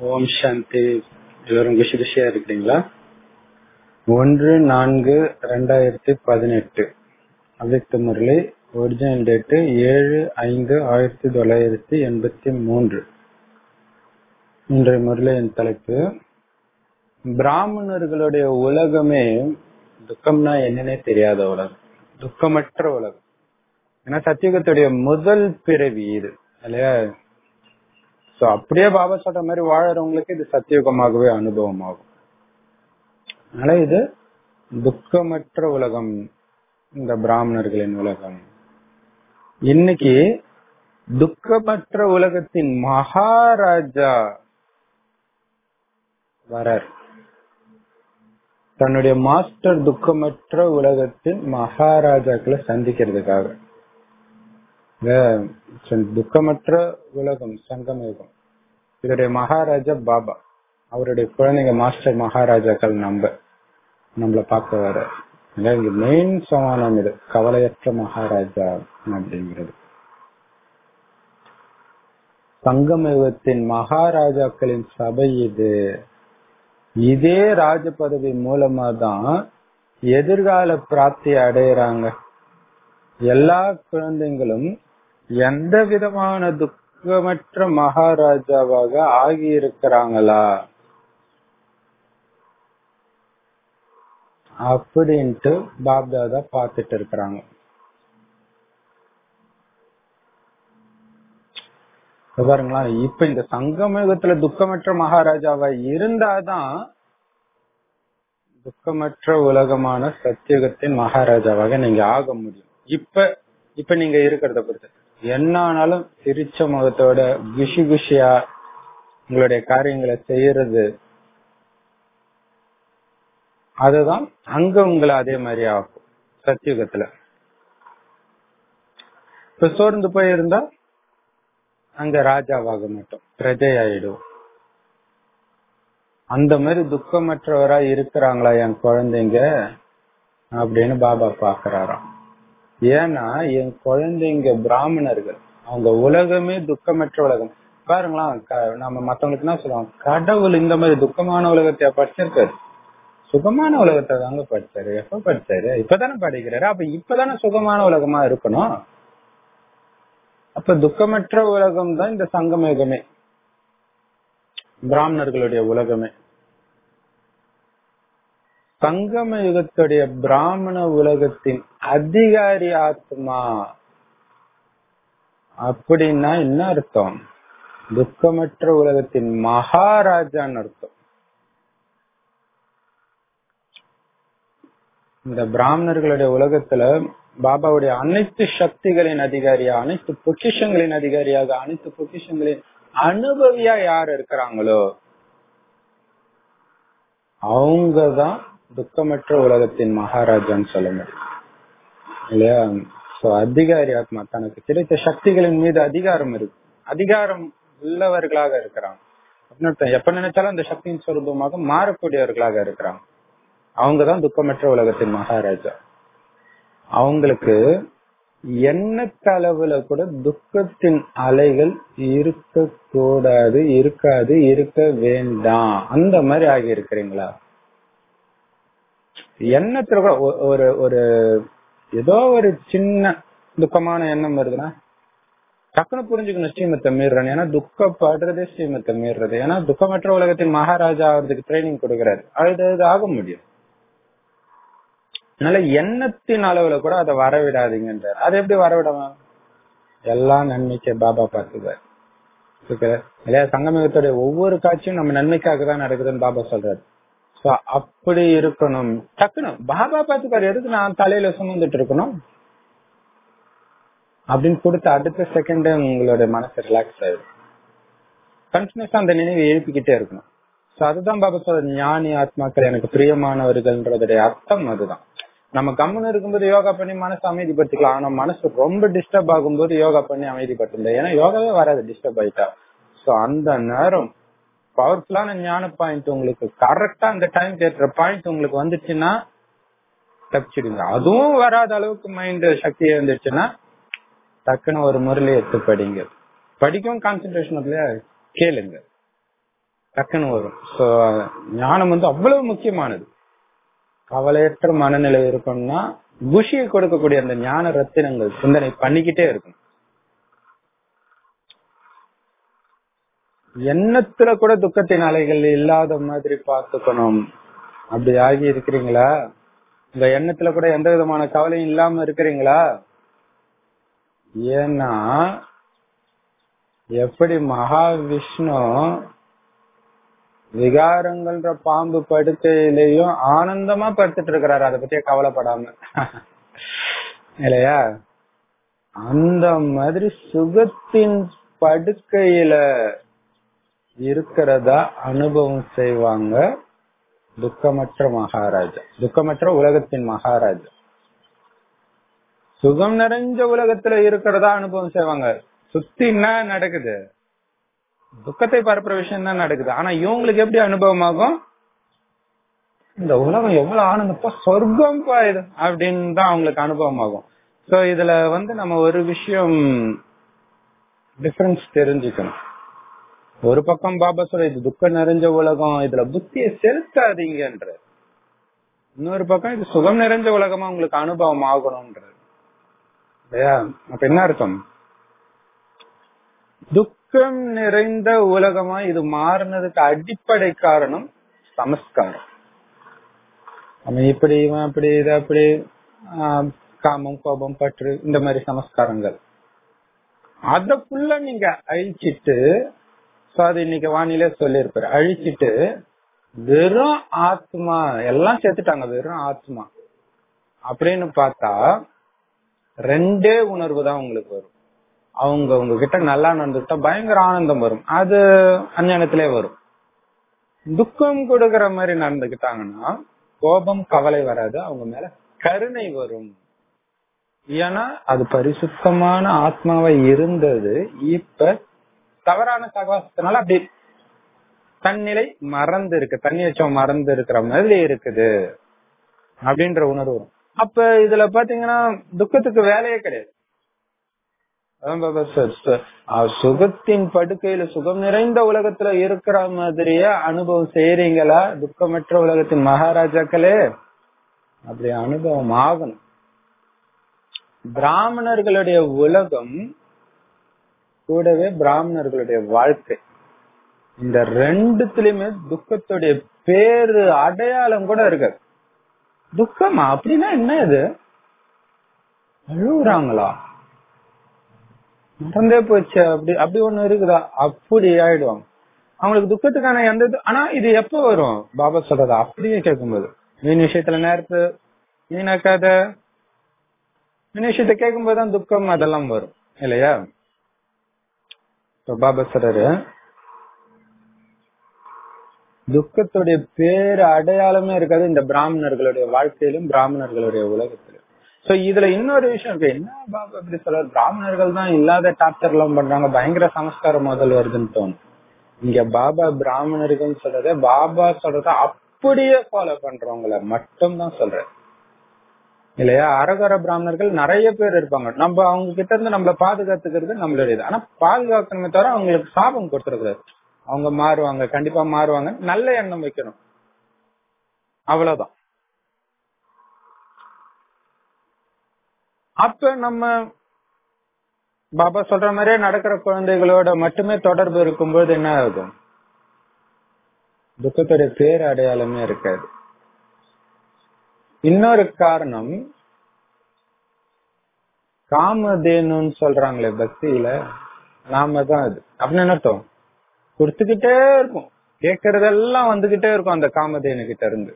ஓம் சாந்தி எல்லாரும் குஷி குஷியா இருக்கிறீங்களா ஒன்று நான்கு ரெண்டாயிரத்தி பதினெட்டு அவ்யக்த முரளி ஒரிஜினல் டேட்டு ஏழு ஐந்து ஆயிரத்தி தொள்ளாயிரத்தி எண்பத்தி மூன்று இன்றைய முரளியின் தலைப்பு பிராமணர்களுடைய உலகமே துக்கம்னா என்னன்னே தெரியாத உலகம் துக்கமற்ற உலகம் ஏன்னா சத்தியுகத்துடைய முதல் பிறவி இது இல்லையா சோ அப்படியே பாபா சொல்ற மாதிரி வாழறவங்களுக்கு இது சத்தியுகமாகவே அனுபவம் ஆகும் அதனால இது துக்கமற்ற உலகம் இந்த பிராமணர்களின் உலகம் இன்னைக்கு துக்கமற்ற உலகத்தின் மகாராஜா வரார் தன்னுடைய மாஸ்டர் துக்கமற்ற உலகத்தின் மகாராஜாக்களை சந்திக்கிறதுக்காக துக்கமற்ற உலகம் சங்கமயுகம் இதோடைய மகாராஜா பாபா அவருடைய குழந்தைங்க மாஸ்டர் மகாராஜாக்கள் நம்ப நம்மள பார்க்க வர இங்க மெயின் சமானம் இது கவலையற்ற மகாராஜா அப்படிங்கிறது சங்கமயுகத்தின் மகாராஜாக்களின் சபை இது இதே ராஜ பதவி மூலமா தான் எதிர்கால பிராப்தி அடையிறாங்க எல்லா குழந்தைங்களும் எந்த விதமான துக்கமற்ற மகாராஜாவாக ஆகி இருக்கிறாங்களா அப்படின்ட்டு பாப்தாதா பார்த்துட்டு இருக்கிறாங்க பாருங்களா இப்ப இந்த சங்கமயுகத்துல துக்கமற்ற மகாராஜாவா இருந்தாதான் துக்கமற்ற உலகமான சத்தியுகத்தின் மகாராஜாவாக நீங்க ஆக முடியும் இப்ப இப்ப நீங்க இருக்கிறத பொறுத்து என்ன ஆனாலும் சிரிச்ச முகத்தோட குஷி குஷியா உங்களுடைய காரியங்களை செய்யறது அதுதான் அங்க உங்களை அதே மாதிரி ஆகும் சத்தியுகத்துல இப்ப சோர்ந்து போயிருந்தா அங்க ராஜாவாக மாட்டோம் பிரஜை ஆயிடும் அந்த மாதிரி துக்கமற்றவரா இருக்கிறாங்களா என் குழந்தைங்க அப்படின்னு பாபா பாக்குறாராம் ஏன்னா என் குழந்தைங்க பிராமணர்கள் அவங்க உலகமே துக்கமற்ற உலகம் பாருங்களா நம்ம மத்தவங்களுக்கு என்ன சொல்லுவோம் கடவுள் இந்த மாதிரி துக்கமான உலகத்தை படிச்சிருக்காரு சுகமான உலகத்தை தாங்க படிச்சாரு எப்ப படிச்சாரு இப்பதானே படிக்கிறாரு அப்ப இப்பதானே சுகமான உலகமா இருக்கணும் அப்ப துக்கமற்ற உலகம் தான் இந்த சங்கமயுகமே பிராமணர்களுடைய உலகமே சங்கம யுகத்துடைய பிராமண உலகத்தின் அதிகாரி ஆத்மா அப்படின்னா என்ன அர்த்தம் துக்கமற்ற உலகத்தின் மகாராஜான்னு அர்த்தம் இந்த பிராமணர்களுடைய உலகத்துல பாபாவுடைய அனைத்து சக்திகளின் அதிகாரியா அனைத்து பொக்கிஷங்களின் அதிகாரியாக அனைத்து பொக்கிஷங்களின் அனுபவியா யார் இருக்கிறாங்களோ அவங்கதான் துக்கமற்ற உலகத்தின் மகாராஜான்னு சொல்ல முடியும் இல்லையா சோ அதிகாரி ஆத்மா தனக்கு கிடைத்த சக்திகளின் மீது அதிகாரம் இருக்கு அதிகாரம் உள்ளவர்களாக இருக்கிறாங்க அப்படின்னு எப்ப நினைச்சாலும் அந்த சக்தியின் சொரூபமாக மாறக்கூடியவர்களாக இருக்கிறாங்க அவங்கதான் துக்கமற்ற உலகத்தின் மகாராஜா அவங்களுக்கு எண்ணத்தளவுல கூட துக்கத்தின் அலைகள் இருக்க கூடாது இருக்காது இருக்க வேண்டாம் அந்த மாதிரி ஆகி இருக்கிறீங்களா எண்ணத்துல கூட ஒரு ஒரு ஏதோ ஒரு சின்ன துக்கமான எண்ணம் வருதுன்னா டக்குனு புரிஞ்சுக்கணும் ஸ்ரீமத்தை மீறுறேன் ஏன்னா துக்கப்படுறதே ஸ்ரீமத்தை மீறுறது ஏன்னா துக்கமற்ற உலகத்தின் மகாராஜா ஆகிறதுக்கு ட்ரைனிங் கொடுக்கறாரு அது ஆக முடியும் அதனால எண்ணத்தின் அளவுல கூட அதை வரவிடாதீங்கன்றார் அதை எப்படி வரவிடலாம் எல்லா நன்மைக்கு பாபா பார்த்துக்கார் இல்லையா சங்கமிகத்துடைய ஒவ்வொரு காட்சியும் நம்ம நன்மைக்காக தான் நடக்குதுன்னு பாபா சொல்றாரு சோ அப்படி இருக்கணும் டக்குனு பாபா பார்த்துக்காரு எதுக்கு நான் தலையில சுமந்துட்டு இருக்கணும் அப்படின்னு கொடுத்த அடுத்த செகண்ட் உங்களோட மனசு ரிலாக்ஸ் ஆயிடும் கண்டினியூஸா அந்த நினைவை எழுப்பிக்கிட்டே இருக்கணும் சோ அதுதான் பாபா சொல்ற ஞானி ஆத்மாக்கள் எனக்கு பிரியமானவர்கள்ன்றதுடைய அர்த்தம் அதுதான் நம்ம கம்முன்னு இருக்கும்போது யோகா பண்ணி மனசு அமைதிப்படுத்திக்கலாம் ஆனா மனசு ரொம்ப டிஸ்டர்ப் ஆகும்போது யோகா பண்ணி அமைதிப்படுத்த ஏன்னா யோகாவே வராது டிஸ்டர்ப் ஆயிட்டா சோ அந்த நேரம் பவர்ஃபுல்லான ஞான பாயிண்ட் உங்களுக்கு கரெக்டா அந்த டைம் கேட்கிற பாயிண்ட் உங்களுக்கு வந்துச்சுன்னா தப்பிச்சிடுங்க அதுவும் வராத அளவுக்கு மைண்ட் சக்தி இருந்துச்சுன்னா டக்குன்னு ஒரு முரளி எடுத்து படிங்க படிக்கவும் கான்சென்ட்ரேஷன் இல்லையா கேளுங்க டக்குன்னு வரும் சோ ஞானம் வந்து அவ்வளவு முக்கியமானது கவலையற்ற மனநிலை இருக்கணும்னா குஷியை கொடுக்கக்கூடிய அந்த ஞான ரத்தினங்கள் சிந்தனை பண்ணிக்கிட்டே இருக்கணும் எண்ணத்துல கூட துக்கத்தின் அலைகள் இல்லாத மாதிரி பார்த்துக்கணும் அப்படி ஆகி இருக்கிறீங்களா உங்க எண்ணத்துல கூட எந்த விதமான கவலையும் இல்லாம இருக்கிறீங்களா ஏன்னா எப்படி மகாவிஷ்ணு விகாரங்கள்ன்ற பாம்பு படுக்கையிலையும் ஆனந்தமா படுத்துட்டு இருக்கிறாரு அதை பத்தியே கவலைப்படாம இல்லையா அந்த மாதிரி சுகத்தின் படுக்கையில இருக்கிறதா அனுபவம் செய்வாங்க துக்கமற்ற மகாராஜா துக்கமற்ற உலகத்தின் மகாராஜா சுகம் நிறைஞ்ச உலகத்துல இருக்கிறதா அனுபவம் செய்வாங்க சுத்தி என்ன நடக்குது துக்கத்தை பரப்புற விஷயம் தான் நடக்குது ஆனா இவங்களுக்கு எப்படி அனுபவம் ஆகும் இந்த உலகம் எவ்வளவு ஆனந்தப்பா சொர்க்கம் பா இது அப்படின்னு தான் அவங்களுக்கு அனுபவம் ஆகும் சோ இதுல வந்து நம்ம ஒரு விஷயம் டிஃபரன்ஸ் தெரிஞ்சுக்கணும் ஒரு பக்கம் பாபா சொல்ற இது துக்கம் நிறைஞ்ச உலகம் இதுல புத்தியை செலுத்தாதீங்கன்ற இன்னொரு பக்கம் இது சுகம் நிறைஞ்ச உலகமா உங்களுக்கு அனுபவம் ஆகணும்ன்ற இல்லையா அப்ப என்ன அர்த்தம் துக்கம் நிறைந்த உலகமா இது மாறினதுக்கு அடிப்படை காரணம் சமஸ்காரம் நம்ம இப்படி இவன் அப்படி இது அப்படி ஆஹ், காமம் கோபம் பற்று இந்த மாதிரி சமஸ்காரங்கள் அத ஃபுல்லா நீங்க அழிச்சிட்டு சோ அது இன்னைக்கு வானிலே சொல்லியிருப்பாரு அழிச்சிட்டு வெறும் ஆத்மா எல்லாம் சேர்த்துட்டாங்க வெறும் ஆத்மா அப்படின்னு பார்த்தா ரெண்டே உணர்வு தான் உங்களுக்கு வரும் அவங்க உங்ககிட்ட நல்லா நடந்துட்டா பயங்கர ஆனந்தம் வரும் அது அஞ்ஞானத்திலே வரும் துக்கம் கொடுக்கிற மாதிரி நடந்துக்கிட்டாங்கன்னா கோபம் கவலை வராது அவங்க மேல கருணை வரும் ஏன்னா அது பரிசுத்தமான ஆத்மாவா இருந்தது இப்ப தவறான சகவாசத்தினால அப்படி தன்னிலை மறந்து இருக்கு தண்ணி வச்சம் மறந்து இருக்கிற மாதிரி இருக்குது அப்படின்ற உணர்வு வரும் அப்ப இதுல பாத்தீங்கன்னா துக்கத்துக்கு வேலையே கிடையாது அதான் பாபா சார் சார், அஹ் சுகத்தின் படுக்கையில சுகம் நிறைந்த உலகத்துல இருக்கிற மாதிரியே அனுபவம் செய்யறீங்களா துக்கமற்ற உலகத்தின் மகாராஜாக்களே அப்படி அனுபவம் ஆகணும் பிராமணர்களுடைய உலகம் கூடவே பிராமணர்களுடைய வாழ்க்கை இந்த ரெண்டுத்துலயுமே துக்கத்துடைய பேரு அடையாளம் கூட இருக்காது துக்கமா அப்படின்னா என்ன இது அழுகுறாங்களா நடந்தே போச்சு அப்படி அப்படி ஒண்ணு இருக்குதா அப்படி ஆயிடுவாங்க அவங்களுக்கு துக்கத்துக்கான எந்த இது- ஆனா இது எப்ப வரும் பாபா சொல்றது அப்படியே கேட்கும்போது மீன் விஷயத்துல நேரத்து மீனாக்காத மீன் விஷயத்த கேட்கும்போது தான் துக்கம் அதெல்லாம் வரும் இல்லையா இப்ப பாபா சொல்றாரு துக்கத்துடைய பேரு அடையாளமே இருக்காது இந்த பிராமணர்களுடைய வாழ்க்கையிலும் பிராமணர்களுடைய உலகத்திலும் சோ இதுல இன்னொரு விஷயம் இருக்கு என்ன பாபா இப்படி சொல்றாரு பிராமணர்கள் தான் இல்லாத டார்ச்சர் எல்லாம் பண்றாங்க பயங்கர சமஸ்காரம் முதல் வருதுன்னு தோணும் இங்க பாபா பிராமணர்கள் சொல்றத பாபா சொல்றத அப்படியே ஃபாலோ பண்றவங்கள மட்டும் தான் சொல்றேன் இல்லையா அரகர பிராமணர்கள் நிறைய பேர் இருப்பாங்க நம்ம அவங்க கிட்ட இருந்து நம்மள பாதுகாத்துக்கிறது நம்மளுடைய இது ஆனா பாதுகாக்கணுமே தவிர அவங்களுக்கு சாபம் கொடுத்துடக்கூடாது அவங்க மாறுவாங்க கண்டிப்பா மாறுவாங்க நல்ல எண்ணம் வைக்கணும் அவ்வளவுதான் அப்ப நம்ம பாபா சொல்ற மாதிரியே நடக்கிற குழந்தைகளோட மட்டுமே தொடர்பு இருக்கும்போது என்ன ஆகும் துக்கத்துடைய பேர் அடையாளமே இருக்காது இன்னொரு காரணம் காமதேனுன்னு சொல்றாங்களே பக்தியில நாம தான் அது அப்படின்னு என்ன அர்த்தம் கொடுத்துக்கிட்டே இருக்கும் கேட்கறதெல்லாம் வந்துகிட்டே இருக்கும் அந்த காமதேனு கிட்ட இருந்து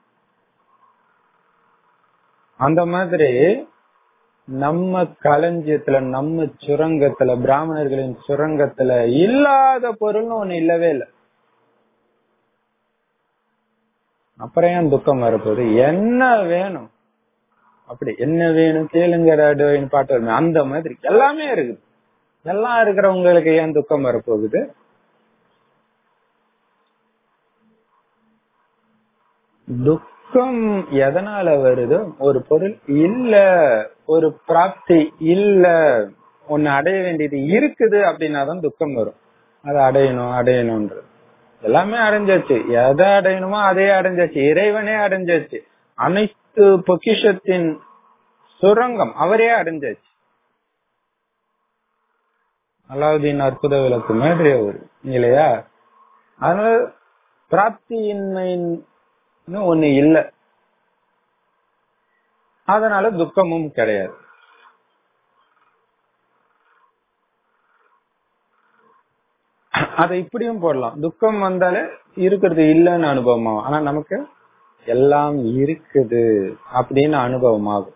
அந்த மாதிரி நம்ம களஞ்சியத்துல நம்ம சுரங்கத்துல பிராமணர்களின் சுரங்கத்துல இல்லாத பொருள்னு ஒண்ணு இல்லவே இல்லை அப்புறம் ஏன் துக்கம் வரப்போகுது என்ன வேணும் அப்படி என்ன வேணும் கேளுங்க டாடுன்னு பாட்டு வருமே அந்த மாதிரி எல்லாமே இருக்குது எல்லாம் இருக்கிறவங்களுக்கு ஏன் துக்கம் வரப்போகுது துக்கம் எதனால வருது ஒரு பொருள் இல்ல ஒரு பிராப்தி இல்ல ஒன்னு அடைய வேண்டியது இருக்குது அப்படின்னா தான் துக்கம் வரும் அதை அடையணும் அடையணும்ன்றது எல்லாமே அடைஞ்சாச்சு எதை அடையணுமோ அதே அடைஞ்சாச்சு இறைவனே அடைஞ்சாச்சு அனைத்து பொக்கிஷத்தின் சுரங்கம் அவரே அடைஞ்சாச்சு அலாவுதீன் அற்புத விளக்கு மாதிரி அவரு இல்லையா அதனால பிராப்தியின்மைன்னு ஒண்ணு இல்ல அதனால துக்கமும் கிடையாது அதை இப்படியும் போடலாம் துக்கம் வந்தாலே இருக்கிறது இல்லைன்னு அனுபவமாகும் ஆனா நமக்கு எல்லாம் இருக்குது அப்படின்னு அனுபவம் ஆகும்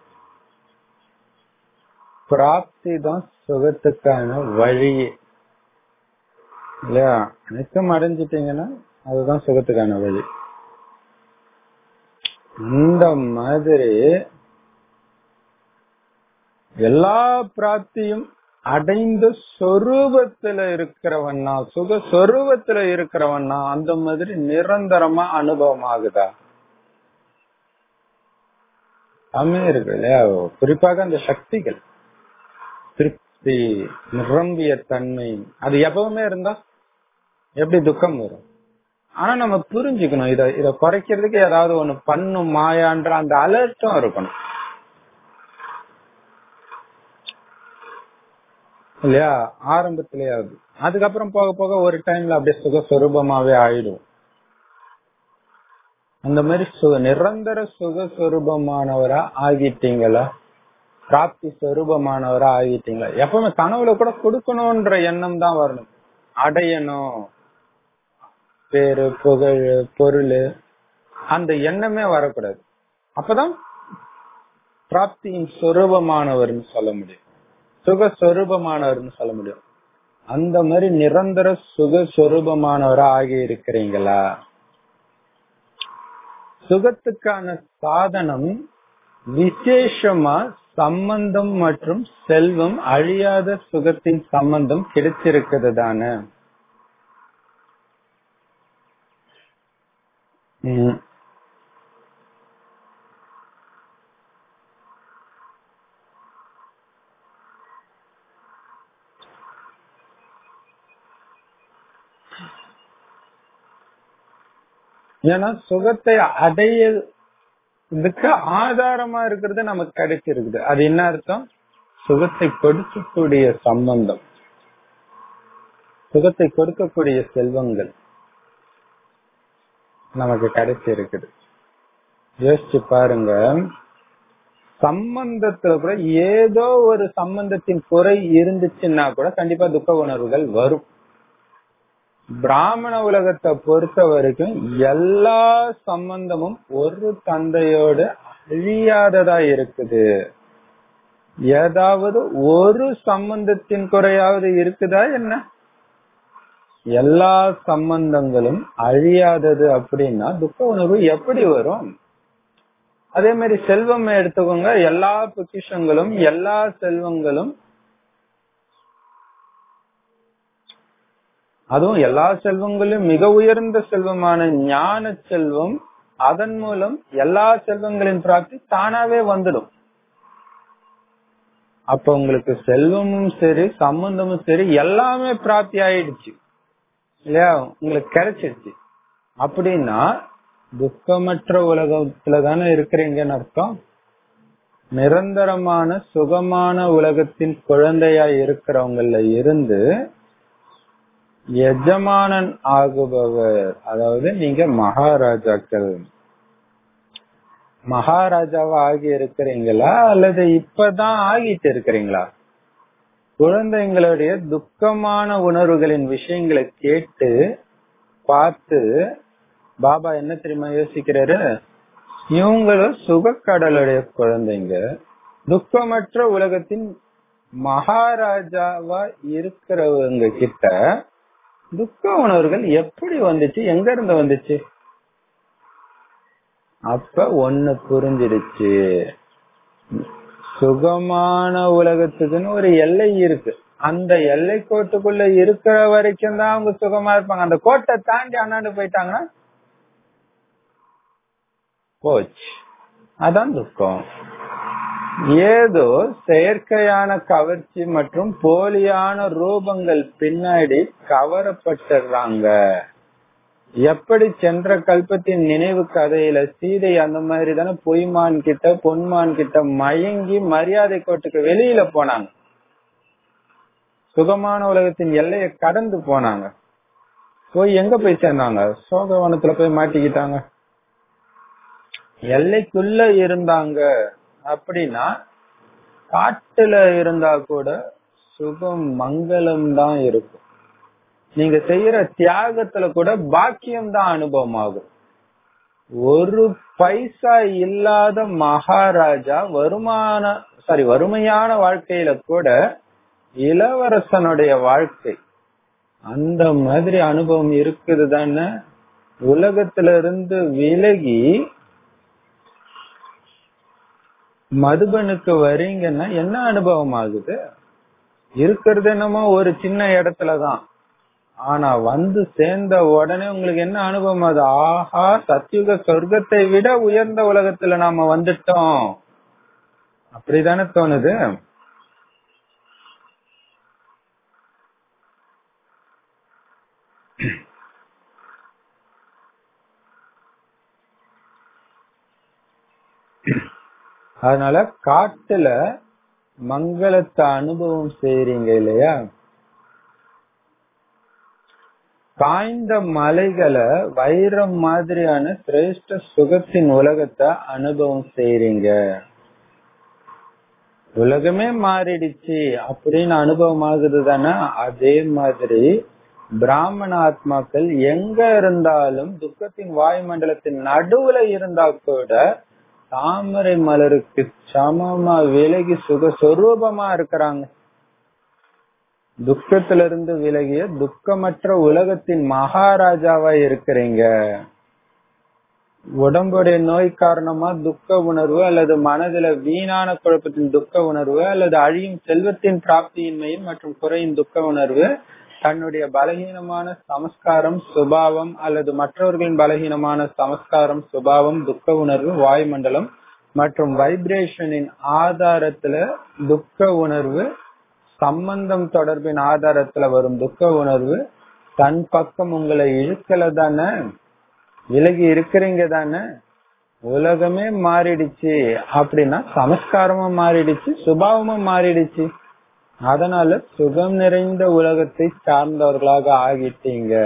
பிராப்தி தான் சுகத்துக்கான வழி இல்லையா அனைத்தும் அடைஞ்சிட்டீங்கன்னா அதுதான் சுகத்துக்கான வழி இந்த மாதிரி எல்லா பிராப்தியும் அடைந்த சொரூபத்துல இருக்கிறவன்னா சுக சொரூபத்துல இருக்கிறவன்னா அந்த மாதிரி நிரந்தரமா அனுபவம் ஆகுதா எல்லாமே இருக்கு இல்லையா குறிப்பாக அந்த சக்திகள் திருப்தி நிரம்பிய தன்மை அது எப்பவுமே இருந்தா எப்படி துக்கம் வரும் ஆனா நம்ம புரிஞ்சுக்கணும் இத இத குறைக்கிறதுக்கு ஏதாவது ஒண்ணு பண்ணும் மாயான்ற அந்த அலர்ட்டும் இருக்கணும் இல்லையா ஆரம்பத்திலேயாவது அதுக்கப்புறம் போக போக ஒரு டைம்ல அப்படியே சுகஸ்வரூபமாவே ஆயிடும் அந்த மாதிரி சுக நிரந்தர சுகஸ்வரூபமானவரா ஆகிட்டீங்களா பிராப்தி சொரூபமானவரா ஆகிட்டீங்களா எப்பவுமே கனவுல கூட கொடுக்கணும்ன்ற எண்ணம் தான் வரணும் அடையணும் பேரு புகழ் பொருள் அந்த எண்ணமே வரக்கூடாது அப்பதான் பிராப்தியின் சொரூபமானவர்னு சொல்ல முடியும் சுக சொரூபமானவர்னு சொல்ல முடியும் அந்த மாதிரி நிரந்தர சுக சொரூபமானவரா ஆகி இருக்கிறீங்களா சுகத்துக்கான சாதனம் விசேஷமா சம்பந்தம் மற்றும் செல்வம் அழியாத சுகத்தின் சம்பந்தம் கிடைச்சிருக்கிறது தானே ஏன்னா சுகத்தை அடையதுக்கு ஆதாரமா இருக்கிறது நமக்கு கிடைச்சிருக்குது அது என்ன அர்த்தம் சுகத்தை கொடுக்கக்கூடிய சம்பந்தம் சுகத்தை கொடுக்கக்கூடிய செல்வங்கள் நமக்கு கிடைச்சிருக்குது யோசிச்சு பாருங்க சம்பந்தத்துல கூட ஏதோ ஒரு சம்பந்தத்தின் குறை இருந்துச்சுன்னா கூட கண்டிப்பா துக்க உணர்வுகள் வரும் பிராமண உலகத்தை பொறுத்த வரைக்கும் எல்லா சம்பந்தமும் ஒரு தந்தையோடு அழியாததா இருக்குது ஏதாவது ஒரு சம்பந்தத்தின் குறையாவது இருக்குதா என்ன எல்லா சம்பந்தங்களும் அழியாதது அப்படின்னா துக்க உணர்வு எப்படி வரும் அதே மாதிரி செல்வம் எடுத்துக்கோங்க எல்லா பொக்கிஷங்களும் எல்லா செல்வங்களும் அதுவும் எல்லா செல்வங்களும் மிக உயர்ந்த செல்வமான ஞான செல்வம் அதன் மூலம் எல்லா செல்வங்களின் பிராப்தி தானாவே வந்துடும் அப்ப உங்களுக்கு செல்வமும் சரி சம்பந்தமும் சரி எல்லாமே பிராப்தி ஆயிடுச்சு இல்லையா உங்களுக்கு கிடைச்சிருச்சு அப்படின்னா துக்கமற்ற உலகத்துல தானே இருக்கிறீங்கன்னு அர்த்தம் நிரந்தரமான சுகமான உலகத்தின் குழந்தையா இருக்கிறவங்கள இருந்து எஜமானன் ஆகுபவர் அதாவது நீங்க மகாராஜாக்கள் மகாராஜாவா ஆகி இருக்கிறீங்களா அல்லது இப்பதான் ஆகிட்டு இருக்கிறீங்களா குழந்தைங்களுடைய துக்கமான உணர்வுகளின் விஷயங்களை கேட்டு பார்த்து பாபா என்ன தெரியுமா யோசிக்கிறாரு இவங்களும் சுகக்கடலுடைய குழந்தைங்க துக்கமற்ற உலகத்தின் மகாராஜாவா இருக்கிறவங்க கிட்ட துக்க உணர்வுகள் எப்படி வந்துச்சு எங்க இருந்து வந்துச்சு அப்ப ஒண்ணு புரிஞ்சிடுச்சு சுகமான உலகத்துக்குன்னு ஒரு எல்லை இருக்கு அந்த எல்லை கோட்டுக்குள்ள இருக்கிற வரைக்கும் தான் அவங்க சுகமா இருப்பாங்க அந்த கோட்டை தாண்டி அண்ணாண்டு போயிட்டாங்கன்னா போச்சு அதான் துக்கம் ஏதோ செயற்கையான கவர்ச்சி மற்றும் போலியான ரூபங்கள் பின்னாடி கவரப்பட்டுறாங்க எப்படி சென்ற கல்பத்தின் நினைவு கதையில சீதை அந்த மாதிரி தானே பொய்மான் கிட்ட பொன்மான் கிட்ட மயங்கி மரியாதை கோட்டுக்கு வெளியில போனாங்க சுகமான உலகத்தின் எல்லையை கடந்து போனாங்க போய் எங்க போய் சேர்ந்தாங்க சோகவனத்துல போய் மாட்டிக்கிட்டாங்க எல்லைக்குள்ள இருந்தாங்க அப்படின்னா காட்டுல இருந்தா கூட சுகம் மங்களம் தான் இருக்கும் நீங்க செய்யற தியாகத்துல கூட பாக்கியம் தான் அனுபவம் ஆகும் ஒரு பைசா இல்லாத மகாராஜா வருமான சாரி வறுமையான வாழ்க்கையில கூட இளவரசனுடைய வாழ்க்கை அந்த மாதிரி அனுபவம் இருக்குது தானே உலகத்துல இருந்து விலகி மதுபனுக்கு வரீங்கன்னா என்ன அனுபவம் ஆகுது இருக்கிறது என்னமோ ஒரு சின்ன இடத்துலதான் ஆனா வந்து சேர்ந்த உடனே உங்களுக்கு என்ன அனுபவம் அது ஆஹா சத்தியுக சொர்க்கத்தை விட உயர்ந்த உலகத்துல நாம வந்துட்டோம் அப்படிதானே தோணுது அதனால காட்டுல மங்களத்தை அனுபவம் செய்றீங்க இல்லையா காய்ந்த மலைகளை வைரம் மாதிரியான சிரேஷ்ட சுகத்தின் உலகத்தை அனுபவம் செய்றீங்க உலகமே மாறிடுச்சு அப்படின்னு அனுபவம் ஆகுது தானே அதே மாதிரி பிராமண ஆத்மாக்கள் எங்க இருந்தாலும் துக்கத்தின் வாயுமண்டலத்தின் நடுவுல இருந்தா கூட தாமரை மலருக்கு சமமா விலகி சுக சொரூபமா இருக்கிறாங்க துக்கத்திலிருந்து விலகிய துக்கமற்ற உலகத்தின் மகாராஜாவா இருக்கிறீங்க உடம்புடைய நோய் காரணமா துக்க உணர்வு அல்லது மனதுல வீணான குழப்பத்தின் துக்க உணர்வு அல்லது அழியும் செல்வத்தின் பிராப்தியின்மையும் மற்றும் குறையும் துக்க உணர்வு தன்னுடைய பலகீனமான சமஸ்காரம் சுபாவம் அல்லது மற்றவர்களின் பலகீனமான சமஸ்காரம் சுபாவம் துக்க உணர்வு வாயுமண்டலம் மற்றும் வைப்ரேஷனின் ஆதாரத்துல துக்க உணர்வு சம்பந்தம் தொடர்பின் ஆதாரத்துல வரும் துக்க உணர்வு தன் பக்கம் உங்களை இழுக்கல தானே விலகி இருக்கிறீங்க தானே உலகமே மாறிடுச்சு அப்படின்னா சமஸ்காரமும் மாறிடுச்சு சுபாவமும் மாறிடுச்சு அதனால சுகம் நிறைந்த உலகத்தை சார்ந்தவர்களாக ஆகிட்டீங்க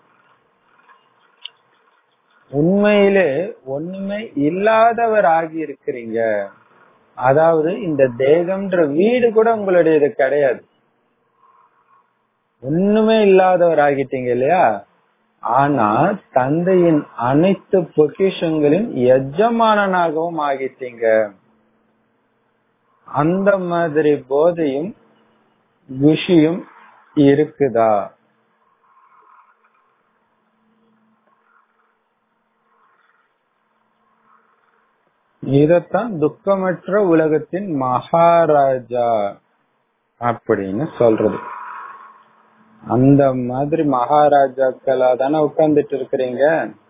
உண்மையிலே ஒண்ணுமே இல்லாதவர் ஆகி இருக்கிறீங்க அதாவது இந்த தேகம்ன்ற வீடு கூட உங்களுடையது கிடையாது ஒண்ணுமே இல்லாதவர் ஆகிட்டீங்க இல்லையா ஆனா தந்தையின் அனைத்து பொக்கிஷங்களின் எஜமானனாகவும் ஆகிட்டீங்க அந்த மாதிரி போதையும் குஷியும் இருக்குதா இதத்தான் துக்கமற்ற உலகத்தின் மகாராஜா அப்படின்னு சொல்றது அந்த மாதிரி மகாராஜாக்களா தானே உட்கார்ந்துட்டு இருக்கிறீங்க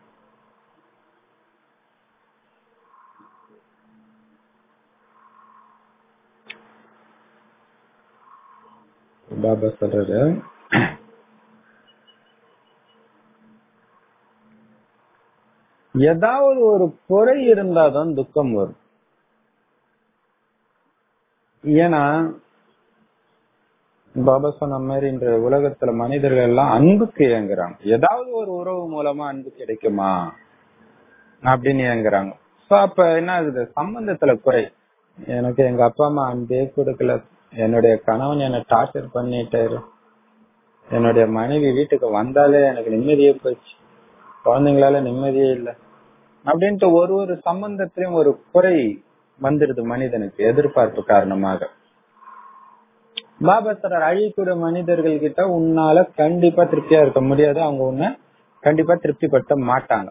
பாபா சொல்றது ஏதாவது ஒரு குறை இருந்தாதான் துக்கம் வரும் ஏன்னா பாபா சொன்ன மாதிரி இந்த உலகத்துல மனிதர்கள் எல்லாம் அன்புக்கு இயங்குறாங்க ஏதாவது ஒரு உறவு மூலமா அன்பு கிடைக்குமா அப்படின்னு இயங்குறாங்க சோ அப்ப என்ன ஆகுது சம்பந்தத்துல குறை எனக்கு எங்க அப்பா அம்மா அன்பே கொடுக்கல என்னுடைய கணவன் என்ன டார்ச்சர் பண்ணிட்டாரு என்னுடைய மனைவி வீட்டுக்கு வந்தாலே எனக்கு நிம்மதியே போச்சு குழந்தைங்களால நிம்மதியே இல்லை அப்படின்ட்டு ஒரு ஒரு சம்பந்தத்திலையும் ஒரு குறை வந்துடுது மனிதனுக்கு எதிர்பார்ப்பு காரணமாக பாபா சார் அழியக்கூடிய மனிதர்கள் கிட்ட உன்னால கண்டிப்பா திருப்தியா இருக்க முடியாது அவங்க உன்னை கண்டிப்பா திருப்திப்படுத்த மாட்டாங்க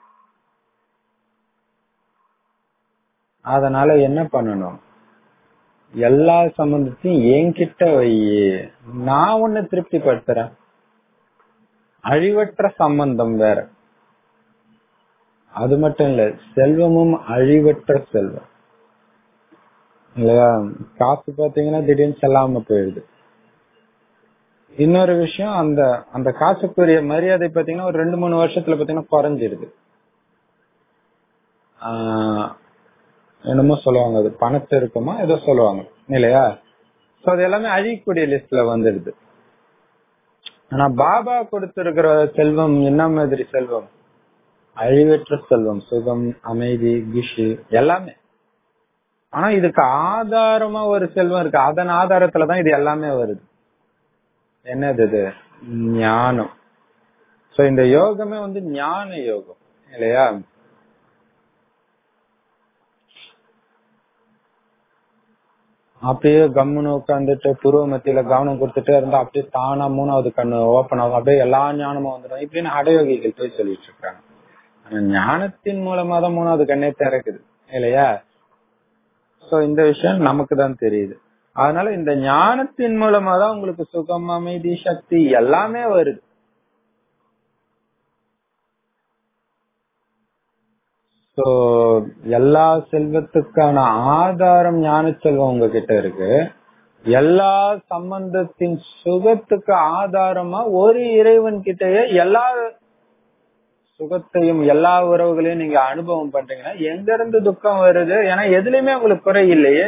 அதனால என்ன பண்ணணும் எல்லா சம்பந்தத்தையும் என்கிட்ட வை நான் உன்னை திருப்திப்படுத்துறேன் அழிவற்ற சம்பந்தம் வேற அது மட்டும் இல்ல செல்வமும் அழிவற்ற செல்வம் இல்லையா காசு பாத்தீங்கன்னா திடீர்னு செல்லாம போயிடுது இன்னொரு விஷயம் அந்த அந்த காசுக்குரிய மரியாதை பாத்தீங்கன்னா ஒரு ரெண்டு மூணு வருஷத்துல பாத்தீங்கன்னா குறைஞ்சிருது ஆஹ் என்னமோ சொல்லுவாங்க அது பணத்தை இருக்குமா ஏதோ சொல்லுவாங்க இல்லையா சோ அது எல்லாமே அழியக்கூடிய லிஸ்ட்ல வந்துடுது ஆனா பாபா கொடுத்திருக்கிற செல்வம் என்ன மாதிரி செல்வம் அழிவற்ற செல்வம் சுகம் அமைதி குஷி எல்லாமே ஆனா இதுக்கு ஆதாரமா ஒரு செல்வம் இருக்கு அதன் ஆதாரத்துலதான் இது எல்லாமே வருது என்னது இது ஞானம் சோ இந்த யோகமே வந்து ஞான யோகம் இல்லையா அப்படியே கம்முன்னு உட்காந்துட்டு புருவ மத்தியில கவனம் கொடுத்துட்டே இருந்தா அப்படியே தானா மூணாவது கண்ணு ஓப்பன் ஆகும் அப்படியே எல்லா ஞானமும் வந்துடும் இப்படின்னு அடயோகிகள் போய் சொல்லிட்டு இருக்காங்க ஆனா ஞானத்தின் மூலமா தான் மூணாவது கண்ணே திறக்குது இல்லையா சோ இந்த விஷயம் நமக்கு தான் தெரியுது அதனால இந்த ஞானத்தின் மூலமா தான் உங்களுக்கு சுகம் அமைதி சக்தி எல்லாமே வருது சோ எல்லா செல்வத்துக்கான ஆதாரம் ஞான செல்வம் உங்ககிட்ட இருக்கு எல்லா சம்பந்தத்தின் சுகத்துக்கு ஆதாரமா ஒரு இறைவன் கிட்டயே எல்லா சுகத்தையும் எல்லா உறவுகளையும் நீங்க அனுபவம் பண்றீங்கன்னா எங்க இருந்து துக்கம் வருது ஏன்னா எதுலயுமே உங்களுக்கு குறை இல்லையே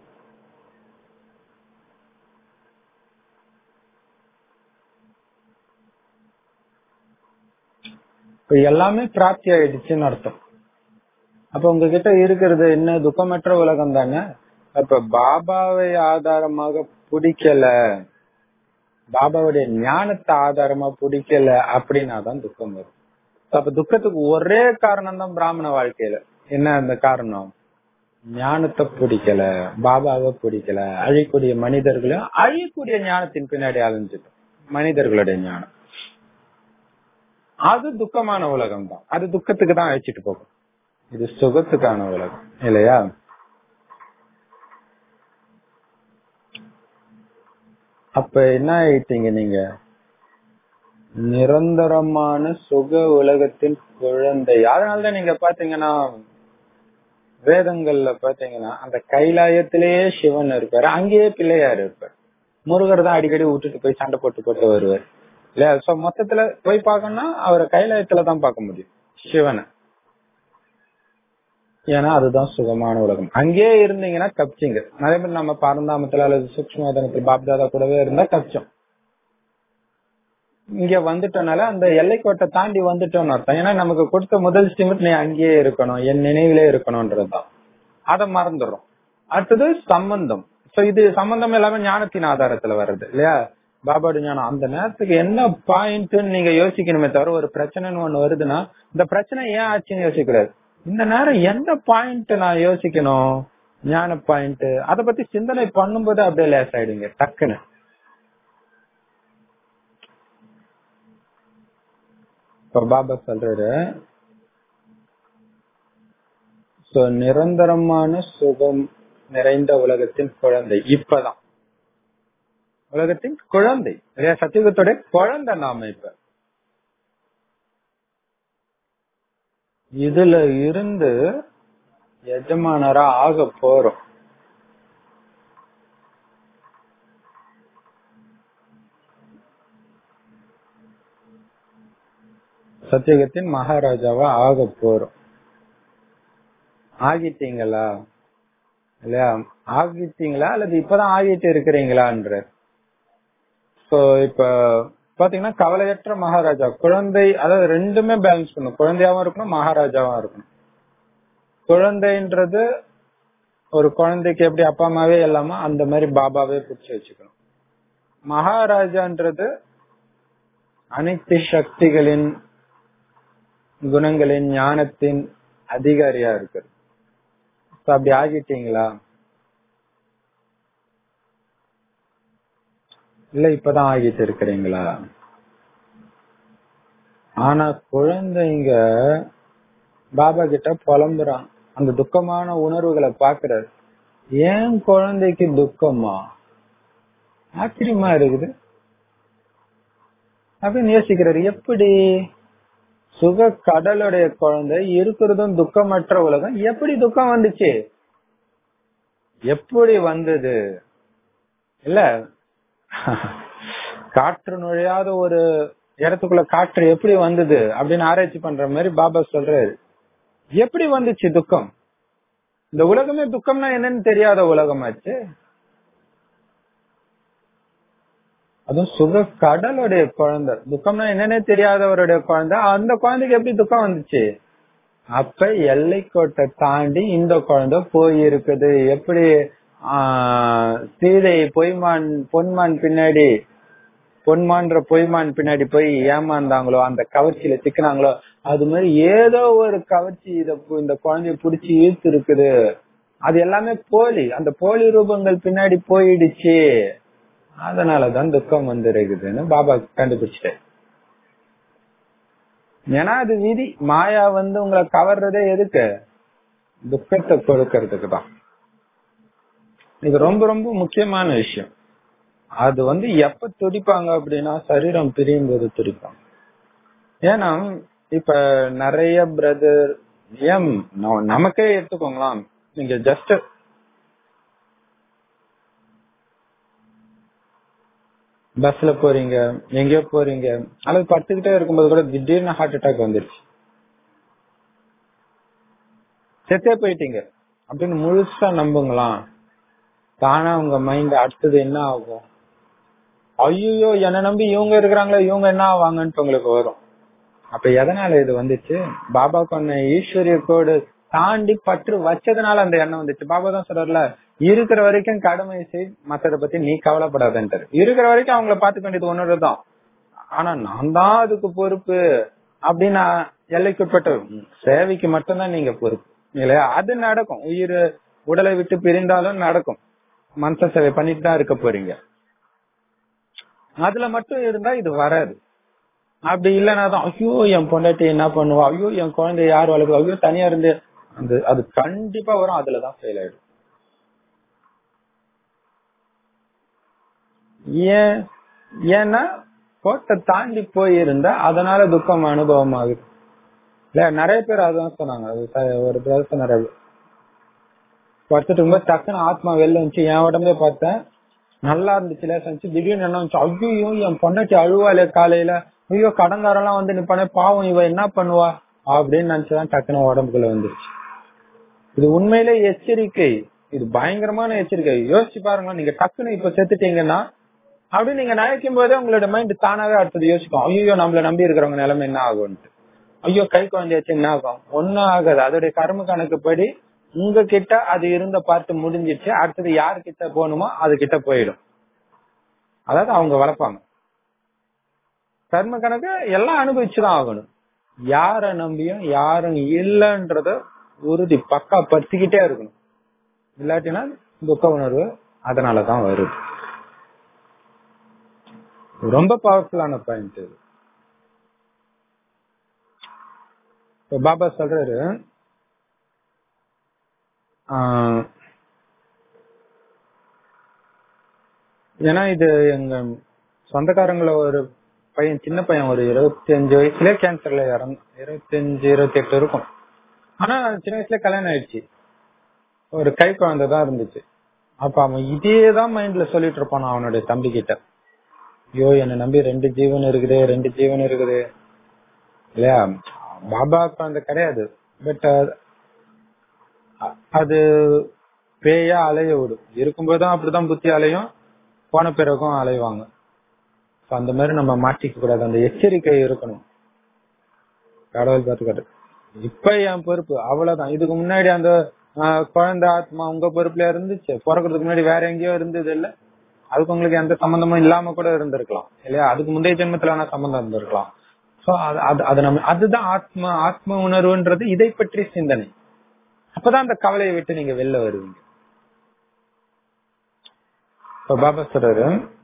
இப்ப எல்லாமே பிராப்தி ஆயிடுச்சுன்னு அர்த்தம் அப்ப உங்ககிட்ட இருக்கிறது என்ன துக்கமற்ற உலகம் தானே அப்ப பாபாவை ஆதாரமாக பிடிக்கல பாபாவுடைய ஞானத்தை ஆதாரமா பிடிக்கல அப்படின்னா தான் துக்கம் வரும் அப்ப துக்கத்துக்கு ஒரே காரணம் தான் பிராமண வாழ்க்கையில என்ன அந்த காரணம் ஞானத்தை பிடிக்கல பாபாவை பிடிக்கல அழிக்கூடிய மனிதர்களையும் அழியக்கூடிய ஞானத்தின் பின்னாடி அலைஞ்சிட்டோம் மனிதர்களுடைய ஞானம் அது துக்கமான உலகம் தான் அது துக்கத்துக்கு தான் அழைச்சிட்டு போகும் இது சுகத்துக்கான உலகம் இல்லையா அப்ப என்ன ஆயிட்டீங்க நீங்க நிரந்தரமான சுக உலகத்தின் குழந்தை அதனாலதான் நீங்க பாத்தீங்கன்னா வேதங்கள்ல பாத்தீங்கன்னா அந்த கைலாயத்திலேயே சிவன் இருப்பாரு அங்கேயே பிள்ளையார் இருப்பார் முருகர் தான் அடிக்கடி விட்டுட்டு போய் சண்டை போட்டு போட்டு வருவார் இல்லையா சோ மொத்தத்துல போய் பார்க்கணும்னா அவரை கைலாயத்துல தான் பார்க்க முடியும் சிவனை ஏன்னா அதுதான் சுகமான உலகம் அங்கேயே இருந்தீங்கன்னா தப்பிச்சிங்க அதே மாதிரி நம்ம பரந்தாமத்துல அல்லது சூக்மதனத்துல பாப்தாதா கூடவே இருந்தா தப்பிச்சோம் இங்க வந்துட்டனால அந்த எல்லைக்கோட்டை தாண்டி வந்துட்டோம்னு அர்த்தம் ஏன்னா நமக்கு கொடுத்த முதல் ஸ்டிமெட் நீ அங்கேயே இருக்கணும் என் நினைவிலே இருக்கணும்ன்றதுதான் அதை மறந்துடுறோம் அடுத்தது சம்பந்தம் சோ இது சம்பந்தம் எல்லாமே ஞானத்தின் ஆதாரத்துல வர்றது இல்லையா பாபாடு ஞானம் அந்த நேரத்துக்கு என்ன பாயிண்ட்னு நீங்க யோசிக்கணுமே தவிர ஒரு பிரச்சனைன்னு ஒண்ணு வருதுன்னா இந்த பிரச்சனை ஏன் ஆச்சுன்னு யோசிக்கூடாது இந்த நேரம் எந்த பாயிண்ட் நான் யோசிக்கணும் ஞான பாயிண்ட் அத பத்தி சிந்தனை பண்ணும்போது அப்படியே லேஸ் ஆயிடுங்க டக்குன்னு இப்ப பாபா சொல்றாரு சோ நிரந்தரமான சுகம் நிறைந்த உலகத்தின் குழந்தை இப்பதான் உலகத்தின் குழந்தை இல்லையா சத்தியுகத்தோட குழந்தை நாம இப்ப இதுல இருந்து எஜமானரா ஆக போறோம் சத்தியகத்தின் மகாராஜாவா ஆக போறோம் ஆகிட்டீங்களா இல்லையா ஆகிட்டீங்களா அல்லது இப்பதான் ஆகிட்டு இருக்கிறீங்களான்ற சோ இப்ப பாத்தீங்கன்னா கவலையற்ற மகாராஜா குழந்தை அதாவது ரெண்டுமே பேலன்ஸ் பண்ணும் குழந்தையாவும் இருக்கணும் மகாராஜாவும் இருக்கணும் குழந்தைன்றது ஒரு குழந்தைக்கு எப்படி அப்பா அம்மாவே இல்லாம அந்த மாதிரி பாபாவே பிடிச்சி வச்சுக்கணும் மகாராஜான்றது அனைத்து சக்திகளின் குணங்களின் ஞானத்தின் அதிகாரியா இருக்கு அப்படி ஆகிட்டீங்களா இல்ல இப்பதான் ஆகிட்டு இருக்கிறீங்களா ஆனா குழந்தைங்க பாபா கிட்ட புலம்புறான் அந்த துக்கமான உணர்வுகளை பாக்குறாரு ஏன் குழந்தைக்கு துக்கமா ஆச்சரியமா இருக்குது அப்படின்னு யோசிக்கிறாரு எப்படி சுக கடலுடைய குழந்தை இருக்கிறதும் துக்கமற்ற உலகம் எப்படி துக்கம் வந்துச்சு எப்படி வந்தது இல்ல காற்று நுழையாத ஒரு இடத்துக்குள்ள காற்று எப்படி வந்தது அப்படின்னு ஆராய்ச்சி பண்ற மாதிரி பாபா சொல்றாரு எப்படி வந்துச்சு துக்கம் இந்த உலகமே துக்கம்னா என்னன்னு தெரியாத உலகமாச்சு அதுவும் சுக கடலுடைய குழந்தை துக்கம்னா என்னன்னே தெரியாதவருடைய குழந்தை அந்த குழந்தைக்கு எப்படி துக்கம் வந்துச்சு அப்ப எல்லைக்கோட்டை தாண்டி இந்த குழந்தை போயிருக்குது எப்படி ஆஹ் சீதை பொய்மான் பொன்மான் பின்னாடி பொன்மான்ற பொய்மான் பின்னாடி போய் ஏமாந்தாங்களோ அந்த கவர்ச்சியில சிக்கினாங்களோ அது மாதிரி ஏதோ ஒரு கவர்ச்சி இத பு- இந்த குழந்தைய புடிச்சு இழுத்து இருக்குது அது எல்லாமே போலி அந்த போலி ரூபங்கள் பின்னாடி போயிடுச்சு அதனாலதான் துக்கம் வந்து இருக்குதுன்னு பாபா கண்டுபிடிச்சிட்டாரு ஏன்னா அது விதி மாயா வந்து உங்களை கவர்றதே எதுக்கு துக்கத்தை கொடுக்கறதுக்கு தான் இது ரொம்ப ரொம்ப முக்கியமான விஷயம் அது வந்து எப்ப துடிப்பாங்க அப்படின்னா சரீரம் பிரியும் போது துடிப்பாங்க ஏன்னா இப்ப நிறைய பிரதர் ஏன் ந- நமக்கே எடுத்துக்கோங்களாம் நீங்க ஜஸ்ட் பஸ்ல போறீங்க எங்கேயோ போறீங்க அல்லது படுத்துக்கிட்டே இருக்கும்போது கூட திடீர்னு ஹார்ட் அட்டாக் வந்துருச்சு செத்தே போயிட்டீங்க அப்படின்னு முழுசா நம்புங்களாம் தானா உங்க மைண்ட் அடுத்தது என்ன ஆகும் ஐயோ என்ன நம்பி இவங்க இருக்கிறாங்களே இவங்க என்ன ஆவாங்கன்ட்டு உங்களுக்கு வரும் அப்ப எதனால இது வந்துச்சு பாபா கொன்ன ஈஸ்வரிய கோடு தாண்டி பற்று வச்சதுனால அந்த எண்ணம் வந்துச்சு பாபா தான் சொல்றாருல இருக்கிற வரைக்கும் கடமை செய் மத்தத பத்தி நீ கவலைப்படாதன்ட்டாரு இருக்கிற வரைக்கும் அவங்கள பாத்துக்க வேண்டியது ஒண்ணுதான் ஆனா நான் தான் அதுக்கு பொறுப்பு அப்படின்னா எல்லைக்குட்பட்ட ம், சேவைக்கு மட்டும்தான் நீங்க பொறுப்பு இல்லையா அது நடக்கும் உயிர் உடலை விட்டு பிரிந்தாலும் நடக்கும் மனச சேவை பண்ணிட்டு தான் இருக்க போறீங்க அதுல மட்டும் இருந்தா இது வராது அப்படி இல்லைன்னா தான் ஐயோ என் பொண்டாட்டி என்ன பண்ணுவா ஐயோ என் குழந்தை யார் வளர்க்குவா ஐயோ தனியா இருந்து அந்த அது கண்டிப்பா வரும் அதுலதான் ஃபெயில் ஆயிடும் ஏன் ஏன்னா கோட்டை தாண்டி போயிருந்தா அதனால துக்கம் அனுபவம் ஆகுது இல்ல நிறைய பேர் அதான் சொன்னாங்க அது ச- ஒரு பிரதர் சொன்னாரு படுத்துட்டு இருக்கும்போது டக்குன்னு ஆத்மா வெளில வந்துச்சு என் உடம்பே பார்த்தேன் நல்லா இருந்துச்சு லேசா இருந்துச்சு திடீர்னு என்ன வந்துச்சு ஐயோ என் பொண்டாட்டி அழுவாளே காலையில ஐயோ கடங்காரெல்லாம் வந்து நிப்பானே பாவம் இவ என்ன பண்ணுவா அப்படின்னு நினைச்சுதான் டக்குன்னு உடம்புக்குள்ள வந்துருச்சு இது உண்மையிலே எச்சரிக்கை இது பயங்கரமான எச்சரிக்கை யோசிச்சு பாருங்க நீங்க டக்குன்னு இப்ப செத்துட்டீங்கன்னா அப்படி நீங்க நினைக்கும் போதே உங்களோட மைண்ட் தானாவே அடுத்தது யோசிக்கும் ஐயோ நம்மள நம்பி இருக்கிறவங்க நிலைமை என்ன ஆகும்ட்டு ஐயோ கை குழந்தையாச்சு என்ன ஆகும் ஒன்னும் ஆகாது அதோடைய கர்ம கணக்குப்படி உங்ககிட்ட அது இருந்த பார்த்து முடிஞ்சிச்சு அடுத்தது யார் கிட்ட போகணுமோ அது கிட்ட போயிடும் அதாவது அவங்க வளர்ப்பாங்க கர்ம கணக்கு எல்லாம் அனுபவிச்சுதான் ஆகணும் யார நம்பியும் யாரும் இல்லன்றத உறுதி பக்கா படுத்திக்கிட்டே இருக்கணும் இல்லாட்டினா துக்க உணர்வு அதனாலதான் வருது ரொம்ப பவர்ஃபுல்லான பாயிண்ட் இது இப்ப பாபா சொல்றாரு ஆஹ், ஏன்னா இது எங்க சொந்தக்காரங்கள ஒரு பையன் சின்ன பையன் ஒரு இருபத்தி அஞ்சு வயசுலயே கேன்சர்ல இறந்து இருபத்தி அஞ்சு இருபத்தி எட்டு இருக்கும் ஆனா சின்ன வயசுல கல்யாணம் ஆயிடுச்சு ஒரு கை குழந்தை தான் இருந்துச்சு அப்ப அவன் இதேதான் மைண்ட்ல சொல்லிட்டு இருப்பான் அவனுடைய தம்பி கிட்ட ஐயோ என்னை நம்பி ரெண்டு ஜீவன் இருக்குது ரெண்டு ஜீவன் இருக்குது இல்லையா பாபா குழந்தை கிடையாது பட் அது பேயா அலைய விடும் இருக்கும்போதுதான் அப்படிதான் புத்தி அலையும் போன பிறகும் அலைவாங்க So, அந்த மாதிரி நம்ம மாட்டிக்க கூடாது அந்த எச்சரிக்கை இருக்கணும் கடவுள் பார்த்துக்காட்டு இப்ப என் பொறுப்பு அவ்வளவுதான் இதுக்கு முன்னாடி அந்த ஆஹ், குழந்தை ஆத்மா உங்க பொறுப்புல இருந்துச்சு பிறக்கிறதுக்கு முன்னாடி வேற எங்கேயோ இருந்தது இல்ல அதுக்கு உங்களுக்கு எந்த சம்பந்தமும் இல்லாம கூட இருந்திருக்கலாம் இல்லையா அதுக்கு முந்தைய ஜென்மத்துல வேணா சம்பந்தம் இருந்திருக்கலாம் சோ அது அது அது நம்ம அதுதான் ஆத்மா ஆத்ம உணர்வுன்றது இதை பற்றி சிந்தனை அப்பதான் அந்த கவலையை விட்டு நீங்க வெளில வருவீங்க இப்ப பாபா சொல்றாரு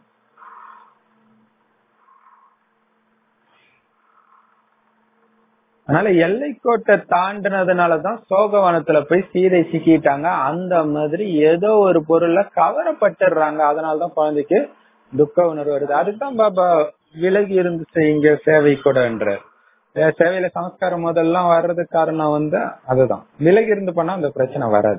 அதனால எல்லைக்கோட்டை தாண்டினதுனாலதான் சோகவனத்துல போய் சீதை சிக்கிட்டாங்க அந்த மாதிரி ஏதோ ஒரு பொருள்ல கவரப்பட்டுறாங்க அதனாலதான் குழந்தைக்கு துக்க உணர்வு வருது அதுதான் பாபா விலகி இருந்து செய்யுங்க சேவை கூடன்றார் ஏ, சேவையில சமஸ்காரம் முதல்லாம் வர்றதுக்கு காரணம் வந்து அதுதான் விலகி இருந்து பண்ணா அந்த பிரச்சனை வராது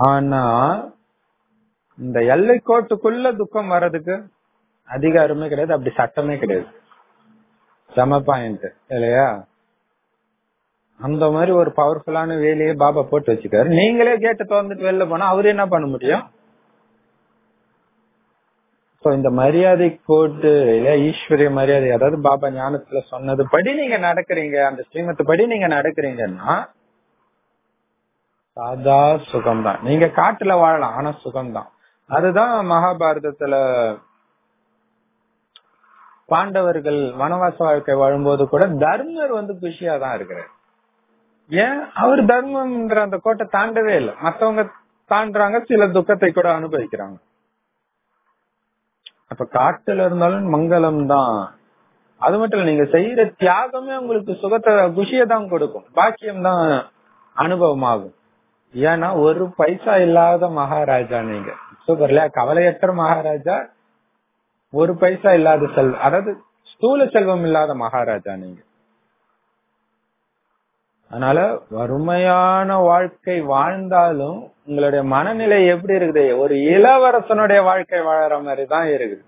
ஆனா இந்த எல்லை கோட்டுக்குள்ள துக்கம் வர்றதுக்கு அதிகாரமே கிடையாது அப்படி சட்டமே கிடையாது செம பாயிண்ட் இல்லையா அந்த மாதிரி ஒரு பவர்ஃபுல்லான வேலையை பாபா போட்டு வச்சுக்காரு நீங்களே கேட்டு திறந்துட்டு வெளில போனா அவரு என்ன பண்ண முடியும் சோ இந்த மரியாதை கோட்டு இல்லையா ஈஸ்வரிய மரியாதை அதாவது பாபா ஞானத்துல சொன்னது படி நீங்க நடக்கிறீங்க அந்த ஸ்ரீமத்து படி நீங்க நடக்கிறீங்கன்னா சாதா சுகம்தான் நீங்க காட்டுல வாழலாம் ஆனா சுகம்தான் அதுதான் மகாபாரதத்துல பாண்டவர்கள் வனவாச வாழ்க்கை வாழும்போது கூட தர்மர் வந்து குஷியா தான் இருக்கிறார் ஏன் அவர் தர்மம்ன்ற அந்த கோட்டை தாண்டவே இல்லை மத்தவங்க தாண்டுறாங்க சில துக்கத்தை கூட அனுபவிக்கிறாங்க அப்ப காட்டுல இருந்தாலும் மங்களம் தான் அது மட்டும் இல்ல நீங்க செய்யற தியாகமே உங்களுக்கு சுகத்தை குஷியை தான் கொடுக்கும் பாக்கியம் தான் அனுபவமாகும் ஏன்னா ஒரு பைசா இல்லாத மகாராஜா நீங்க சூப்பர் இல்லையா கவலையற்ற மகாராஜா ஒரு பைசா இல்லாத செல்வம் அதாவது ஸ்தூல செல்வம் இல்லாத மகாராஜா நீங்க அதனால வறுமையான வாழ்க்கை வாழ்ந்தாலும் உங்களுடைய மனநிலை எப்படி இருக்குது ஒரு இளவரசனுடைய வாழ்க்கை வாழற மாதிரி தான் இருக்குது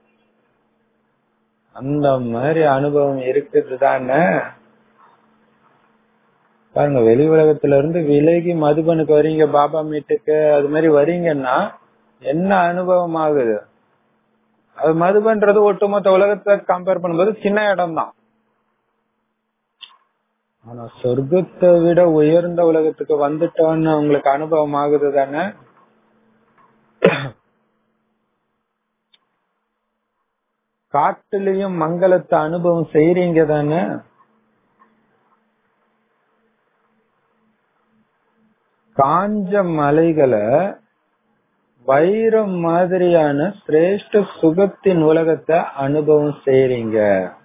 அந்த மாதிரி அனுபவம் இருக்குது தானே பாருங்க வெளி உலகத்துல இருந்து விலகி மதுபனுக்கு வரீங்க பாபா மீட்டுக்கு அது மாதிரி வரீங்கன்னா என்ன அனுபவம் ஆகுது அது மதுபன்றது ஒட்டுமொத்த உலகத்தை கம்பேர் பண்ணும்போது சின்ன இடம் தான் ஆனா சொர்க்கத்தை விட உயர்ந்த உலகத்துக்கு வந்துட்டோன்னு உங்களுக்கு அனுபவம் ஆகுது தானே காட்டுலயும் மங்களத்தை அனுபவம் செய்றீங்க தானே காஞ்ச மலைகளை வைரம் மாதிரியான சிரேஷ்ட சுகத்தின் உலகத்தை அனுபவம் செய்றீங்க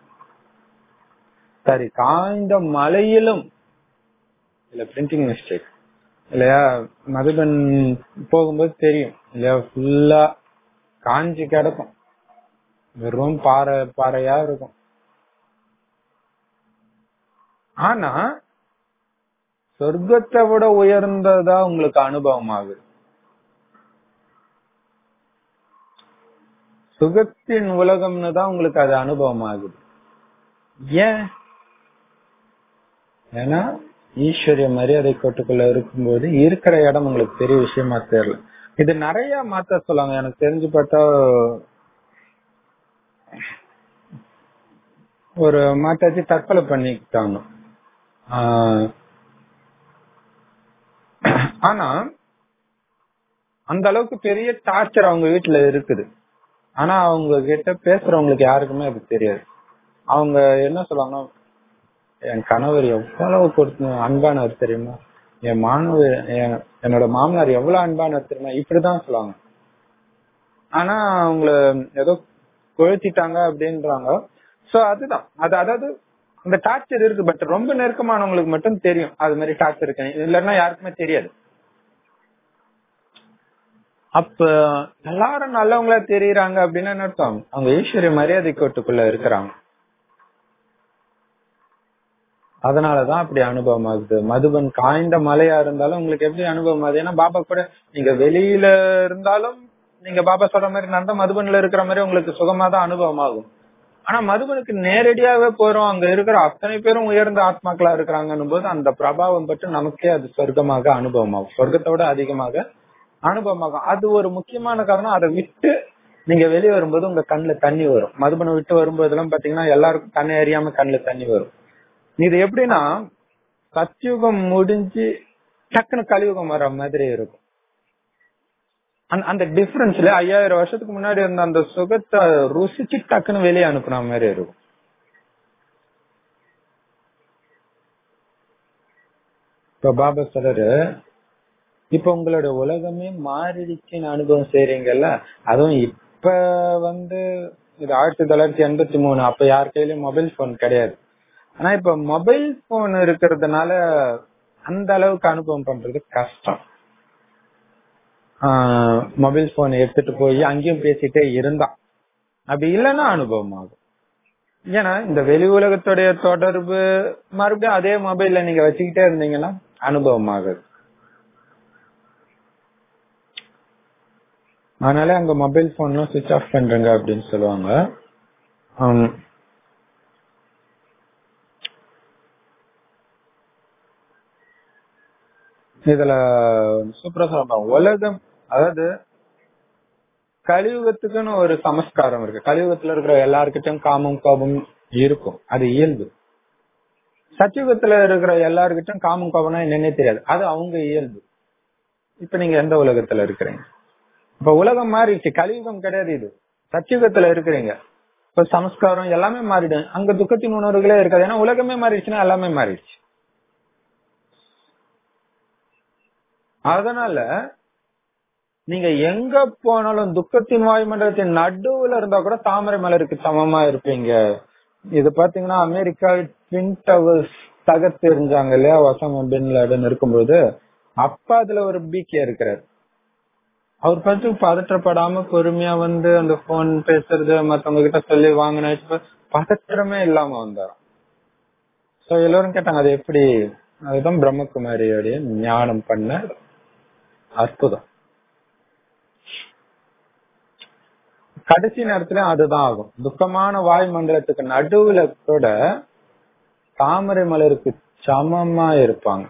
சரி காய்ந்த மலையிலும் இல்ல பிரிண்டிங் மிஸ்டேக் இல்லையா மதுபன் போகும்போது தெரியும் இல்லையா ஃபுல்லா காஞ்சி கிடக்கும் வெறும் பாறை பாறையா இருக்கும் ஆனா சொர்க்கத்தை விட உயர்ந்ததா உங்களுக்கு அனுபவம் ஆகுது சுகத்தின் உலகம்னு தான் உங்களுக்கு அது அனுபவம் ஆகுது ஏன் ஏன்னா ஈஸ்வரிய மரியாதை கோட்டுக்குள்ள இருக்கும்போது இருக்கிற இடம் உங்களுக்கு பெரிய விஷயமா தெரியல இது நிறைய மாத்த சொல்லுவாங்க எனக்கு தெரிஞ்சு பார்த்தா ஒரு மாட்டாச்சு தற்கொலை பண்ணிக்கிட்டாங்க ஆனா அந்த அளவுக்கு பெரிய டார்ச்சர் அவங்க வீட்டுல இருக்குது ஆனா அவங்க கிட்ட பேசுறவங்களுக்கு யாருக்குமே அது தெரியாது அவங்க என்ன சொல்லுவாங்கன்னா என் கணவர் எவ்வளவு கொடுத்து அன்பானவர் தெரியுமா என் மாணவர் என்னோட மாமனார் எவ்வளவு அன்பானவர் தெரியுமா இப்படிதான் சொல்லுவாங்க ஆனா அவங்கள ஏதோ கொழுத்திட்டாங்க அப்படின்றாங்க சோ அதுதான் அது அதாவது அந்த டார்ச்சர் இருக்கு பட் ரொம்ப நெருக்கமானவங்களுக்கு மட்டும் தெரியும் அது மாதிரி டார்ச்சர் இருக்கு இல்லைன்னா யாருக்குமே தெரியாது அப்ப எல்லாரும் நல்லவங்களா தெரியுறாங்க அப்படின்னு என்ன அர்த்தம் அவங்க ஈஸ்வரிய மரியாதை கோட்டுக்குள்ள இருக்கிறாங்க அதனாலதான் அப்படி அனுபவம் ஆகுது மதுபன் காய்ந்த மலையா இருந்தாலும் உங்களுக்கு எப்படி அனுபவம் ஆகுது ஏன்னா பாபா கூட நீங்க வெளியில இருந்தாலும் நீங்க பாபா சொல்ற மாதிரி நடந்தா மதுபன்ல இருக்கிற மாதிரி உங்களுக்கு சுகமா தான் அனுபவம் ஆகும் ஆனா மதுபனுக்கு நேரடியாவே போறோம் அங்க இருக்கிற அத்தனை பேரும் உயர்ந்த ஆத்மாக்களா இருக்கிறாங்கன்னும் போது அந்த பிரபாவம் பற்றி நமக்கே அது சொர்க்கமாக அனுபவம் ஆகும் சொர்க்கத்தை விட அதிகமாக அனுபவமாகும் அது ஒரு முக்கியமான காரணம் அதை விட்டு நீங்க வெளியே வரும்போது உங்க கண்ணுல தண்ணி வரும் மதுபனை விட்டு வரும்போது எல்லாம் பாத்தீங்கன்னா எல்லாருக்கும் தண்ணி அறியாம கண்ணுல தண்ணி வரும் இது எப்படின்னா சத்யுகம் முடிஞ்சு டக்குன்னு கலியுகம் வர மாதிரி இருக்கும் அந்த டிஃபரன்ஸ்ல ஐயாயிரம் வருஷத்துக்கு முன்னாடி இருந்த அந்த சுகத்தை ருசிச்சு டக்குன்னு வெளியே அனுப்புன மாதிரி இருக்கும் இப்ப பாபா சொல்றாரு இப்ப உங்களோட உலகமே மாறிடுச்சுன்னு அனுபவம் செய்றீங்கல்ல அதுவும் இப்ப வந்து இது ஆயிரத்தி தொள்ளாயிரத்தி எண்பத்தி மூணு அப்ப யார் கையிலயும் மொபைல் போன் கிடையாது ஆனா இப்ப மொபைல் போன் இருக்கிறதுனால அந்த அளவுக்கு அனுபவம் பண்றது கஷ்டம் மொபைல் போன் எடுத்துட்டு போய் அங்கேயும் பேசிட்டே இருந்தான் அப்படி இல்லைன்னா அனுபவம் ஆகும் ஏன்னா இந்த வெளி உலகத்துடைய தொடர்பு மறுபடியும் அதே மொபைல்ல நீங்க வச்சுக்கிட்டே இருந்தீங்கன்னா அனுபவம் ஆகுது அதனால அங்க மொபைல் போன்லாம் சுவிட்ச் ஆஃப் பண்றங்க அப்படின்னு சொல்லுவாங்க ஆம். இதுல சூப்பரா சொல்றாங்க உலகம் அதாவது கலியுகத்துக்குன்னு ஒரு சமஸ்காரம் இருக்கு கலியுகத்துல இருக்கிற எல்லார்கிட்டயும் காமம் கோபம் இருக்கும் அது இயல்பு சத்தியுகத்துல இருக்கிற எல்லார்கிட்டயும் காமம் கோபம்னா என்னன்னே தெரியாது அது அவங்க இயல்பு இப்ப நீங்க எந்த உலகத்துல இருக்கிறீங்க இப்ப உலகம் மாறிடுச்சு கலியுகம் கிடையாது இது சத்தியுகத்துல இருக்கிறீங்க இப்ப சமஸ்காரம் எல்லாமே மாறிடும் அங்க துக்கத்தின் உணர்வுகளே இருக்காது ஏன்னா உலகமே மாறிடுச்சுன்னா எல்லாமே மாறிடுச்சு அதனால நீங்க எங்க போனாலும் துக்கத்தின் வாயுமண்டலத்தின் நடுவுல இருந்தா கூட தாமரை மலருக்கு சமமா இருப்பீங்க இது பாத்தீங்கன்னா அமெரிக்கா ட்வின் டவர்ஸ் தகர்த்து எறிஞ்சாங்க இல்லையா ஒசாமா பின் லேடன் இருக்கும்போது அப்ப அதுல ஒரு பிகே இருக்கிறார் அவர் பார்த்து பதற்றப்படாம பொறுமையா வந்து அந்த போன் பேசுறது மத்தவங்க கிட்ட சொல்லி வாங்கின பதற்றமே இல்லாம வந்தாராம் சோ எல்லாரும் கேட்டாங்க அது எப்படி அதுதான் பிரம்மகுமாரியோடைய ஞானம் பண்ண அற்புதம் கடைசி நேரத்துல அதுதான் ஆகும் துக்கமான வாய் மண்டலத்துக்கு நடுவுல கூட தாமரை மலருக்கு சமமா இருப்பாங்க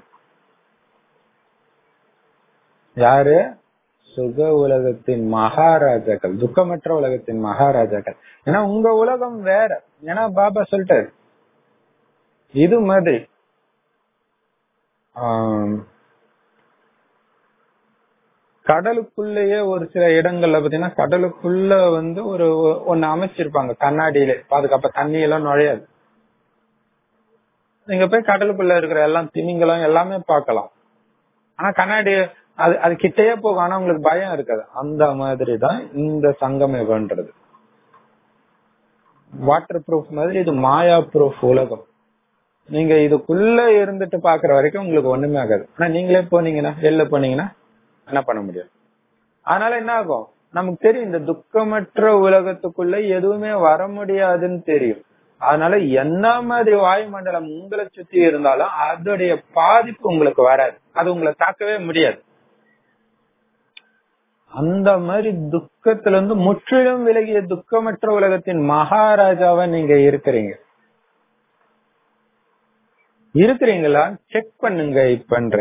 யாரு சுக உலகத்தின் மகாராஜாக்கள் துக்கமற்ற உலகத்தின் மகாராஜாக்கள் ஏன்னா உங்க உலகம் வேற ஏன்னா பாபா சொல்லிட்டாரு இது மாதிரி ஆம், கடலுக்குள்ளேயே ஒரு சில இடங்கள்ல பாத்தீங்கன்னா கடலுக்குள்ள வந்து ஒரு ஒன்னு அமைச்சிருப்பாங்க கண்ணாடியில பாதுகாப்ப தண்ணி எல்லாம் நுழையாது நீங்க போய் கடலுக்குள்ள இருக்கிற எல்லாம் திமிங்கலம் எல்லாமே பார்க்கலாம் ஆனா கண்ணாடி அது அது கிட்டேயே போகும் ஆனா உங்களுக்கு பயம் இருக்காது அந்த மாதிரி தான் இந்த சங்கம் யுகன்றது வாட்டர் ப்ரூஃப் மாதிரி இது மாயா ப்ரூஃப் உலகம் நீங்க இதுக்குள்ள இருந்துட்டு பாக்குற வரைக்கும் உங்களுக்கு ஒண்ணுமே ஆகாது ஆனா நீங்களே போனீங்கன்னா வெளில போனீங்கன்னா என்ன பண்ண முடியும் அதனால என்ன ஆகும் நமக்கு தெரியும் இந்த துக்கமற்ற உலகத்துக்குள்ள எதுவுமே வர முடியாதுன்னு தெரியும் அதனால என்ன மாதிரி வாயுமண்டலம் உங்களை சுத்தி இருந்தாலும் அதோடைய பாதிப்பு உங்களுக்கு வராது அது உங்களை தாக்கவே முடியாது அந்த மாதிரி துக்கத்துல இருந்து முற்றிலும் விலகிய துக்கமற்ற உலகத்தின் மகாராஜாவா நீங்க இருக்கிறீங்க இருக்கிறீங்களா செக் பண்ணுங்க இப்பன்ற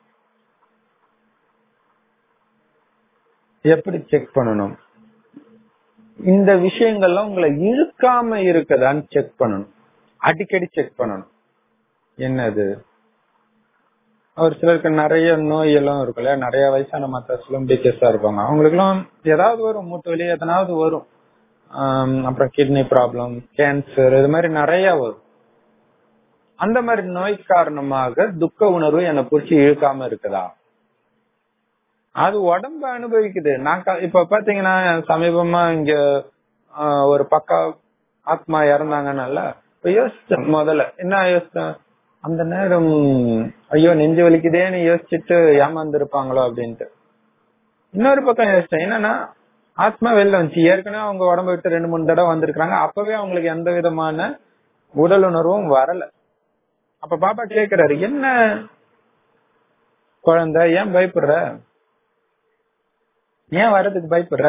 எப்படி செக் பண்ணணும் இந்த விஷயங்கள்லாம் உங்களை இழுக்காம இருக்குதான்னு செக் பண்ணணும் அடிக்கடி செக் பண்ணணும் என்னது ஒரு சிலருக்கு நிறைய நோய் எல்லாம் இருக்கும் இல்லையா நிறைய வயசான மத்தாசிலும் பிகேஸா இருப்பாங்க அவங்களுக்கு எல்லாம் ஏதாவது வரும் மூட்டு வலி எதனாவது வரும் ஆம், அப்புறம் கிட்னி ப்ராப்ளம் கேன்சர் இது மாதிரி நிறைய வரும் அந்த மாதிரி நோய் காரணமாக துக்க உணர்வு என்னை புடிச்சு இழுக்காம இருக்குதா அது உடம்பு அனுபவிக்குது நான் க- இப்ப பாத்தீங்கன்னா சமீபமா இங்க ஆஹ், ஒரு பக்கா ஆத்மா இறந்தாங்கன்னால இப்ப யோசிச்சேன் முதல்ல என்ன யோசிச்சேன் அந்த நேரம் ஐயோ நெஞ்சு வலிக்குதேன்னு யோசிச்சுட்டு ஏமாந்துருப்பாங்களோ அப்படின்ட்டு இன்னொரு பக்கம் யோசிச்சேன் என்னன்னா ஆத்மா வெளில வந்துச்சு ஏற்கனவே அவங்க உடம்ப விட்டு ரெண்டு மூணு தடவை வந்திருக்காங்க அப்பவே அவங்களுக்கு எந்த விதமான உடல் உணர்வும் வரல அப்ப பாப்பா கேக்குறாரு என்ன குழந்தை ஏன் பயப்படுற ஏன் வர்றதுக்கு பயப்படுற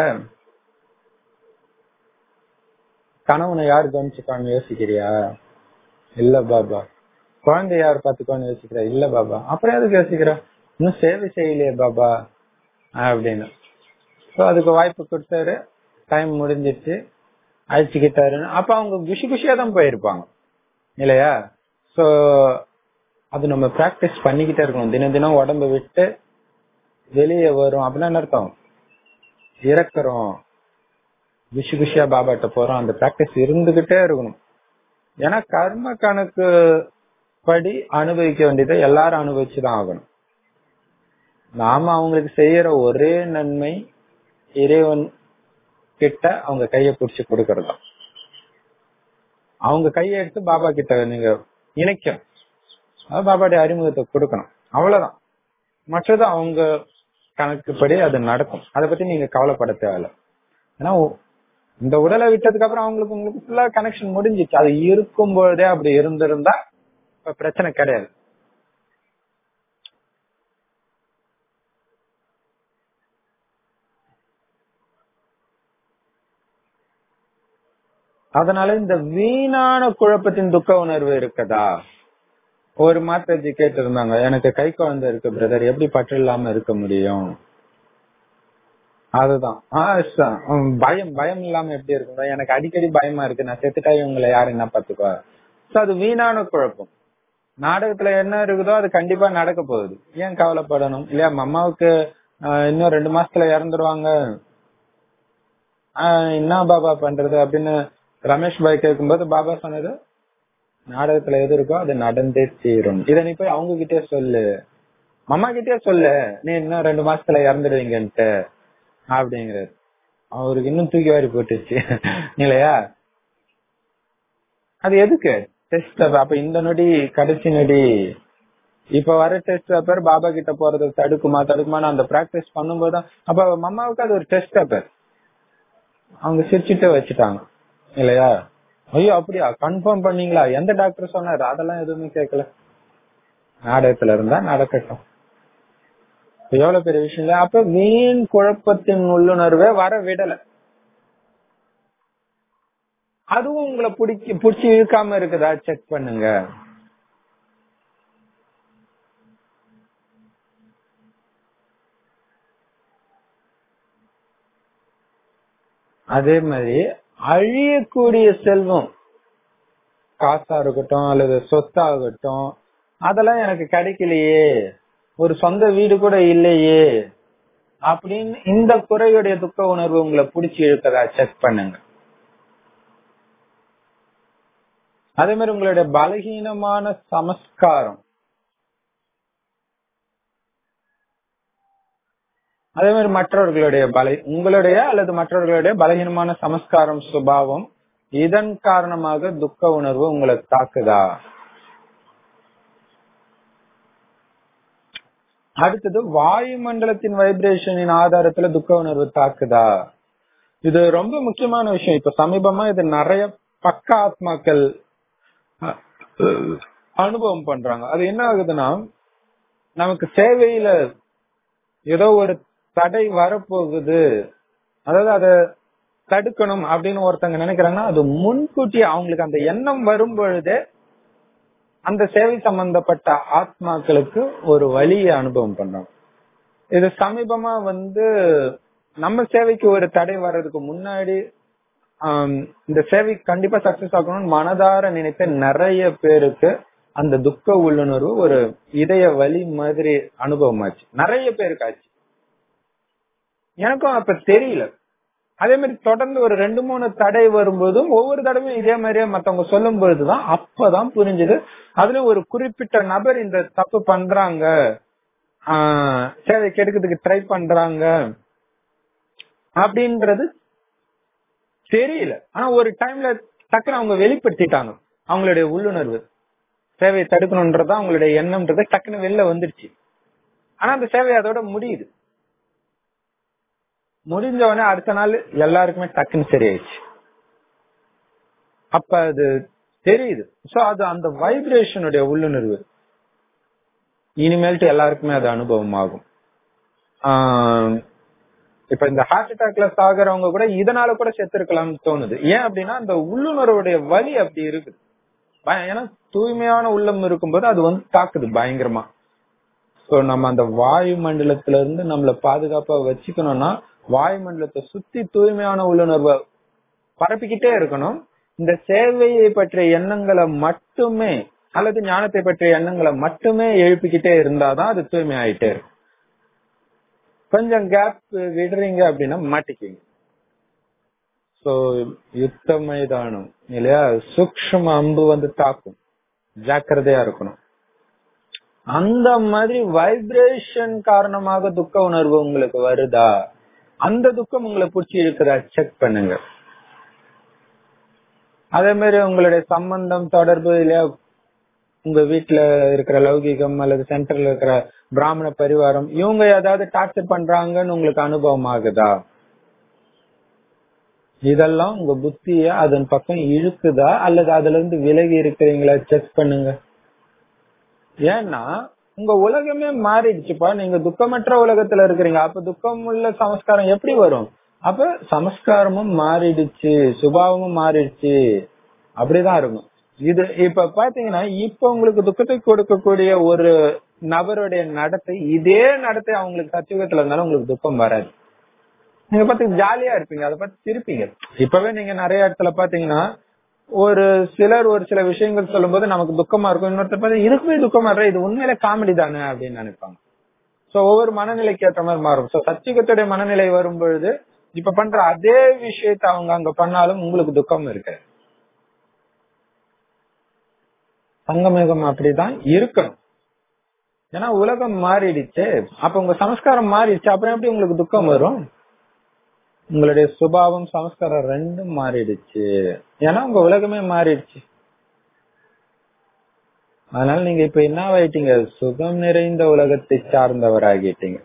கணவனை யார் கவனிச்சுக்கான்னு யோசிக்கிறியா இல்ல பாபா குழந்தை யார் பாத்துக்கோன்னு யோசிக்கிறா இல்ல பாபா அப்புறம் எதுக்கு யோசிக்கிற இன்னும் சேவை செய்யலையே பாபா அப்படின்னு சோ அதுக்கு வாய்ப்பு கொடுத்தாரு டைம் முடிஞ்சிருச்சு அழைச்சுக்கிட்டாருன்னு அப்ப அவங்க குஷி குஷியா தான் போயிருப்பாங்க இல்லையா சோ அது நம்ம பிராக்டிஸ் பண்ணிக்கிட்டே இருக்கணும் தினம் தினம் உடம்ப விட்டு வெளியே வரும் அப்படின்னா என்ன அர்த்தம் இறக்குறோம் குஷி குஷியா பாபாட்ட போறோம் அந்த பிராக்டிஸ் இருந்துகிட்டே இருக்கணும் ஏன்னா கர்ம கணக்கு படி அனுபவிக்க வேண்டியதை எல்லாரும் அனுபவிச்சுதான் ஆகணும் நாம அவங்களுக்கு செய்யற ஒரே நன்மை இறைவன் கிட்ட அவங்க கைய பிடிச்சு கொடுக்கறது தான் அவங்க கையை எடுத்து பாபா கிட்ட நீங்க இணைக்கணும் அது பாபாடைய அறிமுகத்தை கொடுக்கணும் அவ்வளவுதான் மற்றது அவங்க கணக்குப்படி அது நடக்கும் அதை பத்தி நீங்க கவலைப்பட தேவையில்ல ஏன்னா ஒ- இந்த உடலை விட்டதுக்கு அப்புறம் அவங்களுக்கு உங்களுக்கு ஃபுல்லா கனெக்ஷன் முடிஞ்சிச்சு அது இருக்கும் பொழுதே அப்படி இருந்திருந்தா இப்ப பிரச்சனை கிடையாது அதனால இந்த வீணான குழப்பத்தின் துக்க உணர்வு இருக்குதா ஒரு மாத்தாஜி கேட்டு இருந்தாங்க எனக்கு கை குழந்தை இருக்கு பிரதர் எப்படி பற்று இல்லாம இருக்க முடியும் அதுதான் ஆஹ் ச- உம் பயம் பயம் இல்லாம எப்படி இருக்கும் எனக்கு அடிக்கடி பயமா இருக்கு நான் செத்துட்டா இவங்களை யாரு என்ன பாத்துக்குவா So, அது வீணான குழப்பம் நாடகத்துல என்ன இருக்குதோ அது கண்டிப்பா நடக்க போகுது ஏன் கவலைப்படணும் இல்லையா அம்மாவுக்கு ஆஹ், இன்னும் ரெண்டு மாசத்துல இறந்துருவாங்க ஆஹ், என்ன பாபா பண்றது அப்படின்னு ரமேஷ் பாய் கேட்கும்போது பாபா சொன்னது நாடகத்துல எது இருக்கோ அது நடந்தே தீரும் இத நீ போய் அவங்க கிட்டே சொல்லு மம்மா கிட்டே சொல்லு நீ இன்னும் ரெண்டு மாசத்துல இறந்துடுவீங்கன்ட்டு அப்படிங்கிறது அவருக்கு இன்னும் தூக்கி வாரி போட்டுச்சு இல்லையா அது எதுக்கு டெஸ்ட் அப்ப இந்த நொடி கடைசி நொடி இப்ப வர டெஸ்ட் பேப்பர் பாபா கிட்ட போறது தடுக்குமா தடுக்குமான்னு அந்த பிராக்டிஸ் பண்ணும்போது தான் அப்ப மம்மாவுக்கு அது ஒரு டெஸ்ட் பேப்பர் அவங்க சிரிச்சுட்டு வச்சுட்டாங்க இல்லையா ஐயோ அப்படியா கன்ஃபார்ம் பண்ணீங்களா எந்த டாக்டர் சொன்னாரு அதெல்லாம் எதுவுமே கேட்கல நாடகத்துல இருந்தா நடக்கட்டும் இப்ப எவ்வளவு பெரிய விஷயம் இல்ல அப்ப வீண் குழப்பத்தின் உள்ளுணர்வே வர விடல அதுவும் உங்களை பிடிக்க பிடிச்சி இழுக்காம இருக்குதா செக் பண்ணுங்க அதே மாதிரி அழியக்கூடிய செல்வம் காசா இருக்கட்டும் அல்லது சொத்தாகட்டும் அதெல்லாம் எனக்கு கிடைக்கலையே ஒரு சொந்த வீடு கூட இல்லையே அப்படின்னு இந்த குறையுடைய துக்க உணர்வு உங்களை பிடிச்சி இழுக்கதா செக் பண்ணுங்க அதே மாதிரி உங்களுடைய பலகீனமான சமஸ்காரம் அதே மாதிரி மற்றவர்களுடைய பல உங்களுடைய அல்லது மற்றவர்களுடைய பலகீனமான சமஸ்காரம் சுபாவம் இதன் காரணமாக துக்க உணர்வு உங்களை தாக்குதா அடுத்தது வாயுமண்டலத்தின் வைப்ரேஷனின் ஆதாரத்துல துக்க உணர்வு தாக்குதா இது ரொம்ப முக்கியமான விஷயம் இப்ப சமீபமா இது நிறைய பக்க ஆத்மாக்கள் அஹ், அனுபவம் பண்றாங்க அது என்ன ஆகுதுன்னா நமக்கு சேவையில ஏதோ ஒரு தடை வரப்போகுது அதாவது அத தடுக்கணும் அப்படின்னு ஒருத்தங்க நினைக்கிறாங்கன்னா அது முன்கூட்டியே அவங்களுக்கு அந்த எண்ணம் வரும் பொழுதே அந்த சேவை சம்பந்தப்பட்ட ஆத்மாக்களுக்கு ஒரு வழியை அனுபவம் பண்றாங்க இது சமீபமா வந்து நம்ம சேவைக்கு ஒரு தடை வர்றதுக்கு முன்னாடி ஆம், இந்த சேவை கண்டிப்பா சக்சஸ் ஆகணும்னு மனதார நினைத்த நிறைய பேருக்கு அந்த துக்க உள்ளுணர்வு ஒரு இதய வலி மாதிரி அனுபவமாச்சு நிறைய பேருக்கு ஆச்சு எனக்கும் அப்ப தெரியல அதே மாதிரி தொடர்ந்து ஒரு ரெண்டு மூணு தடை வரும்போதும் ஒவ்வொரு தடவையும் இதே மாதிரியே மத்தவங்க சொல்லும் பொழுதுதான் அப்பதான் புரிஞ்சது அதுல ஒரு குறிப்பிட்ட நபர் இந்த தப்பு பண்றாங்க ஆஹ் சேவை கெடுக்கிறதுக்கு ட்ரை பண்றாங்க அப்படின்றது தெரியல ஆனா ஒரு டைம்ல டக்குன்னு அவங்க வெளிப்படுத்திட்டாங்க அவங்களுடைய உள்ளுணர்வு சேவையை தடுக்கணும்ன்றதா அவங்களுடைய எண்ணம்ன்றது டக்குன்னு வெளில வந்துருச்சு ஆனா அந்த சேவை அதோட முடியுது முடிஞ்ச உடனே அடுத்த நாள் எல்லாருக்குமே டக்குன்னு சரியாயிடுச்சு அப்ப அது தெரியுது சோ அது அந்த வைப்ரேஷனுடைய உள்ளுணர்வு இனிமேல்ட்டு எல்லாருக்குமே அது அனுபவம் ஆகும் ஆஹ் இப்ப இந்த ஹார்ட் அட்டாக்ல சாகுறவங்க கூட இதனால கூட செத்துருக்கலாம்னு தோணுது ஏன் அப்படின்னா அந்த உள்ளுணர்வுடைய வலி அப்படி இருக்குது பய- ஏன்னா தூய்மையான உள்ளம் இருக்கும்போது அது வந்து தாக்குது பயங்கரமா சோ நம்ம அந்த வாயு மண்டலத்துல இருந்து நம்மள பாதுகாப்பா வச்சுக்கணும்னா வாயு மண்டலத்தை சுத்தி தூய்மையான உள்ளுணர்வை பரப்பிக்கிட்டே இருக்கணும் இந்த சேவையை பற்றிய எண்ணங்களை மட்டுமே அல்லது ஞானத்தை பற்றிய எண்ணங்களை மட்டுமே எழுப்பிக்கிட்டே இருந்தாதான் அது தூய்மை ஆயிட்டே இருக்கும் கொஞ்சம் கேப் விடுறீங்க அப்படின்னா மாட்டிக்கிங்க சோ யுத்த மைதானம் இல்லையா சூக்ஷ்ம அம்பு வந்து தாக்கும் ஜாக்கிரதையா இருக்கணும் அந்த மாதிரி வைப்ரேஷன் காரணமாக துக்க உணர்வு உங்களுக்கு வருதா அந்த துக்கம் உங்களை பிடிச்சி இருக்குதா செக் பண்ணுங்க அதே மாதிரி உங்களுடைய சம்பந்தம் தொடர்பு இல்லையா உங்க வீட்டுல இருக்கிற லௌகிகம் அல்லது சென்டர்ல இருக்கிற பிராமண பரிவாரம் இவங்க ஏதாவது டார்ச்சர் பண்றாங்கன்னு உங்களுக்கு அனுபவம் ஆகுதா இதெல்லாம் உங்க புத்திய அதன் பக்கம் இழுக்குதா அல்லது அதுல இருந்து விலகி இருக்கிறீங்களா செக் பண்ணுங்க ஏன்னா உங்க உலகமே மாறிடுச்சுப்பா நீங்க துக்கமற்ற உலகத்துல இருக்கிறீங்க அப்ப துக்கம் உள்ள சமஸ்காரம் எப்படி வரும் அப்ப சமஸ்காரமும் மாறிடுச்சு சுபாவமும் மாறிடுச்சு அப்படிதான் இருக்கும் இது இப்ப பாத்தீங்கன்னா இப்ப உங்களுக்கு துக்கத்தை கொடுக்கக்கூடிய ஒரு நபருடைய நடத்தை இதே நடத்தை அவங்களுக்கு சத்தியுகத்துல இருந்தாலும் உங்களுக்கு துக்கம் வராது நீங்க பாத்து ஜாலியா இருப்பீங்க அதை பார்த்து சிரிப்பீங்க இப்பவே நீங்க நிறைய இடத்துல பாத்தீங்கன்னா ஒரு சிலர் ஒரு சில விஷயங்கள் சொல்லும்போது நமக்கு துக்கமா இருக்கும் இன்னொருத்தர் பார்த்து இதுக்குமே துக்கமா இருக்க இது உண்மையில காமெடி தானே அப்படின்னு நினைப்பாங்க சோ ஒவ்வொரு மனநிலைக்கு ஏற்ற மாதிரி மாறும் சோ சத்தியுகத்துடைய மனநிலை வரும் பொழுது இப்ப பண்ற அதே விஷயத்த அவங்க அங்க பண்ணாலும் உங்களுக்கு துக்கம் இருக்கு சங்கமேகம் அப்படிதான் இருக்கணும் ஏன்னா உலகம் மாறிடுச்சு அப்ப உங்க சமஸ்காரம் மாறிடுச்சு அப்புறம் எப்படி உங்களுக்கு துக்கம் வரும் உங்களுடைய சுபாவம் சமஸ்காரம் ரெண்டும் மாறிடுச்சு ஏன்னா உங்க உலகமே மாறிடுச்சு அதனால நீங்க இப்ப என்ன ஆயிட்டீங்க சுகம் நிறைந்த உலகத்தை சார்ந்தவர் ஆகிட்டீங்க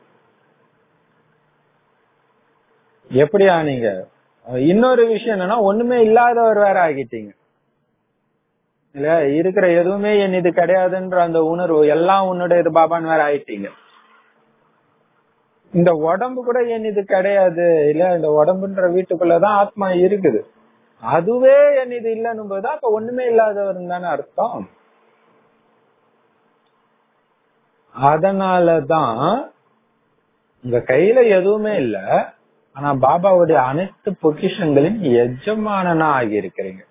எப்படி ஆனீங்க இன்னொரு விஷயம் என்னன்னா ஒண்ணுமே இல்லாதவர் வேற ஆகிட்டீங்க இல்ல இருக்கிற எதுவுமே என் இது கிடையாதுன்ற அந்த உணர்வு எல்லாம் உன்னுடைய பாபான்னு வேற ஆயிட்டீங்க இந்த உடம்பு கூட என் இது கிடையாது இல்ல இந்த உடம்புன்ற வீட்டுக்குள்ளதான் ஆத்மா இருக்குது அதுவே என் இது இல்லைன்னும் போது அப்ப ஒண்ணுமே இல்லாதவர் தானே அர்த்தம் அதனாலதான் உங்க கையில எதுவுமே இல்ல ஆனா பாபாவுடைய அனைத்து பொக்கிஷங்களின் எஜமானனா ஆகி இருக்கிறீங்க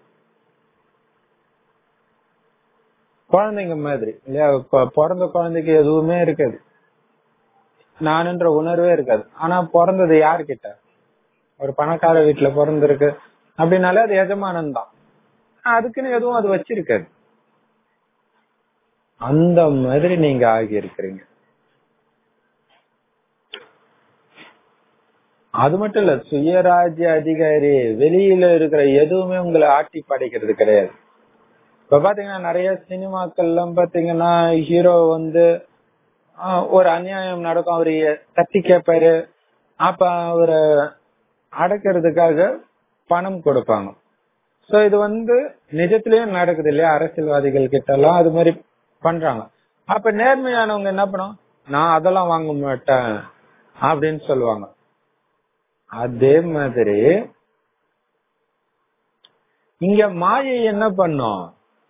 குழந்தைங்க மாதிரி இல்லையா பிறந்த குழந்தைக்கு எதுவுமே இருக்காது நானுன்ற உணர்வே இருக்காது ஆனா பிறந்தது யாருக்கிட்ட ஒரு பணக்கார வீட்டுல பிறந்திருக்கு அப்படின்னாலே அது எஜமானன் தான் அதுக்குன்னு எதுவும் அது வச்சிருக்காது அந்த மாதிரி நீங்க ஆகி இருக்கிறீங்க அது மட்டும் இல்ல சுயராஜ்ய அதிகாரி வெளியில இருக்கிற எதுவுமே உங்களை ஆட்டி படைக்கிறது கிடையாது இப்ப பாத்தீங்கன்னா நிறைய சினிமாக்கள்லாம் பாத்தீங்கன்னா ஹீரோ வந்து ஒரு அநியாயம் நடக்கும் அவரு தட்டி கேட்பாரு அப்ப அவரை அடக்கிறதுக்காக பணம் கொடுப்பாங்க சோ இது வந்து நிஜத்திலயும் நடக்குது இல்லையா அரசியல்வாதிகள் கிட்ட எல்லாம் அது மாதிரி பண்றாங்க அப்ப நேர்மையானவங்க என்ன பண்ணும் நான் அதெல்லாம் வாங்க மாட்டேன் அப்படின்னு சொல்லுவாங்க அதே மாதிரி இங்க மாயை என்ன பண்ணும்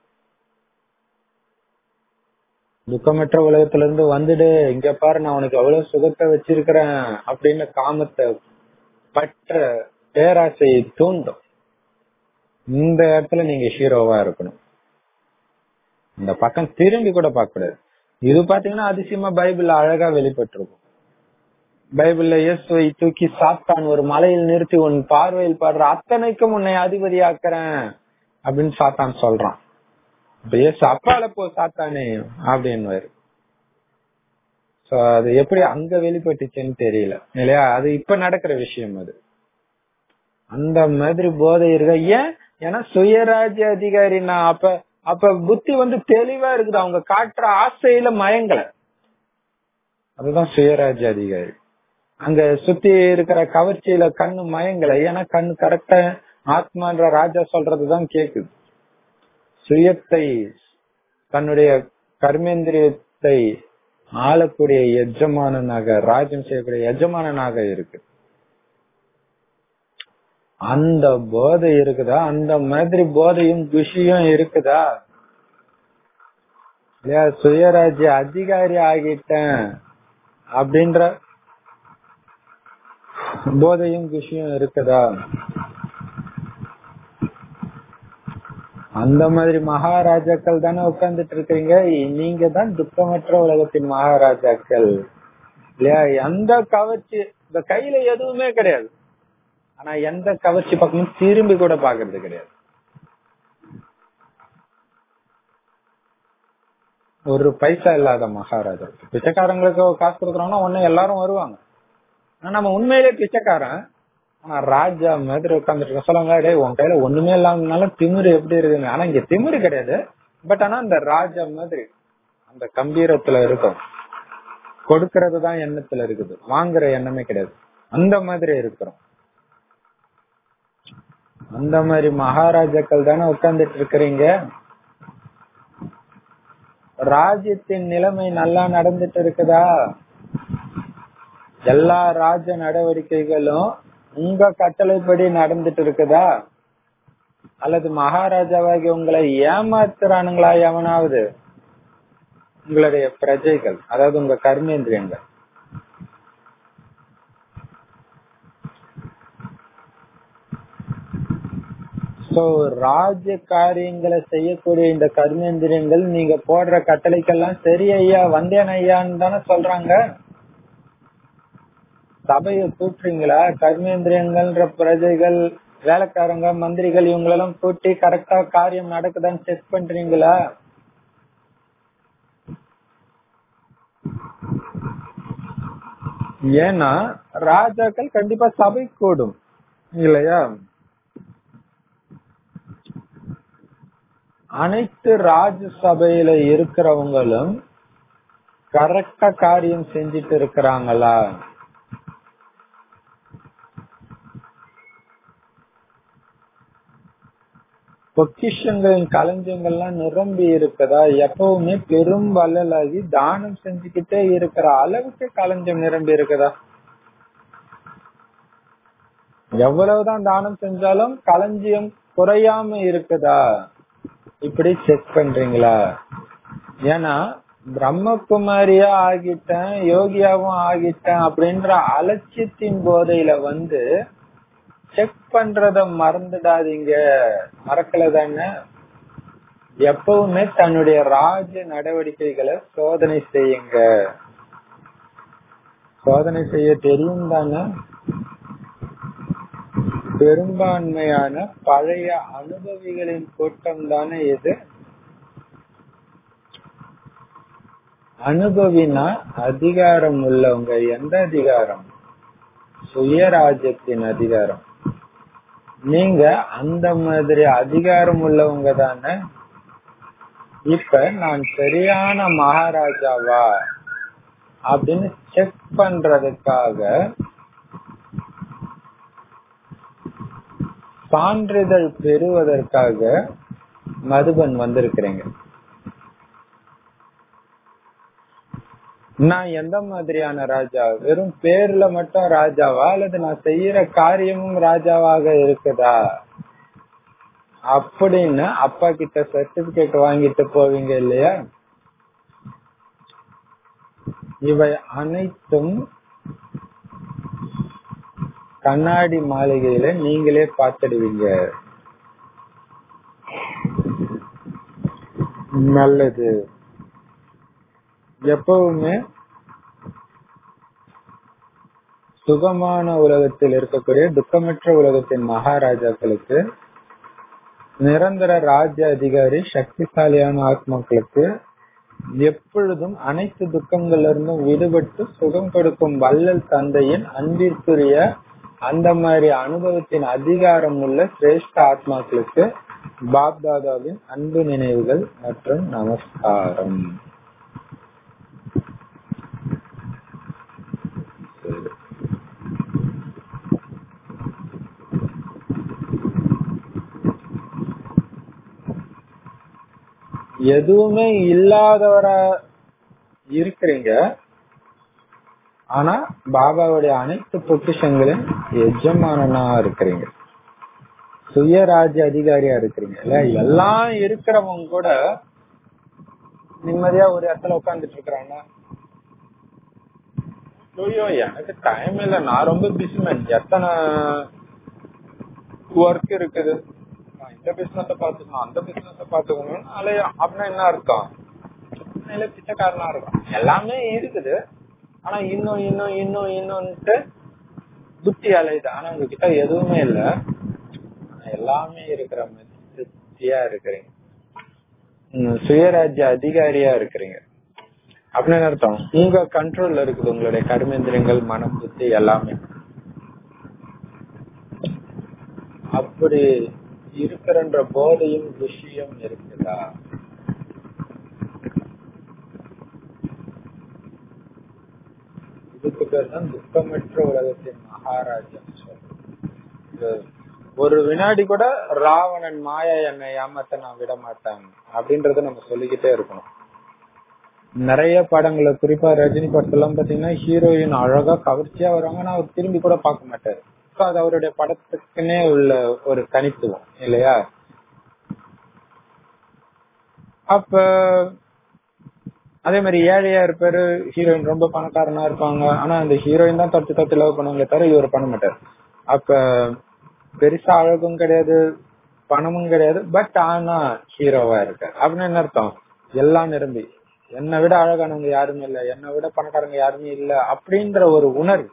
துக்கமற்ற உலகத்துல இருந்து வந்துடு இங்க பாரு நான் உனக்கு எவ்வளவு சுகத்தை வச்சிருக்கிறேன் அப்படின்னு காமத்தை பற்ற பேராசையை தூண்டும் இந்த இடத்துல நீங்க ஹீரோவா இருக்கணும் இந்த பக்கம் திரும்பி கூட பார்க்க கூடாது இது பாத்தீங்கன்னா அதிசயமா பைபிள்ல அழகா வெளிப்பட்டிருக்கும் பைபிள்ல இயேசுவை தூக்கி சாத்தான் ஒரு மலையில் நிறுத்தி உன் பார்வையில் பாடுற அத்தனைக்கும் உன்னை அதிபதியாக்குறேன் அப்படின்னு சாத்தான் சொல்றான் இப்ப இயேசு அப்பால போ சாத்தானே அப்படின்னு சோ அது எப்படி அங்க வெளிப்பட்டுச்சுன்னு தெரியல இல்லையா அது இப்ப நடக்கிற விஷயம் அது அந்த மாதிரி போதை இருக்க ஏன் ஏன்னா சுயராஜ்ய அதிகாரி நான் அப்ப அப்ப புத்தி வந்து தெளிவா இருக்குது அவங்க காட்டுற ஆசையில மயங்கல அதுதான் சுயராஜ்ய அதிகாரி அங்க சுத்தி இருக்கிற கவர்ச்சியில கண்ணு மயங்கல ஏன்னா கண்ணு கரெக்டா ஆத்மான்ற ராஜா சொல்றதுதான் கேக்குது சுயத்தை தன்னுடைய கர்மேந்திரியத்தை ஆளக்கூடிய எஜமானனாக ராஜ்யம் செய்யக்கூடிய எஜமானனாக இருக்கு அந்த போதை இருக்குதா அந்த மாதிரி போதையும் குஷியும் இருக்குதா இல்லையா சுயராஜ்ய அதிகாரி ஆகிட்டேன் அப்படின்ற போதையும் குஷியும் இருக்குதா அந்த மாதிரி மகாராஜாக்கள் தானே உட்கார்ந்துட்டு இருக்கீங்க நீங்க தான் துக்கமற்ற உலகத்தின் மகாராஜாக்கள் இல்லையா எந்த கவர்ச்சி இந்த கையில எதுவுமே கிடையாது ஆனா எந்த கவர்ச்சி பக்கமும் திரும்பி கூட பாக்குறது கிடையாது ஒரு பைசா இல்லாத மகாராஜா பிச்சைக்காரங்களுக்கு காசு கொடுக்குறோம்னா உடனே எல்லாரும் வருவாங்க ஆனா நம்ம உண்மையிலே பிச்சைக்காரன் ஆனா ராஜா மாதிரி உட்காந்துட்டு சொல்லுவாங்க டேய் உன் கையில ஒண்ணுமே இல்லாமனாலும் திமிரு எப்படி இருக்குங்க ஆனா இங்க திமிரு கிடையாது பட் ஆனா இந்த ராஜா மாதிரி அந்த கம்பீரத்துல இருக்கும் கொடுக்கறது தான் எண்ணத்துல இருக்குது வாங்குற எண்ணமே கிடையாது அந்த மாதிரி இருக்கிறோம் அந்த மாதிரி மகாராஜாக்கள் தானே உட்கார்ந்துட்டு இருக்கிறீங்க ராஜ்யத்தின் நிலைமை நல்லா நடந்துட்டு இருக்குதா எல்லா ராஜ நடவடிக்கைகளும் உங்க கட்டளைப்படி நடந்துட்டு இருக்குதா அல்லது மகாராஜாவாகி உங்களை ஏமாத்துறானுங்களா எவனாவது உங்களுடைய பிரஜைகள் அதாவது உங்க கர்மேந்திரியங்கள் சோ ராஜ காரியங்களை செய்யக்கூடிய இந்த கர்மேந்திரியங்கள் நீங்க போடுற கட்டளைக்கெல்லாம் சரி ஐயா வந்தேன் ஐயான்னு தானே சொல்றாங்க சபையை கூட்டுறீங்களா கர்மேந்திரியங்கள்ன்ற பிரஜைகள் வேலைக்காரங்க மந்திரிகள் இவங்களெல்லாம் கூட்டி கரெக்டா காரியம் நடக்குதான்னு செக் பண்றீங்களா ஏன்னா ராஜாக்கள் கண்டிப்பா சபை கூடும் இல்லையா அனைத்து ராஜ சபையில இருக்கிறவங்களும் கரெக்டா காரியம் செஞ்சிட்டு இருக்கிறாங்களா பொக்கிஷங்களின் களஞ்சங்கள்லாம் நிரம்பி இருக்குதா எப்பவுமே பெரும் வள்ளலாகி தானம் செஞ்சுக்கிட்டே இருக்கிற அளவுக்கு களஞ்சம் நிரம்பி இருக்குதா எவ்வளவுதான் தானம் செஞ்சாலும் களஞ்சியம் குறையாம இருக்குதா இப்படி செக் பண்றீங்களா ஏன்னா பிரம்மகுமாரியா ஆகிட்டேன் யோகியாவும் ஆகிட்டேன் அப்படின்ற அலட்சியத்தின் போதையில வந்து செக் பண்றத மறந்துடாதீங்க மறக்கல தானே எப்பவுமே தன்னுடைய ராஜ நடவடிக்கைகளை சோதனை செய்யுங்க சோதனை செய்ய தெரியும் தானே பெரும்பான்மையான பழைய அனுபவிகளின் கூட்டம் தானே இது அனுபவினா அதிகாரம் உள்ளவங்க எந்த அதிகாரம் சுயராஜ்யத்தின் அதிகாரம் நீங்க அந்த மாதிரி அதிகாரம் உள்ளவங்க தானே இப்ப நான் சரியான மகாராஜாவா அப்படின்னு செக் பண்றதுக்காக சான்றிதழ் பெறுவதற்காக மதுபன் வந்திருக்கிறீங்க நான் எந்த மாதிரியான ராஜா வெறும் பேர்ல மட்டும் ராஜாவா அல்லது நான் செய்யற காரியமும் ராஜாவாக இருக்குதா அப்படின்னு அப்பா கிட்ட சர்டிபிகேட் வாங்கிட்டு போவீங்க இல்லையா இவை அனைத்தும் கண்ணாடி மாளிகையில நீங்களே பார்த்துடுவீங்க நல்லது எப்பவுமே சுகமான உலகத்தில் இருக்கக்கூடிய துக்கமற்ற உலகத்தின் மகாராஜாக்களுக்கு நிரந்தர ராஜ்ய அதிகாரி சக்திசாலியான ஆத்மாக்களுக்கு எப்பொழுதும் அனைத்து துக்கங்கள்ல இருந்தும் விடுபட்டு சுகம் கொடுக்கும் வள்ளல் தந்தையின் அன்பிற்குரிய அந்த மாதிரி அனுபவத்தின் அதிகாரம் உள்ள சிரேஷ்ட ஆத்மாக்களுக்கு பாப்தாதாவின் அன்பு நினைவுகள் மற்றும் நமஸ்காரம் எதுவுமே இல்லாதவரா இருக்கிறீங்க ஆனா பாபாவுடைய அனைத்து பொக்கிஷங்களின் எஜமானனா இருக்கிறீங்க சுயராஜ்ய அதிகாரியா இருக்கிறீங்க இல்ல எல்லாம் இருக்கிறவங்க கூட நிம்மதியா ஒரு இடத்துல உட்காந்துட்டு இருக்கிறாங்க ஐயோ எனக்கு டைம் இல்ல நான் ரொம்ப பிஸி மேன் எத்தனை ஒர்க் இருக்குது நான் இந்த பிசினஸ் பாத்துக்கணும் அந்த பிசினஸ் பாத்துக்கணும் அலையா அப்படின்னா என்ன அர்த்தம் இல்ல பிச்சைக்காரனா இருக்கும் எல்லாமே இருக்குது ஆனா இன்னும் இன்னும் இன்னும் இன்னும்ட்டு புத்தி அலையுது ஆனா உங்ககிட்ட எதுவுமே இல்ல எல்லாமே இருக்கிற மாதிரி திருப்தியா இருக்கிறீங்க சுயராஜ்ய அதிகாரியா இருக்கிறீங்க அப்படின்னு அர்த்தம் உங்க கண்ட்ரோல்ல இருக்குது உங்களுடைய கர்மேந்திரங்கள் மனம் புத்தி எல்லாமே அப்படி இருக்கிறன்ற போதையும் விஷயம் இருக்குதா இதுக்கு பேர் தான் துக்கமற்ற உலகத்தின் மகாராஜன் சொல்றது ஒரு வினாடி கூட ராவணன் மாயா என்னை ஏமாத்த நான் விட மாட்டேன் அப்படின்றத நம்ம சொல்லிக்கிட்டே இருக்கணும் நிறைய படங்களை குறிப்பா ரஜினி படத்தெல்லாம் பாத்தீங்கன்னா ஹீரோயின் அழகா கவர்ச்சியா வருவாங்க ஆனா அவர் திரும்பி கூட பார்க்க மாட்டாரு So, அது அவருடைய படத்துக்குன்னே உள்ள ஒரு தனித்துவம் இல்லையா அப்ப அதே மாதிரி ஏழையா இருப்பாரு ஹீரோயின் ரொம்ப பணக்காரனா இருப்பாங்க ஆனா அந்த ஹீரோயின் தான் தத்து தத்து லவ் பண்ணுவாங்களே தவிர இவர் பண்ண மாட்டார் அப்ப பெருசா அழகும் கிடையாது பணமும் கிடையாது பட் ஆனா ஹீரோவா இருக்காரு அப்படின்னு என்ன அர்த்தம் எல்லாம் நிரம்பி என்னை விட அழகானவங்க யாருமே இல்ல என்னை விட பணக்காரங்க யாருமே இல்ல அப்படின்ற ஒரு உணர்வு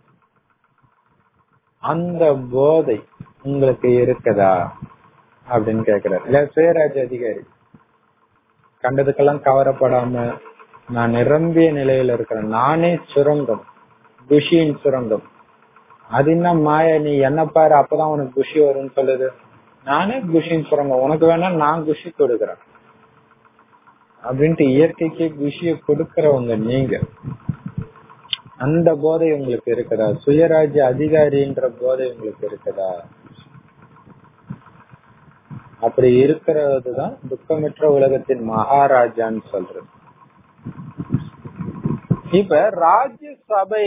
அந்த போதை உங்களுக்கு இருக்குதா அப்படின்னு கேக்குறாரு இல்ல சுயராஜ் அதிகாரி கண்டதுக்கெல்லாம் கவரப்படாம நான் நிரம்பிய நிலையில இருக்கிறேன் நானே சுரங்கம் குஷியின் சுரங்கம் அது என்ன மாயா நீ என்ன பாரு அப்பதான் உனக்கு குஷி வரும்னு சொல்லுது நானே குஷியின் சுரங்கம் உனக்கு வேணா நான் குஷி கொடுக்கறேன் அப்படின்ட்டு இயற்கைக்கே குஷிய கொடுக்கறவங்க நீங்க அந்த போதை உங்களுக்கு இருக்குதா சுயராஜ்ய அதிகாரின்ற போதை உங்களுக்கு இருக்குதா அப்படி இருக்கிறதுதான் துக்கமற்ற உலகத்தின் மகாராஜான்னு சொல்றது இப்ப ராஜ்ய சபை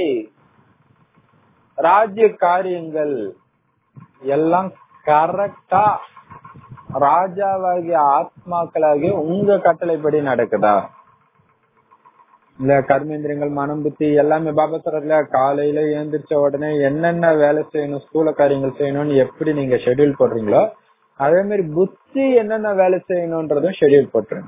ராஜ்ய காரியங்கள் எல்லாம் கரெக்டா ராஜாவாகிய ஆத்மாக்களாகிய உங்க கட்டளைப்படி நடக்குதா இல்ல கர்மேந்திரங்கள் மனம் புத்தி எல்லாமே பாபா சொல்றதுல காலையில எழுந்திரிச்ச உடனே என்னென்ன வேலை செய்யணும் ஸ்தூல காரியங்கள் செய்யணும்னு எப்படி நீங்க ஷெட்யூல் போடுறீங்களோ அதே மாதிரி புத்தி என்னென்ன வேலை செய்யணும்ன்றதும் ஷெட்யூல் போட்டுருங்க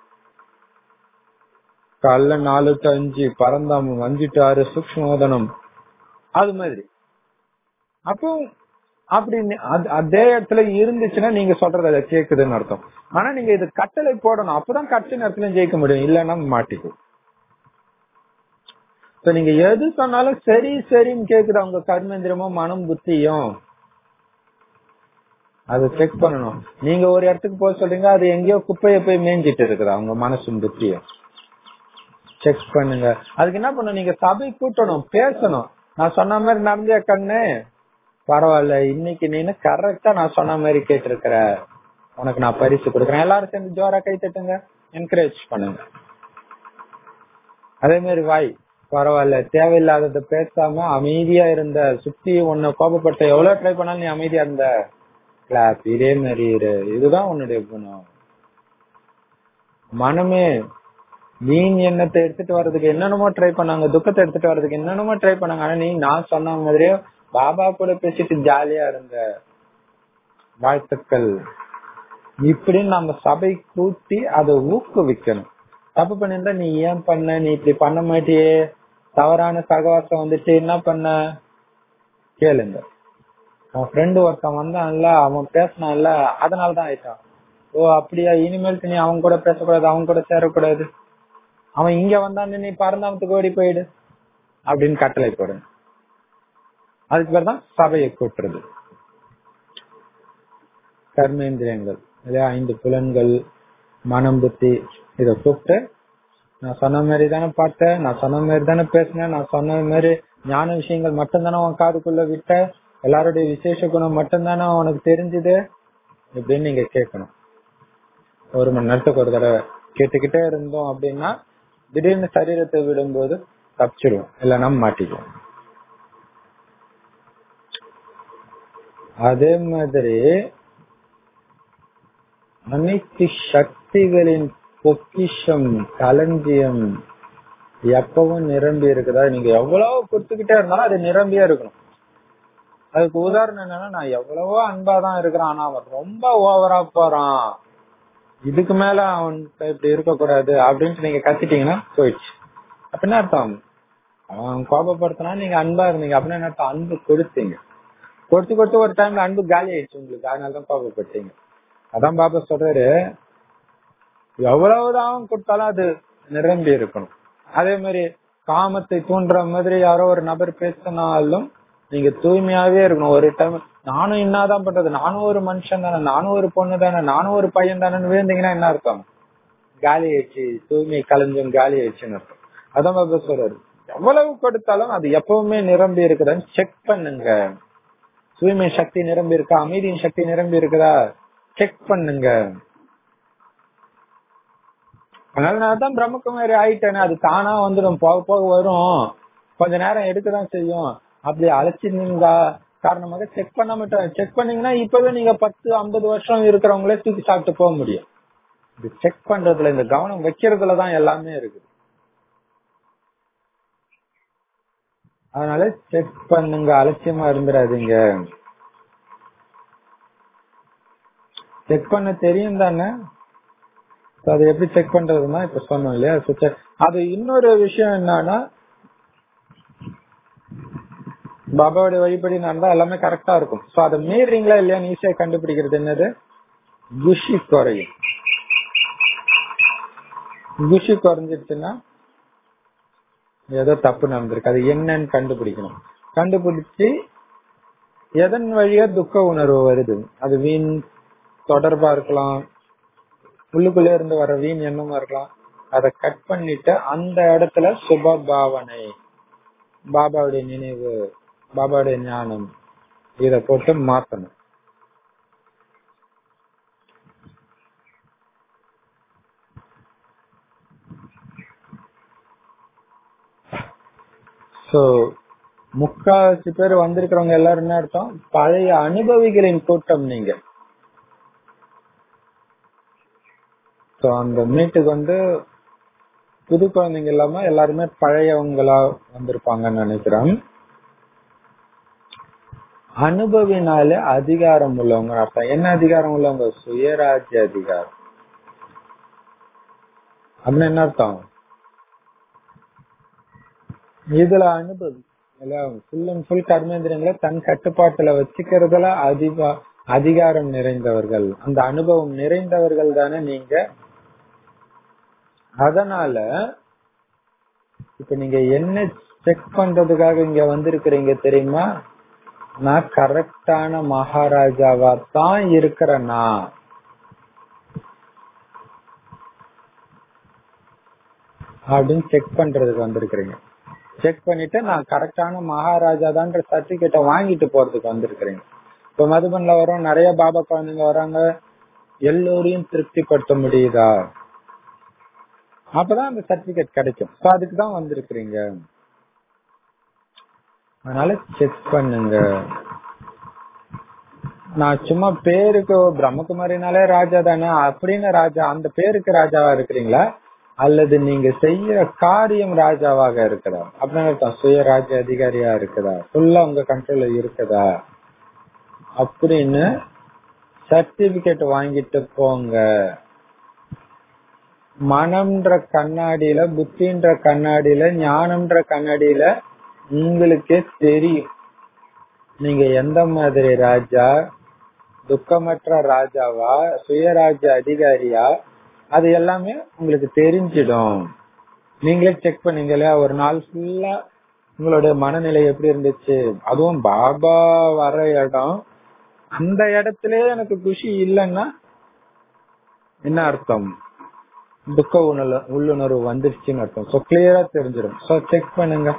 காலைல நாலு டு அஞ்சு பரந்தாமம் அஞ்சு டு ஆறு சூக்மோதனம் அது மாதிரி அப்போ அப்படி நி- அது- அதே இடத்துல இருந்துச்சுன்னா நீங்க சொல்றது அதை கேக்குதுன்னு அர்த்தம் ஆனா நீங்க இது கட்டளை போடணும் அப்பதான் கட்சி நேரத்துல ஜெயிக்க முடியும் இல்லைன்னா மாட்டிக்கும் இப்ப நீங்க எது சொன்னாலும் சரி சரின்னு கேக்குது அவங்க கர்மேந்திரமும் மனம் புத்தியும் அதை செக் பண்ணணும் நீங்க ஒரு இடத்துக்கு போக சொல்றீங்க அது எங்கேயோ குப்பையை போய் மேய்ஞ்சிட்டு இருக்குது அவங்க மனசும் புத்தியும் செக் பண்ணுங்க அதுக்கு என்ன பண்ணணும் நீங்க சபை கூட்டணும் பேசணும் நான் சொன்ன மாதிரி நடந்தே கண்ணு பரவாயில்ல இன்னைக்கு நீனு கரெக்டா நான் சொன்ன மாதிரி கேட்டிருக்கிற உனக்கு நான் பரிசு கொடுக்குறேன் எல்லாரும் சேர்ந்து ஜோரா கை தட்டுங்க என்கரேஜ் பண்ணுங்க அதே மாதிரி வாய் பரவாயில்ல தேவையில்லாதத பேசாம அமைதியா இருந்த சுத்தி உன்னை கோபப்பட்ட எவ்வளவு ட்ரை பண்ணாலும் நீ அமைதியா இருந்த கிளாப் இதே மாதிரி இரு இதுதான் உன்னுடைய குணம் மனமே வீண் எண்ணத்தை எடுத்துட்டு வர்றதுக்கு என்னென்னமோ ட்ரை பண்ணாங்க துக்கத்தை எடுத்துட்டு வர்றதுக்கு என்னென்னமோ ட்ரை பண்ணாங்க ஆனா நீ நான் சொன்ன மாதிரியே பாபா கூட பேசிட்டு ஜாலியா இருந்த வாழ்த்துக்கள் இப்படின்னு நம்ம சபை கூட்டி அதை ஊக்குவிக்கணும் தப்பு பண்ணிருந்தா நீ ஏன் பண்ண நீ இப்படி பண்ண மாட்டியே தவறான சகவாசம் வந்துட்டு என்ன பண்ண கேளுங்க அவன் ஃப்ரெண்டு ஒருத்தன் வந்தான்ல அவன் பேசினான்ல அதனாலதான் ஆயிட்டான் ஓ அப்படியா இனிமேல் நீ அவன் கூட பேசக்கூடாது அவன் கூட சேரக்கூடாது அவன் இங்க வந்தான்னு நீ பரந்தாமத்துக்கு ஓடி போயிடு அப்படின்னு கட்டளை போடுங்க அதுக்கு பேர் தான் சபையை கூட்டுறது கர்மேந்திரியங்கள் இல்லையா ஐந்து புலன்கள் மனம் புத்தி இத கூப்பிட்டு நான் சொன்ன மாதிரி தானே பார்த்தேன் நான் சொன்ன மாதிரி தானே பேசினேன் நான் சொன்ன மாதிரி ஞான விஷயங்கள் மட்டும்தானே உன் காதுக்குள்ள விட்ட எல்லாருடைய விசேஷ குணம் மட்டும்தானே உனக்கு தெரிஞ்சது இப்படின்னு நீங்க கேட்கணும் ஒரு மணி நேரத்துக்கு ஒரு தடவை கேட்டுக்கிட்டே இருந்தோம் அப்படின்னா திடீர்னு சரீரத்தை விடும்போது தப்பிச்சிடுவோம் இல்லைன்னா மாட்டிக்குவோம் அதே மாதிரி அனைத்து சக்திகளின் பொக்கிஷம் களஞ்சியம் எப்பவும் நிரம்பி இருக்குதா நீங்க எவ்வளவு கொடுத்துக்கிட்டே இருந்தாலும் அது நிரம்பியா இருக்கணும் அதுக்கு உதாரணம் என்னன்னா நான் எவ்வளவோ அன்பா தான் இருக்கிறான் ஆனா அவன் ரொம்ப ஓவரா போறான் இதுக்கு மேல அவன் இப்படி இருக்க கூடாது அப்படின்ட்டு நீங்க கத்திட்டீங்கன்னா போயிடுச்சு அப்படின்னா அர்த்தம் அவன் கோபப்படுத்தினா நீங்க அன்பா இருந்தீங்க அப்படின்னா என்ன அர்த்தம் அன்பு கொடுத்தீங்க கொடுத்து கொடுத்து ஒரு டைம்ல அன்பு காலி ஆயிடுச்சு உங்களுக்கு அதனாலதான் கோபப்பட்டீங்க அதான் பாப்பா சொல்றாரு எவ்வளவுதான் கொடுத்தாலும் அது நிரம்பி இருக்கணும் அதே மாதிரி காமத்தை தூண்டுற மாதிரி யாரோ ஒரு நபர் பேசினாலும் நீங்க தூய்மையாவே இருக்கணும் ஒரு டைம் நானும் என்னதான் பண்றது நானும் ஒரு மனுஷன் தானே நானும் ஒரு பொண்ணு தானே நானும் ஒரு பையன் தானே விழுந்தீங்கன்னா என்ன அர்த்தம் காலி ஆயிடுச்சு தூய்மை கலைஞ்சும் காலி ஆயிடுச்சுன்னு அர்த்தம் அதான் பாபா சொல்றாரு எவ்வளவு கொடுத்தாலும் அது எப்பவுமே நிரம்பி இருக்குதான்னு செக் பண்ணுங்க தூய்மை சக்தி நிரம்பி இருக்கா அமைதியின் சக்தி நிரம்பி இருக்குதா செக் பண்ணுங்க அதனால நான் தான் பிரம்மகுமாரி ஆயிட்டேனே அது தானா வந்துடும் போக போக வரும் கொஞ்ச நேரம் எடுக்கதான் செய்யும் அப்படி அழைச்சிருந்தீங்களா காரணமாக செக் பண்ண மாட்டோம் செக் பண்ணீங்கன்னா இப்பவே நீங்க பத்து ஐம்பது வருஷம் இருக்கிறவங்களே தூக்கி சாப்பிட்டு போக முடியும் இது செக் பண்றதுல இந்த கவனம் வைக்கிறதுலதான் எல்லாமே இருக்குது அதனால செக் பண்ணுங்க அலட்சியமா இருந்துடாதீங்க செக் பண்ண தெரியும் தானே So, அது எப்படி செக் பண்றதுன்னா இப்ப சொன்னோம் இல்லையா So, check- அது இன்னொரு விஷயம் என்னன்னா பாபாவுடைய வழிபடி நடந்தா எல்லாமே கரெக்டா இருக்கும் சோ அதை மீறீங்களா இல்லையான்னு ஈஸியா கண்டுபிடிக்கிறது என்னது குஷி குறையும் குஷி குறைஞ்சிருச்சுன்னா ஏதோ தப்பு நடந்திருக்கு அது என்னன்னு கண்டுபிடிக்கணும் கண்டுபிடிச்சு எதன் வழியா துக்க உணர்வு வருது அது வீண் தொடர்பா இருக்கலாம் உள்ளுக்குள்ளே இருந்து வர வீண் எண்ணமா இருக்கலாம் அதை கட் பண்ணிட்டு அந்த இடத்துல சுப பாவனை பாபாவுடைய நினைவு பாபாவுடைய ஞானம் இத போட்டு மாத்தணும் சோ முக்காவாசி பேர் வந்திருக்கிறவங்க எல்லாரும் என்ன அர்த்தம் பழைய அனுபவிகளின் கூட்டம் நீங்க சோ அந்த மீட்டுக்கு வந்து புது குழந்தைங்க இல்லாம எல்லாருமே பழையவங்களா வந்திருப்பாங்கன்னு நினைக்கிறேன் அனுபவினாலே அதிகாரம் உள்ளவங்க அர்த்தம் என்ன அதிகாரம் உள்ளவங்க சுயராஜ்ய அதிகாரம் அப்படின்னு என்ன அர்த்தம் இதுல அனுபவி ஃபுல் அண்ட் ஃபுல் கர்மேந்திரங்களை தன் கட்டுப்பாட்டுல வச்சுக்கிறதுல அதிக அதிகாரம் நிறைந்தவர்கள் அந்த அனுபவம் நிறைந்தவர்கள் தானே நீங்க அதனால இப்ப நீங்க என்ன செக் பண்றதுக்காக இங்க வந்திருக்கிறீங்க தெரியுமா நான் கரெக்டான மகாராஜாவா தான் இருக்கிறேனா அப்படின்னு செக் பண்றதுக்கு வந்திருக்கிறீங்க செக் பண்ணிட்டு நான் கரெக்டான மகாராஜா தான்ற சர்டிபிகேட்டை வாங்கிட்டு போறதுக்கு வந்திருக்கிறீங்க இப்ப மதுபன்ல வரோம் நிறைய பாபா குழந்தைங்க வராங்க எல்லோரையும் திருப்திப்படுத்த முடியுதா அப்பதான் அந்த சர்டிபிகேட் கிடைக்கும் So, அதுக்கு தான் வந்திருக்கிறீங்க அதனால செக் பண்ணுங்க நான் சும்மா பேருக்கு பிரம்மகுமாரினாலே ராஜா தானே அப்படின்னு ராஜா அந்த பேருக்கு ராஜாவா இருக்கிறீங்களா அல்லது நீங்க செய்யற காரியம் ராஜாவாக இருக்குதா அப்படின்னு அர்த்தம் சுயராஜ்ய அதிகாரியா இருக்குதா ஃபுல்லா உங்க கண்ட்ரோல்ல இருக்குதா அப்படின்னு சர்டிபிகேட் வாங்கிட்டு போங்க மனம்ன்ற கண்ணாடியில புத்தின்ற கண்ணாடியில ஞானம்ன்ற கண்ணாடியில உங்களுக்கே தெரியும் நீங்க எந்த மாதிரி ராஜா துக்கமற்ற ராஜாவா சுயராஜ்ய அதிகாரியா அது எல்லாமே உங்களுக்கு தெரிஞ்சிடும் நீங்களே செக் பண்ணீங்க இல்லையா ஒரு நாள் ஃபுல்லா உங்களுடைய மனநிலை எப்படி இருந்துச்சு அதுவும் பாபா வர இடம் அந்த இடத்துல எனக்கு குஷி இல்லைன்னா என்ன அர்த்தம் துக்க உணர்வு உள்ளுணர்வு வந்துருச்சுன்னு அர்த்தம் ஸோ கிளியரா தெரிஞ்சிடும் ஸோ செக் பண்ணுங்க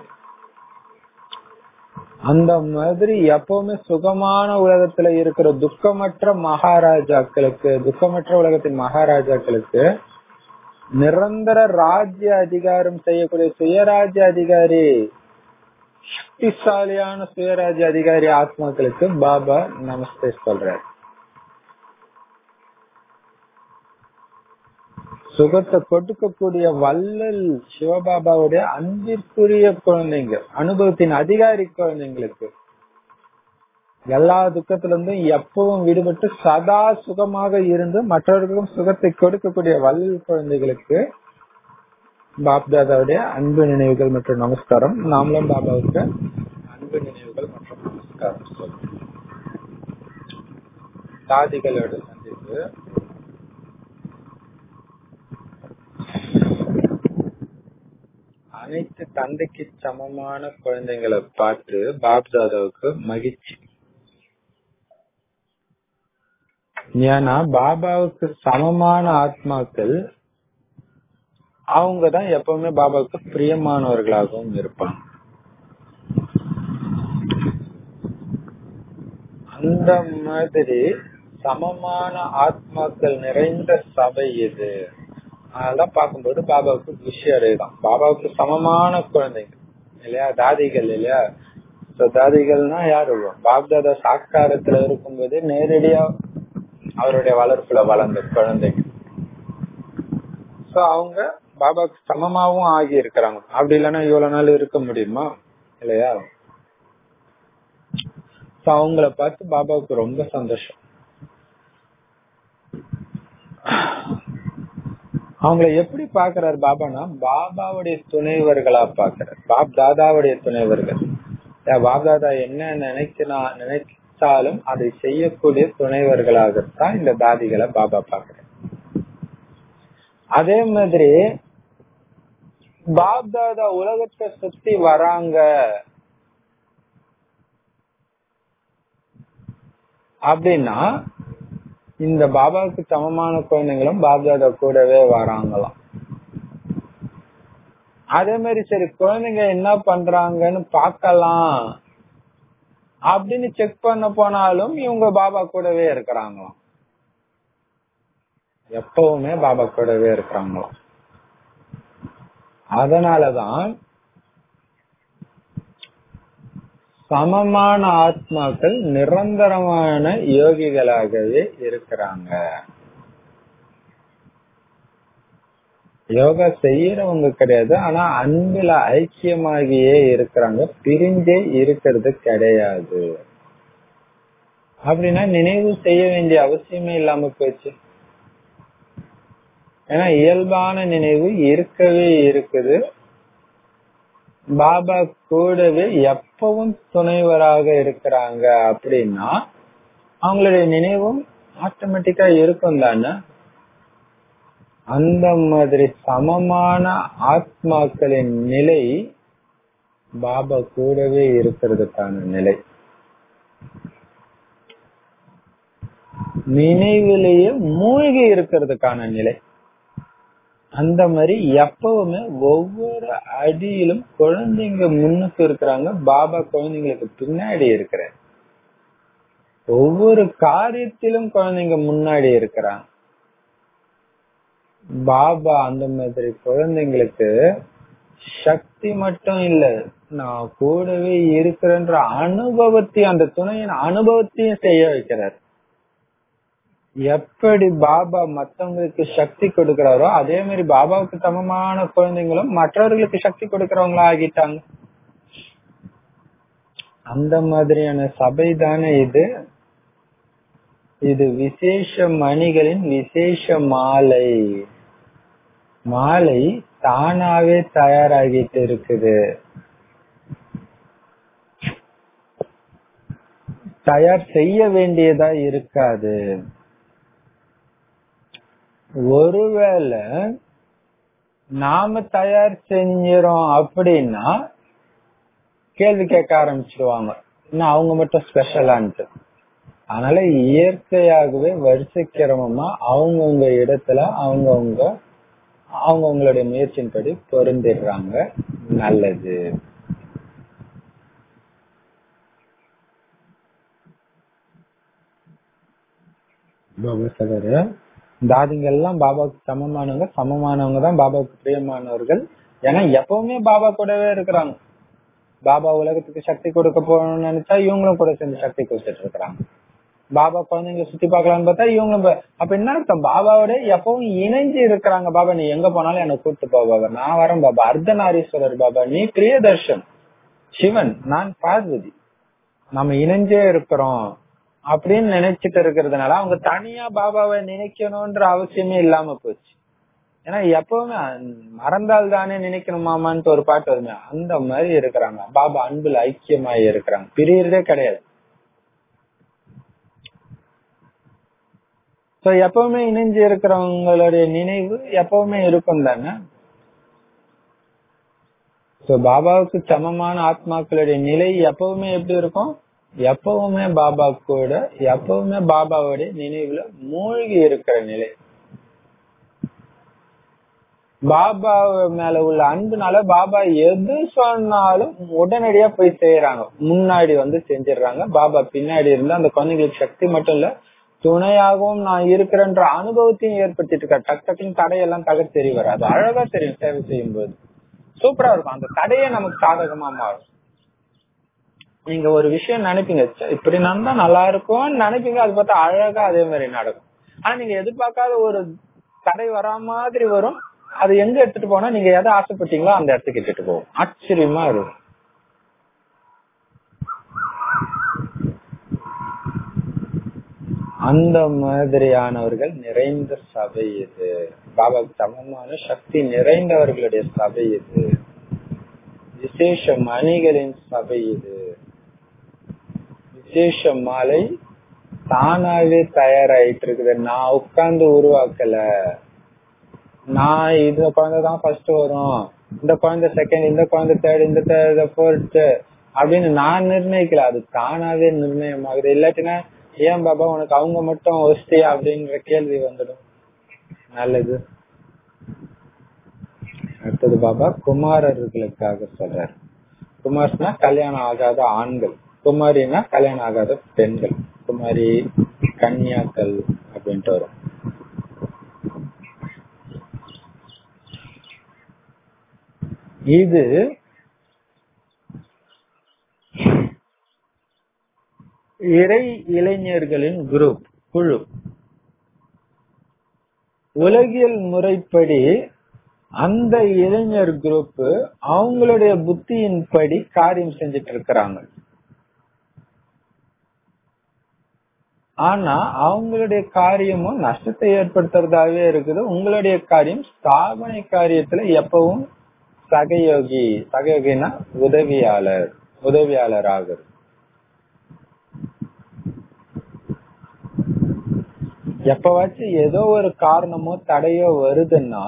அந்த மாதிரி எப்பவுமே சுகமான உலகத்துல இருக்கிற துக்கமற்ற மகாராஜாக்களுக்கு துக்கமற்ற உலகத்தின் மகாராஜாக்களுக்கு நிரந்தர ராஜ்ய அதிகாரம் செய்யக்கூடிய சுயராஜ்ய அதிகாரி சக்திசாலியான சுயராஜ்ய அதிகாரி ஆத்மாக்களுக்கு பாபா நமஸ்தே சொல்றார் சுகத்தை கொடுக்கக்கூடிய வள்ளல் சிவபாபாவுடைய அன்பிற்குரிய குழந்தைங்க அனுபவத்தின் அதிகாரி குழந்தைங்களுக்கு எல்லா துக்கத்துல இருந்தும் எப்பவும் விடுபட்டு சதா சுகமாக இருந்து மற்றவர்களுக்கும் சுகத்தை கொடுக்கக்கூடிய வள்ளல் குழந்தைகளுக்கு பாப்தாதாவுடைய அன்பு நினைவுகள் மற்றும் நமஸ்காரம் நாமளும் பாபாவுக்கு அன்பு நினைவுகள் மற்றும் நமஸ்காரம் சொல்லுவோம் தாதிகளோட சந்திப்பு அனைத்து தந்தைக்கு சமமான குழந்தைங்களை பார்த்து பாப்தாதாவுக்கு மகிழ்ச்சி ஏன்னா பாபாவுக்கு சமமான ஆத்மாக்கள் அவங்கதான் எப்பவுமே பாபாவுக்கு பிரியமானவர்களாகவும் இருப்பாங்க அந்த மாதிரி சமமான ஆத்மாக்கள் நிறைந்த சபை இது அதெல்லாம் பார்க்கும்போது பாபாவுக்கு குஷி அடையுதான் பாபாவுக்கு சமமான குழந்தைங்க இல்லையா தாதிகள் இல்லையா So, தாதிகள்னா யாரு பாப்தாதா சாக்காரத்துல இருக்கும்போது நேரடியா அவருடைய வளர்ப்புல வளர்ந்த குழந்தைங்க சோ அவங்க பாபாக்கு சமமாவும் ஆகி இருக்கிறாங்க அப்படி இல்லைன்னா இவ்வளவு நாள் இருக்க முடியுமா இல்லையா சோ அவங்கள பார்த்து பாபாவுக்கு ரொம்ப சந்தோஷம் அவங்கள எப்படி பாக்குறாரு பாபானா பாபாவுடைய துணைவர்களா பாக்குறாரு பாப் தாதாவுடைய துணைவர்கள் பாப் தாதா என்ன நினைச்சுனா நினைச்சாலும் அதை செய்யக்கூடிய துணைவர்களாகத்தான் இந்த தாதிகளை பாபா பாக்குறாரு அதே மாதிரி பாப் தாதா உலகத்தை சுத்தி வராங்க அப்படின்னா இந்த பாபாவுக்கு சமமான குழந்தைங்களும் பாப்தாதா கூடவே வராங்களாம் அதே மாதிரி சரி குழந்தைங்க என்ன பண்றாங்கன்னு பார்க்கலாம் அப்படின்னு செக் பண்ண போனாலும் இவங்க பாபா கூடவே இருக்கிறாங்களாம் எப்பவுமே பாபா கூடவே இருக்கிறாங்களாம் அதனாலதான் சமமான ஆத்மாக்கள் நிரந்தரமான யோகிகளாகவே இருக்கிறாங்க யோகா செய்யறவங்க கிடையாது ஆனா அன்புல ஐக்கியமாகியே இருக்கிறாங்க பிரிஞ்சே இருக்கிறது கிடையாது அப்படின்னா நினைவு செய்ய வேண்டிய அவசியமே இல்லாம போச்சு ஏன்னா இயல்பான நினைவு இருக்கவே இருக்குது பாபா கூடவே எப்பவும் துணைவராக இருக்கிறாங்க அப்படின்னா அவங்களுடைய நினைவும் ஆட்டோமேட்டிக்கா இருக்கும் தானே அந்த மாதிரி சமமான ஆத்மாக்களின் நிலை பாபா கூடவே இருக்கிறதுக்கான நிலை நினைவிலேயே மூழ்கி இருக்கிறதுக்கான நிலை அந்த மாதிரி எப்பவுமே ஒவ்வொரு அடியிலும் குழந்தைங்க முன்னுக்கு இருக்கிறாங்க பாபா குழந்தைங்களுக்கு பின்னாடி இருக்கிற ஒவ்வொரு காரியத்திலும் குழந்தைங்க முன்னாடி இருக்கிறாங்க பாபா அந்த மாதிரி குழந்தைங்களுக்கு சக்தி மட்டும் இல்ல நான் கூடவே இருக்கிறன்ற அனுபவத்தையும் அந்த துணையின் அனுபவத்தையும் செய்ய வைக்கிறார் எப்படி பாபா மத்தவங்களுக்கு சக்தி கொடுக்கிறாரோ அதே மாதிரி பாபாவுக்கு சமமான குழந்தைங்களும் மற்றவர்களுக்கு சக்தி கொடுக்கறவங்களா ஆகிட்டாங்க அந்த மாதிரியான சபை தானே இது இது விசேஷ மணிகளின் விசேஷ மாலை மாலை தானாவே தயாராகிட்டு இருக்குது தயார் செய்ய வேண்டியதா இருக்காது ஒருவேளை நாம தயார் செஞ்சிரோம் அப்படின்னா கேள்வி கேட்க ஆரம்பிச்சிருவாங்க இன்னும் அவங்க மட்டும் ஸ்பெஷலான்ட்டு அதனால இயற்கையாகவே வரிசை கிரமமா அவங்கவுங்க இடத்துல அவங்கவுங்க அவங்கவுங்களுடைய முயற்சியின்படி பொருந்திடுறாங்க நல்லது தாதிங்க எல்லாம் பாபாவுக்கு சமமானவங்க சமமானவங்க தான் பாபாவுக்கு பிரியமானவர்கள் ஏன்னா எப்பவுமே பாபா கூடவே இருக்கிறாங்க பாபா உலகத்துக்கு சக்தி கொடுக்க போகணும்னு நினைச்சா இவங்களும் கூட சேர்ந்து சக்தி கொடுத்துட்டு இருக்கிறாங்க பாபா குழந்தைங்க சுத்தி பார்க்கலாம்னு பார்த்தா இவங்க அப்ப என்ன அர்த்தம் பாபாவோட எப்பவும் இணைஞ்சு இருக்கிறாங்க பாபா நீ எங்க போனாலும் என்ன கூட்டு போ பாபா நான் வரேன் பாபா அர்த்தநாரீஸ்வரர் பாபா நீ பிரியதர்ஷன் சிவன் நான் பார்வதி நம்ம இணைஞ்சே இருக்கிறோம் அப்படின்னு நினைச்சிட்டு இருக்கிறதுனால அவங்க தனியா பாபாவை நினைக்கணும்ன்ற அவசியமே இல்லாம போச்சு ஏன்னா எப்பவுமே மறந்தால் தானே நினைக்கணுமாமான்ட்டு ஒரு பாட்டு வருமே அந்த மாதிரி இருக்கிறாங்க பாபா அன்புல ஐக்கியமாயி இருக்கிறாங்க பிரியறதே கிடையாது சோ எப்பவுமே இணைஞ்சு இருக்கிறவங்களுடைய நினைவு எப்பவுமே இருக்கும் தானே சோ பாபாவுக்கு சமமான ஆத்மாக்களுடைய நிலை எப்பவுமே எப்படி இருக்கும் எப்பவுமே பாபா கூட எப்பவுமே பாபாவுடைய நினைவுல மூழ்கி இருக்கிற நிலை பாபா மேல உள்ள அன்புனால பாபா எது சொன்னாலும் உடனடியா போய் செய்யறாங்க முன்னாடி வந்து செஞ்சிடறாங்க பாபா பின்னாடி இருந்து அந்த குழந்தைங்களுக்கு சக்தி மட்டும் இல்ல துணையாகவும் நான் இருக்கிறேன்ற அனுபவத்தையும் ஏற்படுத்திட்டு இருக்க டக் டக்குன்னு தடையெல்லாம் தகர் தெரிய வராது அழகா தெரியும் சேவை செய்யும் போது சூப்பரா இருக்கும் அந்த தடையே நமக்கு சாதகமா மாறும் நீங்க ஒரு விஷயம் நினைப்பீங்க ச்சே, இப்படி நடந்தா நல்லா இருக்கும்னு நினைப்பீங்க அது பார்த்தா அழகா அதே மாதிரி நடக்கும் ஆனா நீங்க எதிர்பார்க்காத ஒரு தடை வரா மாதிரி வரும் அது எங்க எடுத்துட்டு போனா நீங்க எதை ஆசைப்பட்டீங்களோ அந்த இடத்துக்கு எடுத்துட்டு போகும் ஆச்சரியமா இருக்கும் அந்த மாதிரியானவர்கள் நிறைந்த சபை இது பாபாக்கு சமமான சக்தி நிறைந்தவர்களுடைய சபை இது விசேஷ மணிகளின் சபை இது விசேஷ மாலை தானாவே தயாராயிட்டு இருக்குது நான் உட்கார்ந்து உருவாக்கல நான் இந்த குழந்தை தான் ஃபர்ஸ்ட் வரும் இந்த குழந்தை செகண்ட் இந்த குழந்தை தேர்ட் இந்த தேர்ட் ஃபோர்த் அப்படின்னு நான் நிர்ணயிக்கல அது தானாவே நிர்ணயமாகுது இல்லாட்டினா ஏன் பாபா உனக்கு அவங்க மட்டும் ஒஸ்தியா அப்படின்ற கேள்வி வந்துடும் நல்லது அடுத்தது பாபா குமாரர்களுக்காக சொல்றாரு குமார்ஸ்னா கல்யாணம் ஆகாத ஆண்கள் குமாரினா கல்யாணம் ஆகாத பெண்கள் குமாரி கன்னியாக்கள் அப்படின்ட்டு வரும் இது இறை இளைஞர்களின் குரூப் குழு உலகியல் முறைப்படி அந்த இளைஞர் குரூப் அவங்களுடைய புத்தியின்படி காரியம் செஞ்சுட்டு இருக்கிறாங்க ஆனா அவங்களுடைய காரியமும் நஷ்டத்தை ஏற்படுத்துறதாவே இருக்குது உங்களுடைய காரியம் ஸ்தாபனை காரியத்துல எப்பவும் சகயோகி சகயோகினா உதவியாளர் உதவியாளர் ஆகுது எப்பவாச்சும் ஏதோ ஒரு காரணமோ தடையோ வருதுன்னா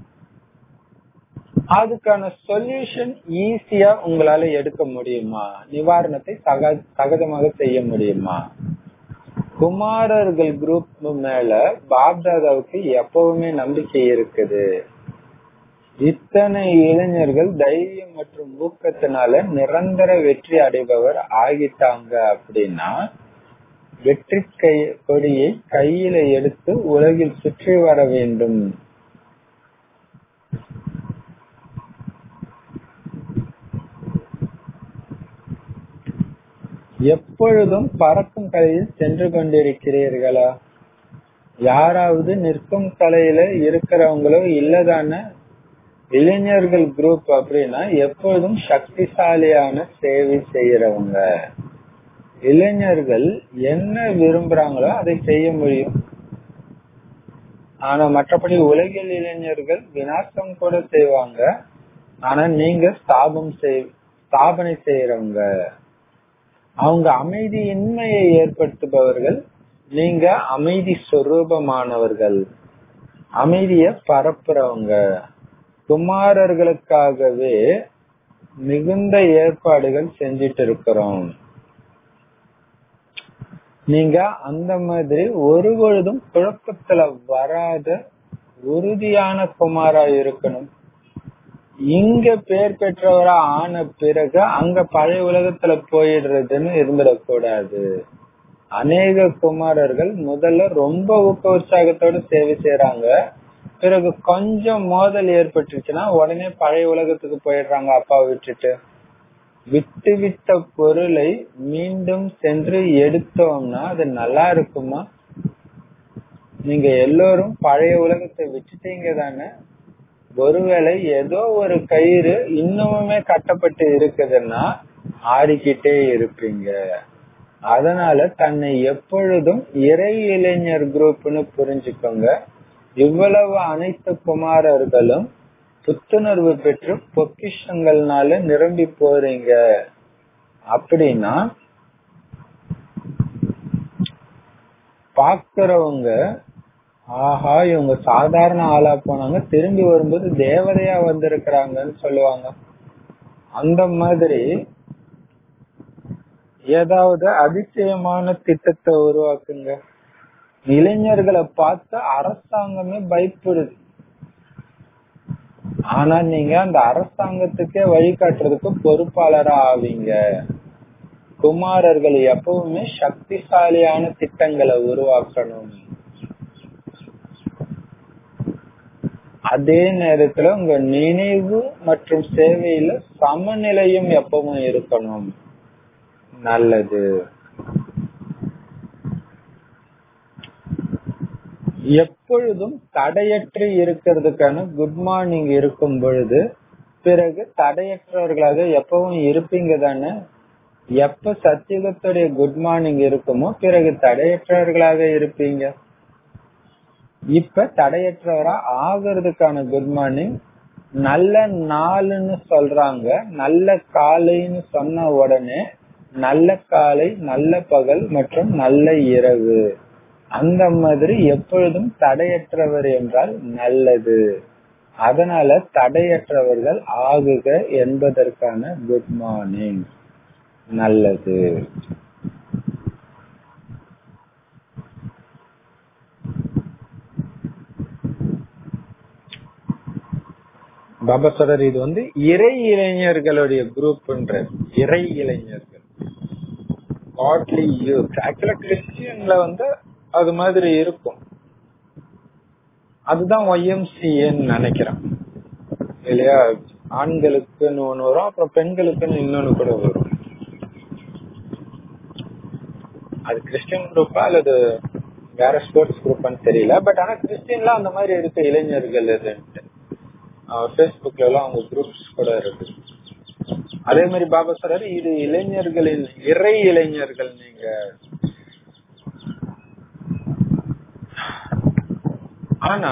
அதுக்கான சொல்யூஷன் ஈஸியா உங்களால எடுக்க முடியுமா நிவாரணத்தை சக சகஜமாக செய்ய முடியுமா குமாரர்கள் குரூப் மேல பாப்தாதாவுக்கு எப்பவுமே நம்பிக்கை இருக்குது இத்தனை இளைஞர்கள் தைரியம் மற்றும் ஊக்கத்தினால நிரந்தர வெற்றி அடைபவர் ஆகிட்டாங்க அப்படின்னா வெற்றி கை கொடியை கையில எடுத்து உலகில் சுற்றி வர வேண்டும் எப்பொழுதும் பறக்கும் கலையில் சென்று கொண்டிருக்கிறீர்களா யாராவது நிற்கும் கலையில இருக்கிறவங்களோ இல்லதான இளைஞர்கள் குரூப் அப்படின்னா எப்பொழுதும் சக்திசாலியான சேவை செய்யறவங்க இளைஞர்கள் என்ன விரும்புறாங்களோ அதை செய்ய முடியும் ஆனா மற்றபடி உலகில் இளைஞர்கள் விநாசம் கூட செய்வாங்க ஆனா நீங்க ஸ்தாபம் செய் ஸ்தாபனை செய்யறவங்க அவங்க அமைதியின்மையை ஏற்படுத்துபவர்கள் நீங்க அமைதி சொரூபமானவர்கள் அமைதிய பரப்புறவங்க குமாரர்களுக்காகவே மிகுந்த ஏற்பாடுகள் செஞ்சிட்டு இருக்கிறோம் நீங்க அந்த மாதிரி ஒரு பொழுதும் குழப்பத்துல வராத உறுதியான குமாரா இருக்கணும் இங்க பேர் பெற்றவரா ஆன பிறகு அங்க பழைய உலகத்துல போயிடுறதுன்னு இருந்துடக்கூடாது அநேக குமாரர்கள் முதல்ல ரொம்ப ஊக்க உற்சாகத்தோட சேவை செய்யறாங்க பிறகு கொஞ்சம் மோதல் ஏற்பட்டுச்சுன்னா உடனே பழைய உலகத்துக்கு போயிடுறாங்க அப்பாவை விட்டுட்டு விட்டு விட்ட பொருளை மீண்டும் சென்று எடுத்தோம்னா அது நல்லா இருக்குமா நீங்க எல்லோரும் பழைய உலகத்தை விட்டுட்டீங்க தானே ஒருவேளை ஏதோ ஒரு கயிறு இன்னுமே கட்டப்பட்டு இருக்குதுன்னா ஆடிக்கிட்டே இருப்பீங்க அதனால தன்னை எப்பொழுதும் இறை இளைஞர் குரூப்னு புரிஞ்சுக்கோங்க இவ்வளவு அனைத்து குமாரர்களும் புத்துணர்வு பெற்று பொக்கிஷங்கள்னால நிரம்பி போறீங்க அப்படின்னா பாக்குறவங்க ஆஹா இவங்க சாதாரண ஆளா போனாங்க திரும்பி வரும்போது தேவதையா வந்திருக்கிறாங்கன்னு சொல்லுவாங்க அந்த மாதிரி ஏதாவது அதிசயமான திட்டத்தை உருவாக்குங்க இளைஞர்களை பார்த்து அரசாங்கமே பயப்படுது ஆனா நீங்க அந்த அரசாங்கத்துக்கே வழிகாட்டுறதுக்கு பொறுப்பாளரா ஆவீங்க குமாரர்கள் எப்பவுமே சக்திசாலியான திட்டங்களை உருவாக்கணும் அதே நேரத்துல உங்க நினைவு மற்றும் சேவையில சமநிலையும் எப்பவும் இருக்கணும் நல்லது எப்பொழுதும் தடையற்று இருக்கிறதுக்கான குட் மார்னிங் இருக்கும் பொழுது பிறகு தடையற்றவர்களாக எப்பவும் இருப்பீங்க தானே எப்ப சத்தியுகத்துடைய குட் மார்னிங் இருக்குமோ பிறகு தடையற்றவர்களாக இருப்பீங்க இப்ப தடையற்றவரா ஆகிறதுக்கான குட் மார்னிங் நல்ல நாளுன்னு சொல்றாங்க நல்ல காலைன்னு சொன்ன உடனே நல்ல காலை நல்ல பகல் மற்றும் நல்ல இரவு அந்த மாதிரி எப்பொழுதும் தடையற்றவர் என்றால் நல்லது அதனால தடையற்றவர்கள் ஆகுக என்பதற்கான குட் மார்னிங் நல்லது பாபா சொல்றாரு இது வந்து இறை இளைஞர்களுடைய குரூப்ன்ற இறை இளைஞர்கள் காட்லி யூத் ஆக்சுவலா கிறிஸ்டியன்ல வந்து அது மாதிரி இருக்கும் அதுதான் ஒய்எம்சிஏன்னு நினைக்கிறேன் இல்லையா ஆண்களுக்குன்னு ஒண்ணு வரும் அப்புறம் பெண்களுக்குன்னு இன்னொன்னு கூட வரும் அது கிறிஸ்டியன் குரூப்பா அல்லது வேற ஸ்போர்ட்ஸ் குரூப்பான்னு தெரியல பட் ஆனா கிறிஸ்டியன்ல அந்த மாதிரி இருக்க இளைஞர்கள் இதுன்ட்டு பேஸ்புக்ல எல்லாம் அவங்க குரூப்ஸ் கூட இருக்கு அதே மாதிரி பாபா சொல்றாரு இது இளைஞர்களின் இறை இளைஞர்கள் நீங்க ஆனா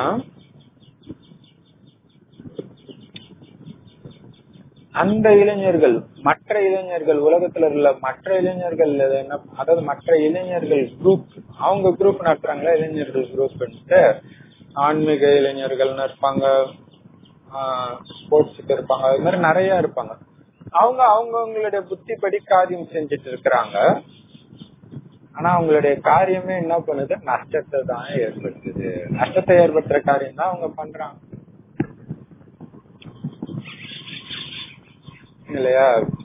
அந்த இளைஞர்கள் மற்ற இளைஞர்கள் உலகத்துல உள்ள மற்ற இளைஞர்கள் என்ன அதாவது மற்ற இளைஞர்கள் குரூப் அவங்க குரூப் நடத்துறாங்களா இளைஞர்கள் குரூப் ஆன்மீக இளைஞர்கள்னு இருப்பாங்க ஸ்போர்ட்ஸுக்கு இருப்பாங்க அது மாதிரி நிறைய இருப்பாங்க அவங்க அவங்கவுங்களுடைய புத்திப்படி காரியம் செஞ்சுட்டு இருக்கிறாங்க ஆனா அவங்களுடைய காரியமே என்ன பண்ணுது நஷ்டத்தை தான் ஏற்படுத்துது நஷ்டத்தை ஏற்படுத்துற காரியம் தான் அவங்க பண்றாங்க இல்லையா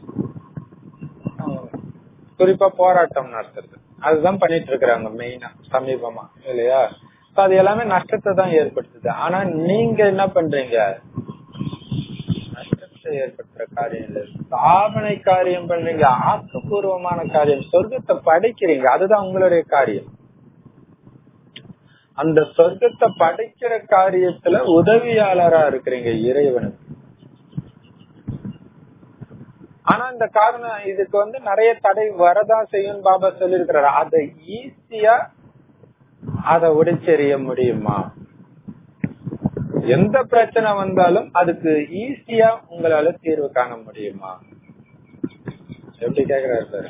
குறிப்பா போராட்டம் நடத்துறது அதுதான் பண்ணிட்டு இருக்கிறாங்க மெயினா சமீபமா இல்லையா அது எல்லாமே நஷ்டத்தை தான் ஏற்படுத்துது ஆனா நீங்க என்ன பண்றீங்க நஷ்டத்தை ஏற்படுத்துற காரியம் இல்ல ஸ்தாபனை காரியம் பண்றீங்க ஆக்கப்பூர்வமான காரியம் சொர்க்கத்தை படைக்கிறீங்க அதுதான் உங்களுடைய காரியம் அந்த சொர்க்கத்தை படைக்கிற காரியத்துல உதவியாளரா இருக்கிறீங்க இறைவனுக்கு ஆனா இந்த காரணம் இதுக்கு வந்து நிறைய தடை வரதான் செய்யும் பாபா சொல்லிருக்கிறாரு அதை ஈஸியா அதை உடைச்செறிய முடியுமா எந்த பிரச்சனை வந்தாலும் அதுக்கு ஈஸியா உங்களால தீர்வு காண முடியுமா எப்படி கேக்குறாரு சார்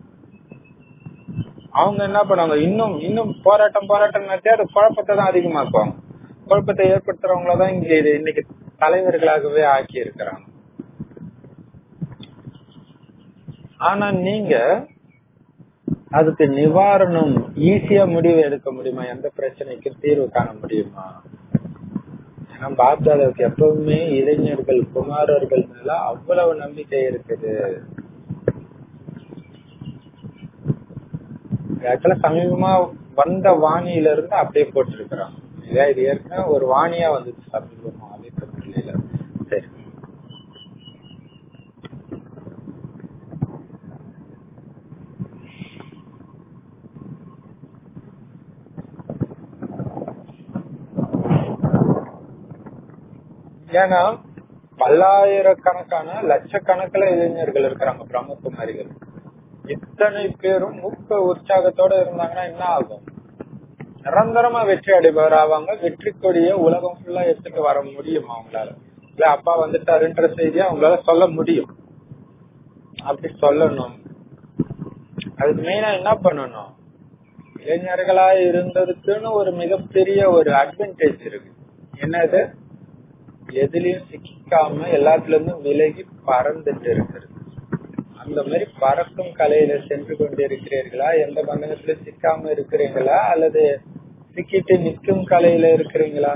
அவங்க என்ன பண்ணுவாங்க இன்னும் இன்னும் போராட்டம் போராட்டம் நடத்தி அது குழப்பத்தை தான் அதிகமாக்குவாங்க குழப்பத்தை ஏற்படுத்துறவங்களதான் இங்க இது இன்னைக்கு தலைவர்களாகவே ஆக்கி இருக்கிறாங்க ஆனா நீங்க அதுக்கு நிவாரணம் ஈஸியா முடிவு எடுக்க முடியுமா எந்த பிரச்சனைக்கு தீர்வு காண முடியுமா ஏன்னா பாப்தாதாவுக்கு எப்பவுமே இளைஞர்கள் குமாரர்கள் மேல அவ்வளவு நம்பிக்கை இருக்குது ஆக்சுவலா சமீபமா வந்த வாணியில இருந்து அப்படியே போட்டிருக்கிறாங்க இல்லையா இது ஏற்கனவே ஒரு வாணியா வந்துச்சு சமீபமா அலிப்பட்டில சரி ஏன்னா பல்லாயிரக்கணக்கான லட்சக்கணக்கில் இளைஞர்கள் இருக்கிறாங்க பிரம்மகுமாரிகள் இத்தனை பேரும் ஊக்க உற்சாகத்தோட இருந்தாங்கன்னா என்ன ஆகும் நிரந்தரமா வெற்றி அடைபவர் ஆவாங்க வெற்றி கொடிய உலகம் ஃபுல்லா எடுத்துட்டு வர முடியும் அவங்களால இல்ல அப்பா வந்துட்டாருன்ற செய்தியை அவங்களால சொல்ல முடியும் அப்படி சொல்லணும் அதுக்கு மெயினா என்ன பண்ணணும் இளைஞர்களா இருந்ததுக்குன்னு ஒரு மிகப்பெரிய ஒரு அட்வான்டேஜ் இருக்கு என்னது எதுலயும் சிக்காம எல்லாத்துல இருந்தும் விலகி பறந்துட்டு இருக்கிறது அந்த மாதிரி பறக்கும் கலையில சென்று கொண்டிருக்கிறீர்களா எந்த பந்தகத்துல சிக்காம இருக்கிறீங்களா அல்லது சிக்கிட்டு நிற்கும் கலையில இருக்கிறீங்களா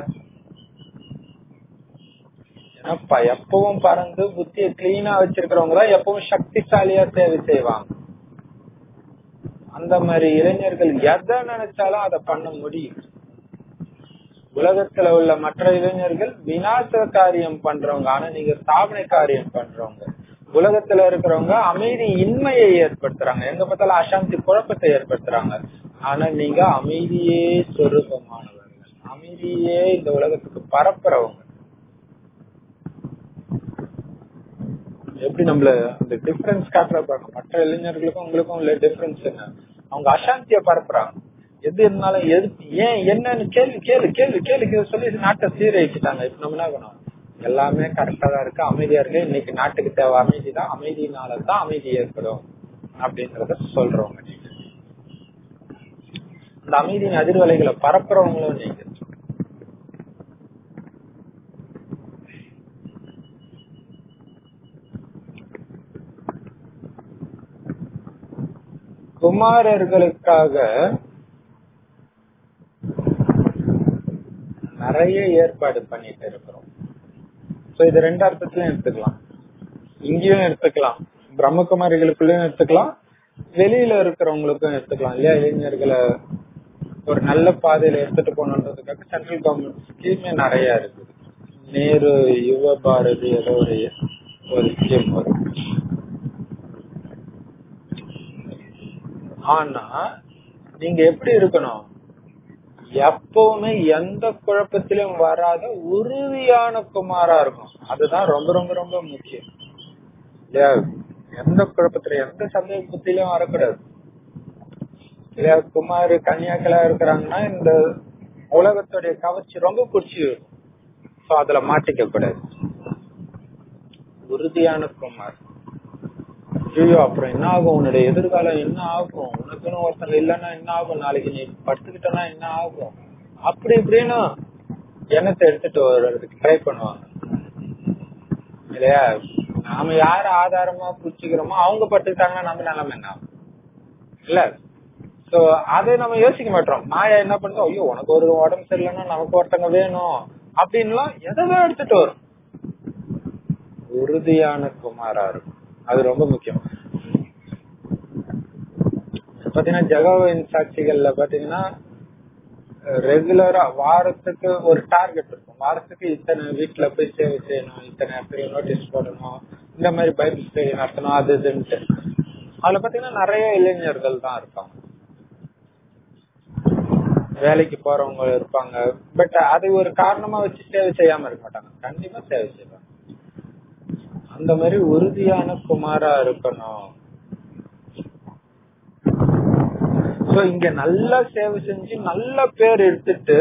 ஏன்னா எப்பவும் பறந்து புத்திய கிளீனா வச்சிருக்கிறவங்க தான் எப்பவும் சக்திசாலியா சேவை செய்வாங்க அந்த மாதிரி இளைஞர்கள் எதை நினைச்சாலும் அதை பண்ண முடியும் உலகத்துல உள்ள மற்ற இளைஞர்கள் விநாச காரியம் பண்றவங்க ஆனா நீங்க ஸ்தாபனை காரியம் பண்றவங்க உலகத்துல இருக்கிறவங்க அமைதி இன்மையை ஏற்படுத்துறாங்க எங்க பார்த்தாலும் அசாந்தி குழப்பத்தை ஏற்படுத்துறாங்க ஆனா நீங்க அமைதியே சொரூபமானவர்கள் அமைதியே இந்த உலகத்துக்கு பரப்புறவங்க எப்படி நம்மள அந்த டிஃபரன்ஸ் காட்டுற பாருங்க மற்ற இளைஞர்களுக்கும் உங்களுக்கும் உள்ள டிஃபரன்ஸ் என்ன அவங்க அசாந்திய பரப்புறாங்க எது இருந்தாலும் எது ஏன் என்னன்னு கேள்வி கேளு கேள்வி கேள்வி சொல்லி நாட்டை சீரழிச்சுட்டாங்க இப்ப நம்ம என்ன பண்ணோம் எல்லாமே கரெக்டா தான் இருக்கு அமைதியா இருக்கு இன்னைக்கு நாட்டுக்கு தேவை அமைதி தான் அமைதியினால தான் அமைதி ஏற்படும் அப்படின்றத சொல்றவங்க நீங்க அந்த அமைதியின் அதிர்வலைகளை பரப்புறவங்களும் நீங்க குமாரர்களுக்காக நிறைய ஏற்பாடு பண்ணிட்டு இருக்கிறோம் சோ இது ரெண்டு அர்த்தத்திலயும் எடுத்துக்கலாம் இங்கேயும் எடுத்துக்கலாம் பிரம்மகுமாரிகளுக்குள்ளயும் எடுத்துக்கலாம் வெளியில இருக்கிறவங்களுக்கும் எடுத்துக்கலாம் இல்லையா இளைஞர்களை ஒரு நல்ல பாதையில எடுத்துட்டு போகணுன்றதுக்காக சென்ட்ரல் கவர்மெண்ட் ஸ்கீமே நிறைய இருக்குது நேரு யுவ பாரதி ஏதோ ஒரு ஒரு ஸ்கீம் வரும் ஆனா நீங்க எப்படி இருக்கணும் எப்பவுமே எந்த குழப்பத்திலும் வராத உறுதியான குமாரா இருக்கும் அதுதான் ரொம்ப ரொம்ப ரொம்ப முக்கியம் இல்லையா எந்த குழப்பத்துல எந்த சந்தேகத்திலயும் வரக்கூடாது இல்லையா குமார் கன்னியாக்களா இருக்கிறாங்கன்னா இந்த உலகத்துடைய கவர்ச்சி ரொம்ப பிடிச்சி இருக்கும் சோ அதுல மாட்டிக்க கூடாது உறுதியான குமார் ஐயோ அப்புறம் என்ன ஆகும் உன்னுடைய எதிர்காலம் என்ன ஆகும் உனக்குன்னு ஒருத்தங்க இல்லன்னா என்ன ஆகும் நாளைக்கு நீ படுத்துக்கிட்டனா என்ன ஆகும் அப்படி இப்படின்னு எண்ணத்தை எடுத்துட்டு வர்றதுக்கு ட்ரை பண்ணுவாங்க இல்லையா நாம யார ஆதாரமா புடிச்சுக்கிறோமோ அவங்க பட்டுக்கிட்டாங்கன்னா நம்ம நிலைமை என்ன ஆகும் இல்ல சோ அதை நம்ம யோசிக்க மாட்டோம் மாயா என்ன பண்ணுதோ ஐயோ உனக்கு ஒரு உடம்பு சரியில்லைன்னா நமக்கு ஒருத்தங்க வேணும் அப்படின்லாம் எதோ எடுத்துட்டு வரும் உறுதியான குமாரா இருக்கும் அது ரொம்ப முக்கியம் பாத்தீங்கன்னா ஜெகோவின் சாட்சிகள்ல பாத்தீங்கன்னா ரெகுலரா வாரத்துக்கு ஒரு டார்கெட் இருக்கும் வாரத்துக்கு இத்தனை வீட்டுல போய் சேவை செய்யணும் இத்தனை இடத்துல நோட்டீஸ் போடணும் இந்த மாதிரி பைபிள் ஸ்டடி நடத்தணும் அது இதுன்ட்டு அதுல பாத்தீங்கன்னா நிறைய இளைஞர்கள் தான் இருப்பாங்க வேலைக்கு போறவங்க இருப்பாங்க பட் அது ஒரு காரணமா வச்சு சேவை செய்யாம இருக்க மாட்டாங்க கண்டிப்பா சேவை செய்வாங்க அந்த மாதிரி உறுதியான குமாரா இருக்கணும் சோ இங்க நல்லா சேவை செஞ்சு நல்ல பேர் எடுத்துட்டு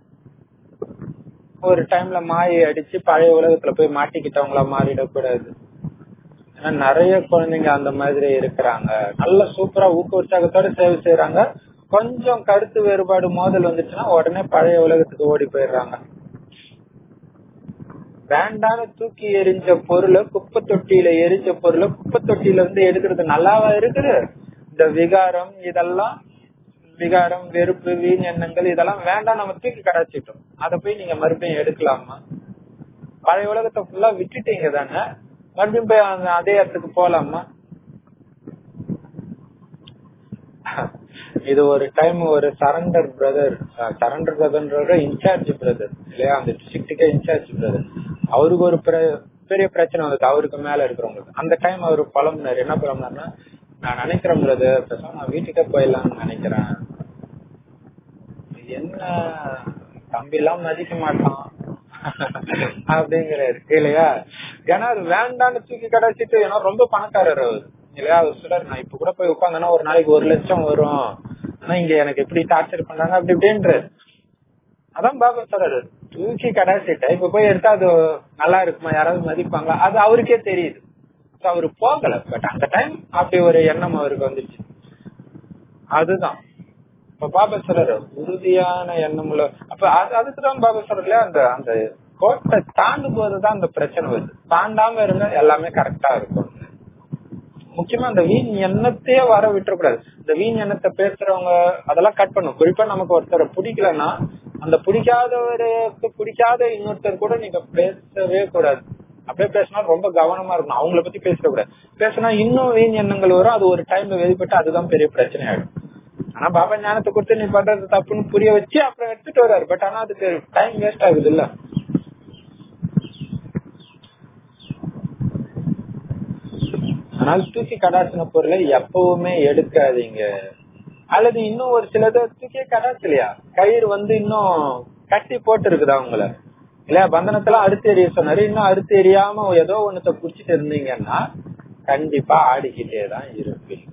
ஒரு டைம்ல மாயை அடிச்சு பழைய உலகத்துல போய் மாட்டிக்கிட்டவங்களா மாறிடக்கூடாது ஏன்னா நிறைய குழந்தைங்க அந்த மாதிரி இருக்கிறாங்க நல்ல சூப்பரா ஊக்க உற்சாகத்தோட சேவை செய்யறாங்க கொஞ்சம் கருத்து வேறுபாடு மோதல் வந்துச்சுன்னா உடனே பழைய உலகத்துக்கு ஓடி போயிடுறாங்க வேண்டான தூக்கி எரிஞ்ச பொருளை குப்பை தொட்டியில எரிஞ்ச பொருளை குப்பை தொட்டியில இருந்து எடுக்கிறது நல்லாவா இருக்குது இந்த விகாரம் இதெல்லாம் விகாரம் வெறுப்பு வீண் எண்ணங்கள் இதெல்லாம் வேண்டாம் நம்ம தூக்கி கடாச்சிட்டோம் அதை போய் நீங்க மறுபடியும் எடுக்கலாமா பழைய உலகத்தை ஃபுல்லா விட்டுட்டீங்க தானே மறுபடியும் போய் அந்த அதே இடத்துக்கு போலாமா இது ஒரு டைம் ஒரு surrender brother surrender brother in charge brother இல்லையா அந்த டிஸ்ட்ரிக்டுக்கே இன்சார்ஜ் பிரதர் அவருக்கு ஒரு பெரிய பிரச்சனை வந்தது அவருக்கு மேல இருக்கிறவங்களுக்கு அந்த டைம் அவர் புலம்புனாரு என்ன புலம்புனாருன்னா நான் நினைக்கிறேன் பிரதர் பேசாம நான் வீட்டுக்கே போயிடலாம்னு நினைக்கிறேன் என்ன தம்பி எல்லாம் மதிக்க மாட்டான் அப்படிங்கிறாரு இல்லையா ஏன்னா அது வேண்டான்னு தூக்கி கிடைச்சிட்டு ஏன்னா ரொம்ப பணக்காரர் அவர் இல்லையா அவர் சொல்றாரு நான் இப்ப கூட போய் உட்காந்தனா ஒரு நாளைக்கு ஒரு லட்சம் வரும் ஆனா இங்க எனக்கு எப்படி டார்ச்சர் பண்றாங்க அப்படி இப்படின்றாரு அதான் பாபா சொல்றாரு தூக்கி கடாசிட்ட இப்ப போய் எடுத்தா அது நல்லா இருக்குமா யாராவது மதிப்பாங்களா அது அவருக்கே தெரியுது அவரு போகல பட் அந்த டைம் அப்படி ஒரு எண்ணம் அவருக்கு வந்துச்சு அதுதான் இப்ப பாபா சொல்றாரு உறுதியான எண்ணம்ல அப்ப அது அதுக்குதான் பாபா சொல்றல அந்த அந்த கோட்டை தாண்டும் போதுதான் அந்த பிரச்சனை வருது தாண்டாம இருந்தா எல்லாமே கரெக்டா இருக்கும் முக்கியமா அந்த வீண் எண்ணத்தையே வர விட்டுறக்கூடாது இந்த வீண் எண்ணத்தை பேசுறவங்க அதெல்லாம் கட் பண்ணும் குறிப்பா நமக்கு ஒருத்தரை பிடிக்கலன்னா அந்த பிடிக்காதவருக்கு பிடிக்காத இன்னொருத்தர் கூட நீங்க பேசவே கூடாது அப்படியே பேசினா ரொம்ப கவனமா இருக்கணும் அவங்கள பத்தி பேசக்கூடாது பேசினா இன்னும் வீண் எண்ணங்கள் வரும் அது ஒரு டைம்ல வெளிப்பட்டு அதுதான் பெரிய பிரச்சனை ஆயிடும் ஆனா பாபா ஞானத்தை கொடுத்து நீ பண்றது தப்புன்னு புரிய வச்சு அப்புறம் எடுத்துட்டு வர்றாரு பட் ஆனா அதுக்கு டைம் வேஸ்ட் ஆகுது இல்ல அதனால தூக்கி கடாசின பொருளை எப்பவுமே எடுக்காதீங்க அல்லது இன்னும் ஒரு சிலதை தூக்கி கடாச்சலையா கயிறு வந்து இன்னும் கட்டி போட்டு இருக்குதா உங்களை இல்லையா பந்தனத்துல அறுத்து எறிய சொன்னாரு இன்னும் அறுத்து எறியாம ஏதோ ஒன்னத்தை குடிச்சிட்டு இருந்தீங்கன்னா கண்டிப்பா ஆடிக்கிட்டே தான் இருப்பீங்க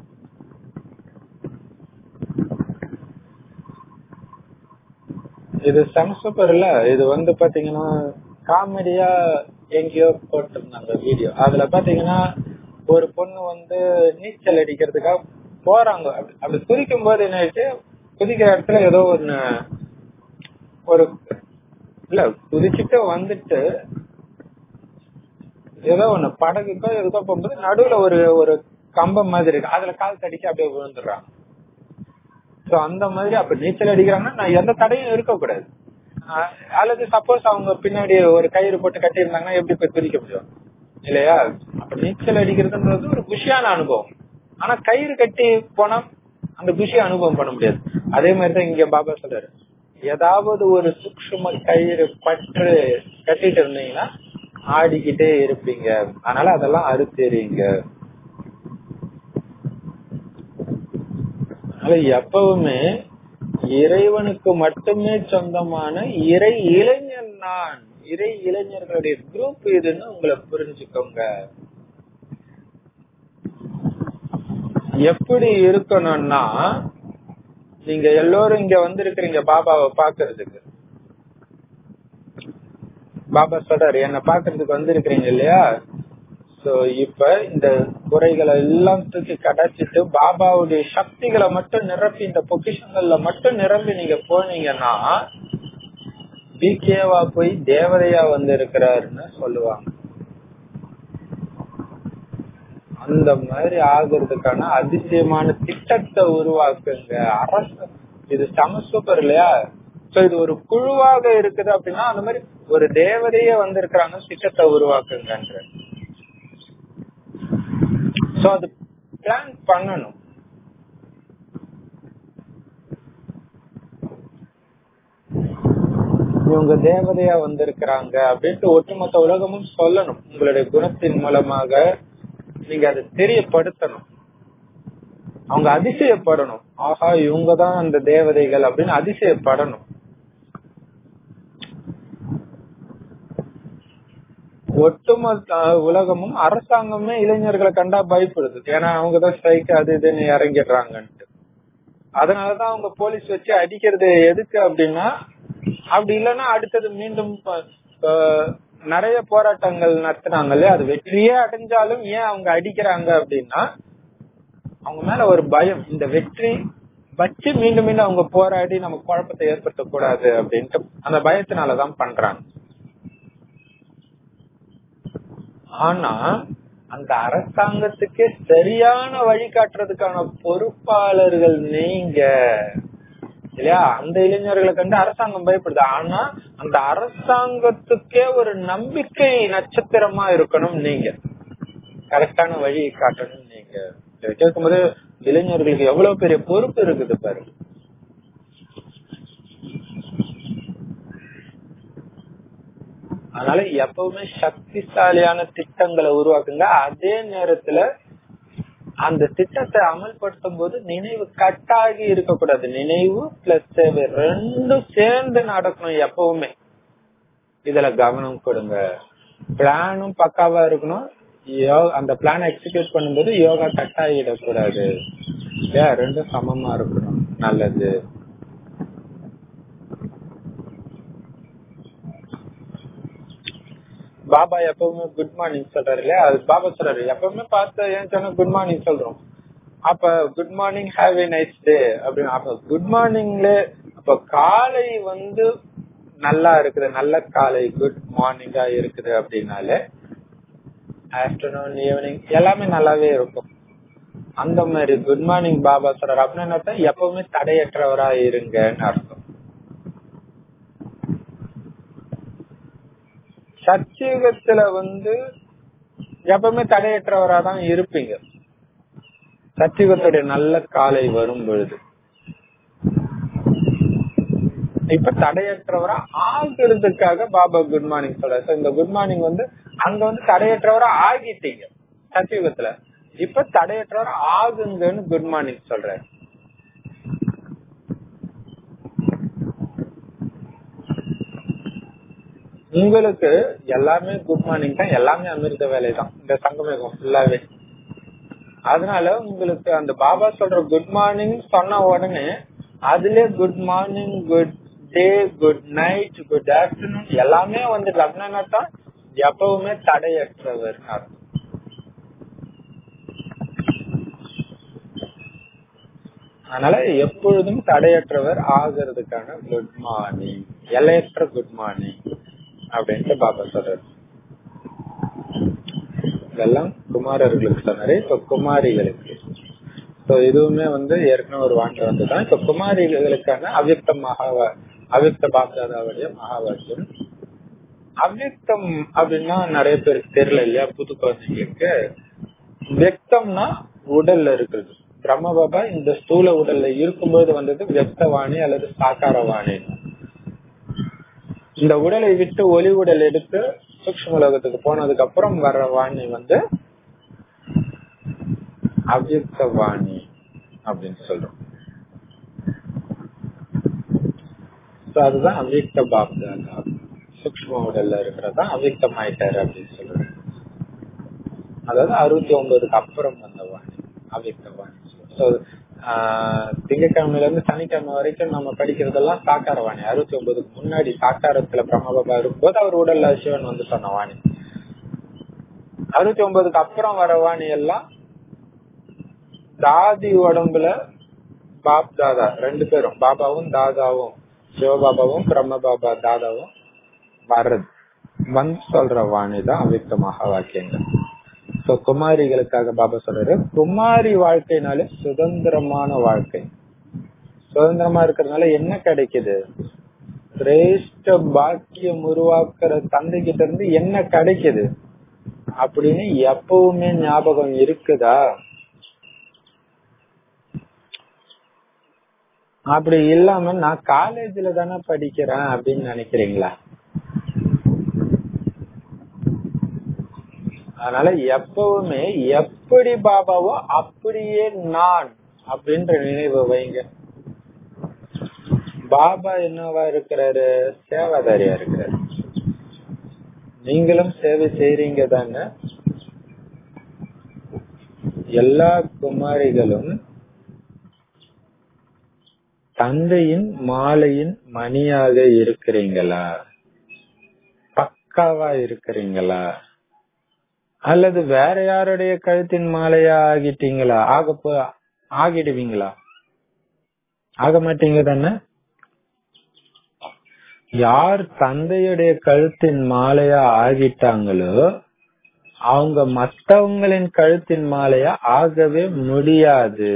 இது சம்சூப்பர் இல்ல இது வந்து பாத்தீங்கன்னா காமெடியா எங்கேயோ போட்டிருந்தாங்க வீடியோ அதுல பாத்தீங்கன்னா ஒரு பொண்ணு வந்து நீச்சல் அடிக்கிறதுக்காக போறாங்க அப்படி- அப்படி குதிக்கும் போது என்ன ஆயிடுச்சு குதிக்கிற இடத்துல ஏதோ ஒண்ணு ஒரு இல்ல குதிச்சுட்டு வந்துட்டு ஏதோ ஒண்ணு படகுக்கோ எதுக்கோ போகும்போது நடுவுல ஒரு ஒரு கம்பம் மாதிரி இருக்கு அதுல கால் தடிச்சு அப்படியே விழுந்துடுறாங்க சோ அந்த மாதிரி அப்ப நீச்சல் அடிக்கிறாங்கன்னா நான் எந்த தடையும் இருக்கக்கூடாது ஆஹ் அல்லது சப்போஸ் அவங்க பின்னாடி ஒரு கயிறு போட்டு கட்டி இருந்தாங்கன்னா எப்படி போய் குதிக்க முடியும் இல்லையா அப்ப நீச்சல் அடிக்கிறதுன்றது ஒரு குஷியான அனுபவம் ஆனா கயிறு கட்டி போனா அந்த குஷியை அனுபவம் பண்ண முடியாது அதே மாதிரிதான் இங்க பாபா சொல்றாரு ஏதாவது ஒரு சூக்ஷ்ம கயிறு பற்று கட்டிட்டு இருந்தீங்கன்னா ஆடிக்கிட்டே இருப்பீங்க அதனால அதெல்லாம் அறுத்தெறிங்க அதனால எப்பவுமே இறைவனுக்கு மட்டுமே சொந்தமான இறை இளைஞன் நான் இறை இளைஞர்களுடைய குரூப் இதுன்னு உங்களை புரிஞ்சுக்கோங்க எப்படி இருக்கணும்னா நீங்க எல்லோரும் இங்க வந்திருக்கிறீங்க பாபாவை பாக்குறதுக்கு பாபா சொல்றாரு என்ன பாக்குறதுக்கு வந்திருக்கிறீங்க இல்லையா சோ இப்ப இந்த குறைகளை எல்லாம் தூக்கி கடைச்சிட்டு பாபாவுடைய சக்திகளை மட்டும் நிரப்பி இந்த பொக்கிஷங்கள்ல மட்டும் நிரம்பி நீங்க போனீங்கன்னா பிகேவா போய் தேவதையா வந்து இருக்கிறாருன்னு சொல்லுவாங்க அந்த மாதிரி ஆகுறதுக்கான அதிசயமான திட்டத்தை உருவாக்குங்க அரசு இது செம சூப்பர் இல்லையா சோ இது ஒரு குழுவாக இருக்குது அப்படின்னா அந்த மாதிரி ஒரு தேவதையே வந்திருக்கிறாங்க திட்டத்தை உருவாக்குங்கன்ற சோ அது பிளான் பண்ணணும் இவங்க தேவதையா வந்திருக்கிறாங்க அப்படின்ட்டு ஒட்டுமொத்த உலகமும் சொல்லணும் உங்களுடைய குணத்தின் மூலமாக நீங்க அதை தெரியப்படுத்தணும் அவங்க அதிசயப்படணும் ஆஹா இவங்கதான் அந்த தேவதைகள் அப்படின்னு அதிசயப்படணும் ஒட்டுமொத்த உலகமும் அரசாங்கமே இளைஞர்களை கண்டா பயப்படுது ஏன்னா அவங்கதான் ஸ்ட்ரைக் அது இதுன்னு இறங்கிடுறாங்கன்ட்டு அதனாலதான் அவங்க போலீஸ் வச்சு அடிக்கிறது எதுக்கு அப்படின்னா அப்படி இல்லைன்னா அடுத்தது மீண்டும் ப- ப- நிறைய போராட்டங்கள் நடத்துனாங்க இல்லையா அது வெற்றியே அடைஞ்சாலும் ஏன் அவங்க அடிக்கிறாங்க அப்படின்னா அவங்க மேல ஒரு பயம் இந்த வெற்றி வச்சு மீண்டும் மீண்டும் அவங்க போராடி நம்ம குழப்பத்தை ஏற்படுத்தக்கூடாது அப்படின்ட்டு அந்த பயத்தினாலதான் பண்றாங்க ஆனா அந்த அரசாங்கத்துக்கே சரியான வழிகாட்டுறதுக்கான பொறுப்பாளர்கள் நீங்க இல்லையா அந்த இளைஞர்களை கண்டு அரசாங்கம் பயப்படுது ஆனா அந்த அரசாங்கத்துக்கே ஒரு நம்பிக்கை நட்சத்திரமா இருக்கணும் நீங்க கரெக்டான வழி காட்டணும் நீங்க இதை கேட்கும்போது இளைஞர்களுக்கு எவ்வளவு பெரிய பொறுப்பு இருக்குது பாரு அதனால எப்பவுமே சக்திசாலியான திட்டங்களை உருவாக்குங்க அதே நேரத்துல அந்த திட்டத்தை அமல்படுத்தும் போது நினைவு கட்டாகி இருக்கக்கூடாது நினைவு பிளஸ் சேவை ரெண்டும் சேர்ந்து நடக்கணும் எப்பவுமே இதுல கவனம் கொடுங்க பிளானும் பக்காவா இருக்கணும் யோ- அந்த பிளான் எக்ஸிக்யூட் பண்ணும்போது யோகா கட்டாயிடக்கூடாது ஏன் ரெண்டும் சமமா இருக்கணும் நல்லது பாபா எப்பவுமே குட் மார்னிங் சொல்றாரு இல்லையா அது பாபா சொல்றாரு எப்பவுமே பார்த்து ஏன் சொன்ன குட் மார்னிங் சொல்றோம் அப்ப good morning have a nice day அப்படின்னு அப்ப குட் மார்னிங்ல அப்ப காலை வந்து நல்லா இருக்குது நல்ல காலை குட் மார்னிங்கா இருக்குது அப்படின்னாலே ஆஃப்டர்நூன் ஈவினிங் எல்லாமே நல்லாவே இருக்கும் அந்த மாதிரி குட் மார்னிங் பாபா சொல்றாரு அப்படின்னு என்ன அர்த்தம்? எப்பவுமே தடையற்றவரா இருங்கன்னு அர்த்தம் சத்தியுகத்துல வந்து எப்பவுமே தடையற்றவரா தான் இருப்பீங்க சத்தியுகத்துடைய நல்ல காலை வரும் பொழுது இப்ப தடையற்றவரா ஆகிறதுக்காக பாபா குட் மார்னிங் சொல்றாரு So, இந்த குட் மார்னிங் வந்து அங்க வந்து தடையற்றவரா ஆகிட்டீங்க சத்தியுகத்துல இப்ப தடையற்றவர் ஆகுங்கன்னு குட் மார்னிங் சொல்றாரு உங்களுக்கு எல்லாமே குட் மார்னிங் தான் எல்லாமே அமிர்த வேலை தான் இந்த சங்கமேகம் ஃபுல்லாவே அதனால உங்களுக்கு அந்த பாபா சொல்ற குட் மார்னிங் சொன்ன உடனே அதுல good morning good day good night good afternoon எல்லாமே வந்துட்டு அப்படின்னா தான் எப்பவுமே தடையற்றவர் அர்த்தம் அதனால எப்பொழுதும் தடையற்றவர் ஆகிறதுக்கான குட் மார்னிங் எல்லையற்ற குட் மார்னிங் அப்படின்ட்டு பாபா சொல்றாரு இதெல்லாம் குமாரர்களுக்கு சொன்னாரு இப்ப குமாரிகளுக்கு சோ இதுவுமே வந்து ஏற்கனவே ஒரு வாங்க வந்துதான் இப்ப குமாரிகளுக்கான அவ்யக்த மகாவா அவ்யக்த பாப்தாதாவுடைய மகாவாக்கியம் அவ்யக்தம் அப்படின்னா நிறைய பேருக்கு தெரியல இல்லையா புது குழந்தைங்களுக்கு வியக்தம்னா உடல்ல இருக்கிறது பிரம்ம பாபா இந்த ஸ்தூல உடல்ல இருக்கும்போது வந்தது வியக்தவாணி அல்லது சாக்காரவாணி இந்த உடலை விட்டு ஒளி உடல் எடுத்து சூக்ம உலகத்துக்கு போனதுக்கு அப்புறம் வர்ற வாணி வந்து அவ்யக்த வாணி அப்படின்னு சொல்றோம் அதுதான் அவ்யக்த பாப்தாதா சூக்ம உடல்ல இருக்கிறதா அவ்யக்தம் ஆயிட்டாரு அப்படின்னு சொல்றோம் அதாவது அறுபத்தி ஒன்பதுக்கு அப்புறம் வந்த வாணி அவ்யக்த வாணி திங்கக்கிழமையில இருந்து சனிக்கிழமை வரைக்கும் நம்ம படிக்கிறதெல்லாம் சாக்கார வாணி அறுபத்தி ஒன்பதுக்கு முன்னாடி சாக்காரத்துல பிரம்மபாபா இருக்கும்போது அவர் உடல்ல சிவன் வந்து சொன்ன வாணி அறுபத்தி ஒன்பதுக்கு அப்புறம் வர வாணி எல்லாம் தாதி உடம்புல பாப் தாதா ரெண்டு பேரும் பாபாவும் தாதாவும் சிவபாபாவும் பிரம்ம பாபா தாதாவும் வர்றது வந்து சொல்ற வாணி தான் அவ்யக்த மகா வாக்கியங்கள் சோ குமாரிகளுக்காக பாபா சொல்றாரு குமாரி வாழ்க்கைனாலே சுதந்திரமான வாழ்க்கை சுதந்திரமா இருக்கிறதுனால என்ன கிடைக்குது சிரேஷ்ட பாக்கியம் உருவாக்குற தந்தை கிட்ட இருந்து என்ன கிடைக்குது அப்படின்னு எப்பவுமே ஞாபகம் இருக்குதா அப்படி இல்லாம நான் காலேஜ்ல தானே படிக்கிறேன் அப்படின்னு நினைக்கிறீங்களா அதனால எப்பவுமே எப்படி பாபாவோ அப்படியே நான் அப்படின்ற நினைவு வைங்க பாபா என்னவா இருக்கிறாரு சேவாதாரியா இருக்கிறாரு நீங்களும் சேவை செய்றீங்க தானே எல்லா குமாரிகளும் தந்தையின் மாலையின் மணியாக இருக்கிறீங்களா பக்காவா இருக்கிறீங்களா அல்லது வேற யாருடைய கழுத்தின் மாலையா ஆகிட்டீங்களா ஆக போ ஆகிடுவீங்களா ஆக மாட்டீங்க தானே யார் தந்தையுடைய கழுத்தின் மாலையா ஆகிட்டாங்களோ அவங்க மத்தவங்களின் கழுத்தின் மாலையா ஆகவே முடியாது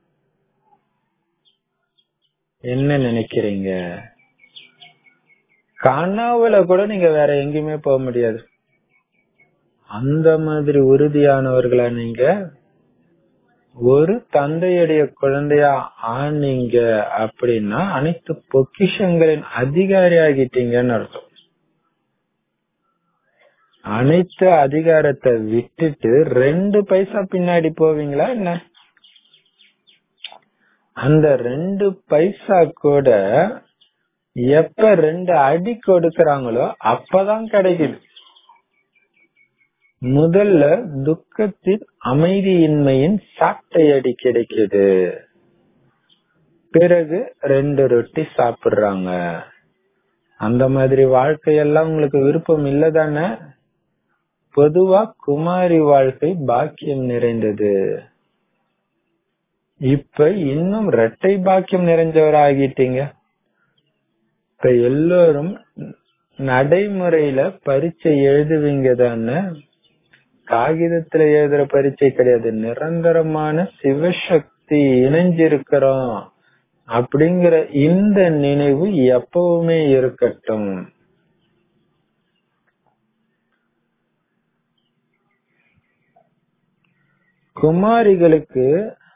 என்ன நினைக்கிறீங்க கனவுல கூட நீங்க வேற எங்கேயுமே போக முடியாது அந்த மாதிரி உறுதியானவர்களா நீங்க ஒரு தந்தையுடைய குழந்தையா ஆனீங்க அப்படின்னா அனைத்து பொக்கிஷங்களின் அதிகாரி ஆகிட்டீங்கன்னு அர்த்தம் அனைத்து அதிகாரத்தை விட்டுட்டு ரெண்டு பைசா பின்னாடி போவீங்களா என்ன அந்த ரெண்டு பைசா கூட எப்ப ரெண்டு அடி கொடுக்கறாங்களோ அப்பதான் கிடைக்குது முதல்ல துக்கத்தின் அமைதியின்மையின் சாட்டை அடி கிடைக்குது பிறகு ரெண்டு ரொட்டி சாப்பிடுறாங்க அந்த மாதிரி வாழ்க்கையெல்லாம் உங்களுக்கு விருப்பம் இல்லதானே பொதுவா குமாரி வாழ்க்கை பாக்கியம் நிறைந்தது இப்ப இன்னும் இரட்டை பாக்கியம் நிறைஞ்சவர் ஆகிட்டீங்க இப்ப எல்லோரும் நடைமுறையில பரீட்சை எழுதுவீங்க தானே காகிதத்துல எழுதுற பரீட்சை கிடையாது நிரந்தரமான சிவசக்தி இணைஞ்சிருக்கிறோம் அப்படிங்கிற இந்த நினைவு எப்பவுமே இருக்கட்டும் குமாரிகளுக்கு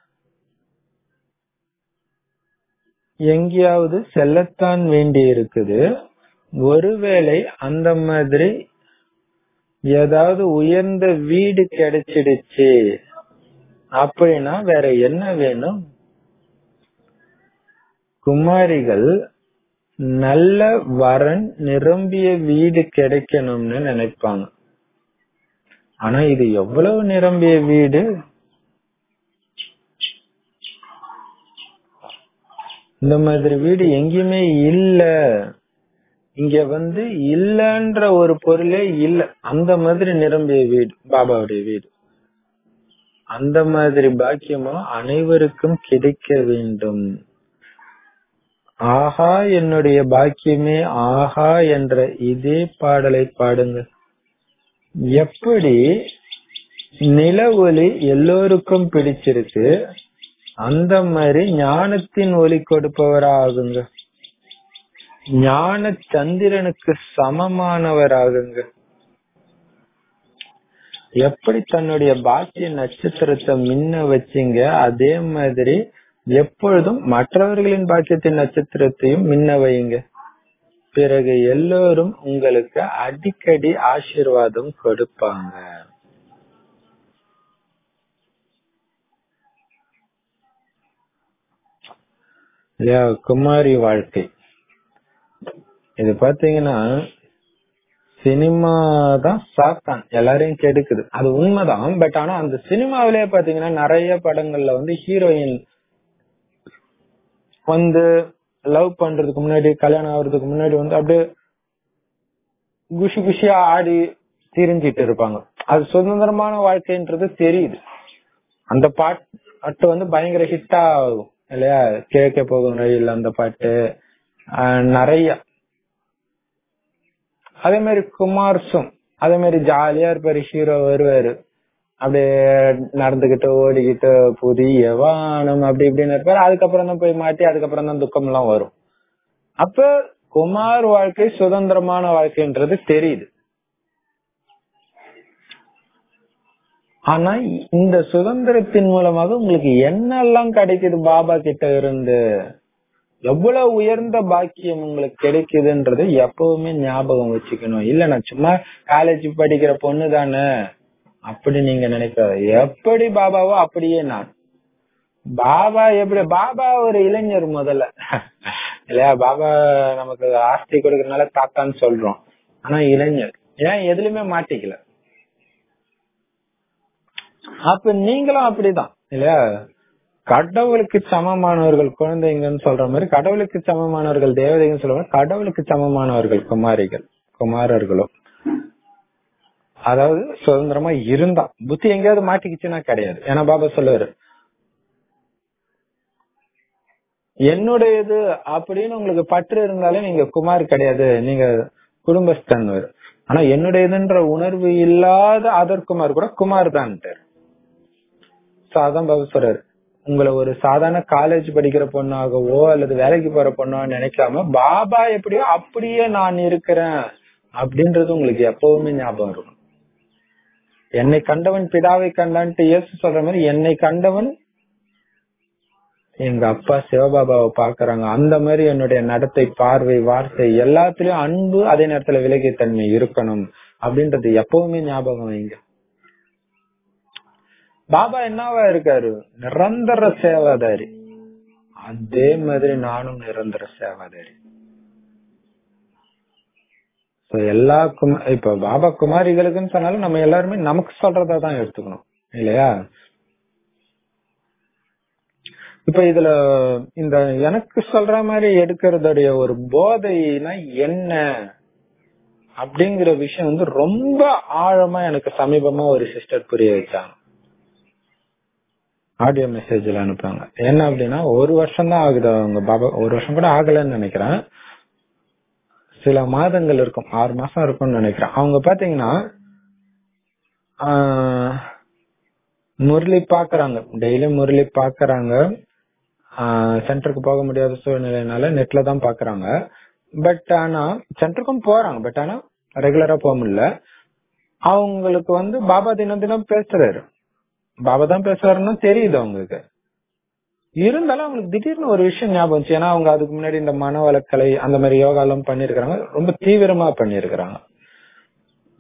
எங்கேயாவது செல்லத்தான் வேண்டி இருக்குது ஒருவேளை அந்த மாதிரி ஏதாவது உயர்ந்த வீடு கிடைச்சிடுச்சு அப்படின்னா வேற என்ன வேணும் குமாரிகள் நல்ல வரன் நிரம்பிய வீடு கிடைக்கணும்னு நினைப்பாங்க ஆனா இது எவ்வளவு நிரம்பிய வீடு இந்த மாதிரி வீடு எங்கேயுமே இல்ல இங்க வந்து இல்லன்ற ஒரு பொருளே இல்ல அந்த மாதிரி நிரம்பிய வீடு பாபாவுடைய வீடு அந்த மாதிரி பாக்கியமும் அனைவருக்கும் கிடைக்க வேண்டும் ஆஹா என்னுடைய பாக்கியமே ஆஹா என்ற இதே பாடலை பாடுங்க எப்படி நில ஒளி எல்லோருக்கும் பிடிச்சிருக்கு அந்த மாதிரி ஞானத்தின் ஒளி கொடுப்பவராகுங்க ஞான சந்திரனுக்கு சமமானவராகுங்க எப்படி தன்னுடைய பாக்கிய நட்சத்திரத்தை மின்ன வச்சீங்க அதே மாதிரி எப்பொழுதும் மற்றவர்களின் பாக்கியத்தின் நட்சத்திரத்தையும் மின்ன வையுங்க பிறகு எல்லோரும் உங்களுக்கு அடிக்கடி ஆசீர்வாதம் கொடுப்பாங்க இல்லையா குமாரி வாழ்க்கை இது பாத்தீங்கன்னா சினிமா தான் சாத்தான் எல்லாரையும் கெடுக்குது அது உண்மைதான் பட் ஆனா அந்த சினிமாவிலே பாத்தீங்கன்னா நிறைய படங்கள்ல வந்து ஹீரோயின் வந்து லவ் பண்றதுக்கு முன்னாடி கல்யாணம் ஆகுறதுக்கு முன்னாடி வந்து அப்படியே குஷி குஷியா ஆடி திரிஞ்சிட்டு இருப்பாங்க அது சுதந்திரமான வாழ்க்கைன்றது தெரியுது அந்த பாட்டு வந்து பயங்கர ஹிட்டா ஆகும் இல்லையா கேட்க போகும் ரயில் அந்த பாட்டு நிறைய அதே மாதிரி குமார்ஸும் அதே மாதிரி ஜாலியா இருப்பாரு ஹீரோ வருவாரு அப்படியே நடந்துகிட்டு ஓடிக்கிட்டு புதிய வானம் அப்படி இப்படின்னு இருப்பாரு அதுக்கப்புறம் தான் போய் மாட்டி அதுக்கப்புறம் தான் துக்கம் எல்லாம் வரும் அப்ப குமார் வாழ்க்கை சுதந்திரமான வாழ்க்கைன்றது தெரியுது ஆனா இந்த சுதந்திரத்தின் மூலமாக உங்களுக்கு என்னெல்லாம் கிடைக்குது பாபா கிட்ட இருந்து எவ்வளவு உயர்ந்த பாக்கியம் உங்களுக்கு கிடைக்குதுன்றது எப்பவுமே ஞாபகம் வச்சுக்கணும் இல்ல நான் சும்மா காலேஜ் படிக்கிற பொண்ணு தானே அப்படி நீங்க நினைக்காத எப்படி பாபாவோ அப்படியே நான் பாபா எப்படி பாபா ஒரு இளைஞர் முதல்ல இல்லையா பாபா நமக்கு ஆஸ்தி கொடுக்கறதுனால தாத்தான்னு சொல்றோம் ஆனா இளைஞர் ஏன் எதுலயுமே மாட்டிக்கல அப்ப நீங்களும் அப்படிதான் இல்லையா கடவுளுக்கு சமமானவர்கள் குழந்தைங்கன்னு சொல்ற மாதிரி கடவுளுக்கு சமமானவர்கள் தேவதைன்னு சொல்லுவாங்க கடவுளுக்கு சமமானவர்கள் குமாரிகள் குமாரர்களும் அதாவது சுதந்திரமா இருந்தா புத்தி எங்கேயாவது மாட்டிக்கிச்சுன்னா கிடையாது ஏன்னா பாபா சொல்லுவாரு என்னுடையது அப்படின்னு உங்களுக்கு பற்று இருந்தாலே நீங்க குமார் கிடையாது நீங்க குடும்பஸ்தன் ஆனா என்னுடையதுன்ற உணர்வு இல்லாத அதர் குமார் கூட குமார் தான் அதான் பாபா சொல்றாரு உங்களை ஒரு சாதாரண காலேஜ் படிக்கிற பொண்ணாகவோ அல்லது வேலைக்கு போற பொண்ணா நினைக்காம பாபா எப்படியோ அப்படியே நான் இருக்கிறேன் அப்படின்றது உங்களுக்கு எப்பவுமே ஞாபகம் இருக்கும் என்னை கண்டவன் பிதாவை கண்டான்ட்டு இயேசு சொல்ற மாதிரி என்னை கண்டவன் எங்க அப்பா சிவபாபாவை பாக்குறாங்க அந்த மாதிரி என்னுடைய நடத்தை பார்வை வார்த்தை எல்லாத்துலயும் அன்பு அதே நேரத்துல விலகித்தன்மை இருக்கணும் அப்படின்றது எப்பவுமே ஞாபகம் வைங்க பாபா என்னவா இருக்காரு நிரந்தர சேவாதாரி அதே மாதிரி நானும் நிரந்தர சேவாதாரி எல்லா குமா இப்ப பாபா குமாரிகளுக்குன்னு சொன்னாலும் நம்ம எல்லாருமே நமக்கு சொல்றதா தான் எடுத்துக்கணும் இல்லையா இப்ப இதுல இந்த எனக்கு சொல்ற மாதிரி எடுக்கிறதுடைய ஒரு போதைனா என்ன அப்படிங்கிற விஷயம் வந்து ரொம்ப ஆழமா எனக்கு சமீபமா ஒரு சிஸ்டர் புரிய வச்சாங்க ஆடியோ மெசேஜ்ல அனுப்புறாங்க என்ன அப்படின்னா ஒரு வருஷம் தான் ஆகுது அவங்க பாபா ஒரு வருஷம் கூட ஆகலன்னு நினைக்கிறேன் சில மாதங்கள் இருக்கும் ஆறு மாசம் இருக்கும்னு நினைக்கிறேன் அவங்க பாத்தீங்கன்னா முரளி பாக்குறாங்க டெய்லி முரளி பாக்குறாங்க சென்டருக்கு போக முடியாத சூழ்நிலைனால நெட்ல தான் பாக்குறாங்க பட் ஆனா சென்டருக்கும் போறாங்க பட் ஆனா ரெகுலரா போக முடியல அவங்களுக்கு வந்து பாபா தினம் தினம் பேசுறாரு பாபா தான் பேசுறாருன்னு தெரியுது அவங்களுக்கு இருந்தாலும் அவங்களுக்கு திடீர்னு ஒரு விஷயம் ஞாபகம் வந்துச்சு ஏன்னா அவங்க அதுக்கு முன்னாடி இந்த மன வளக்கலை அந்த மாதிரி யோகா எல்லாம் பண்ணிருக்கிறாங்க ரொம்ப தீவிரமா பண்ணிருக்கிறாங்க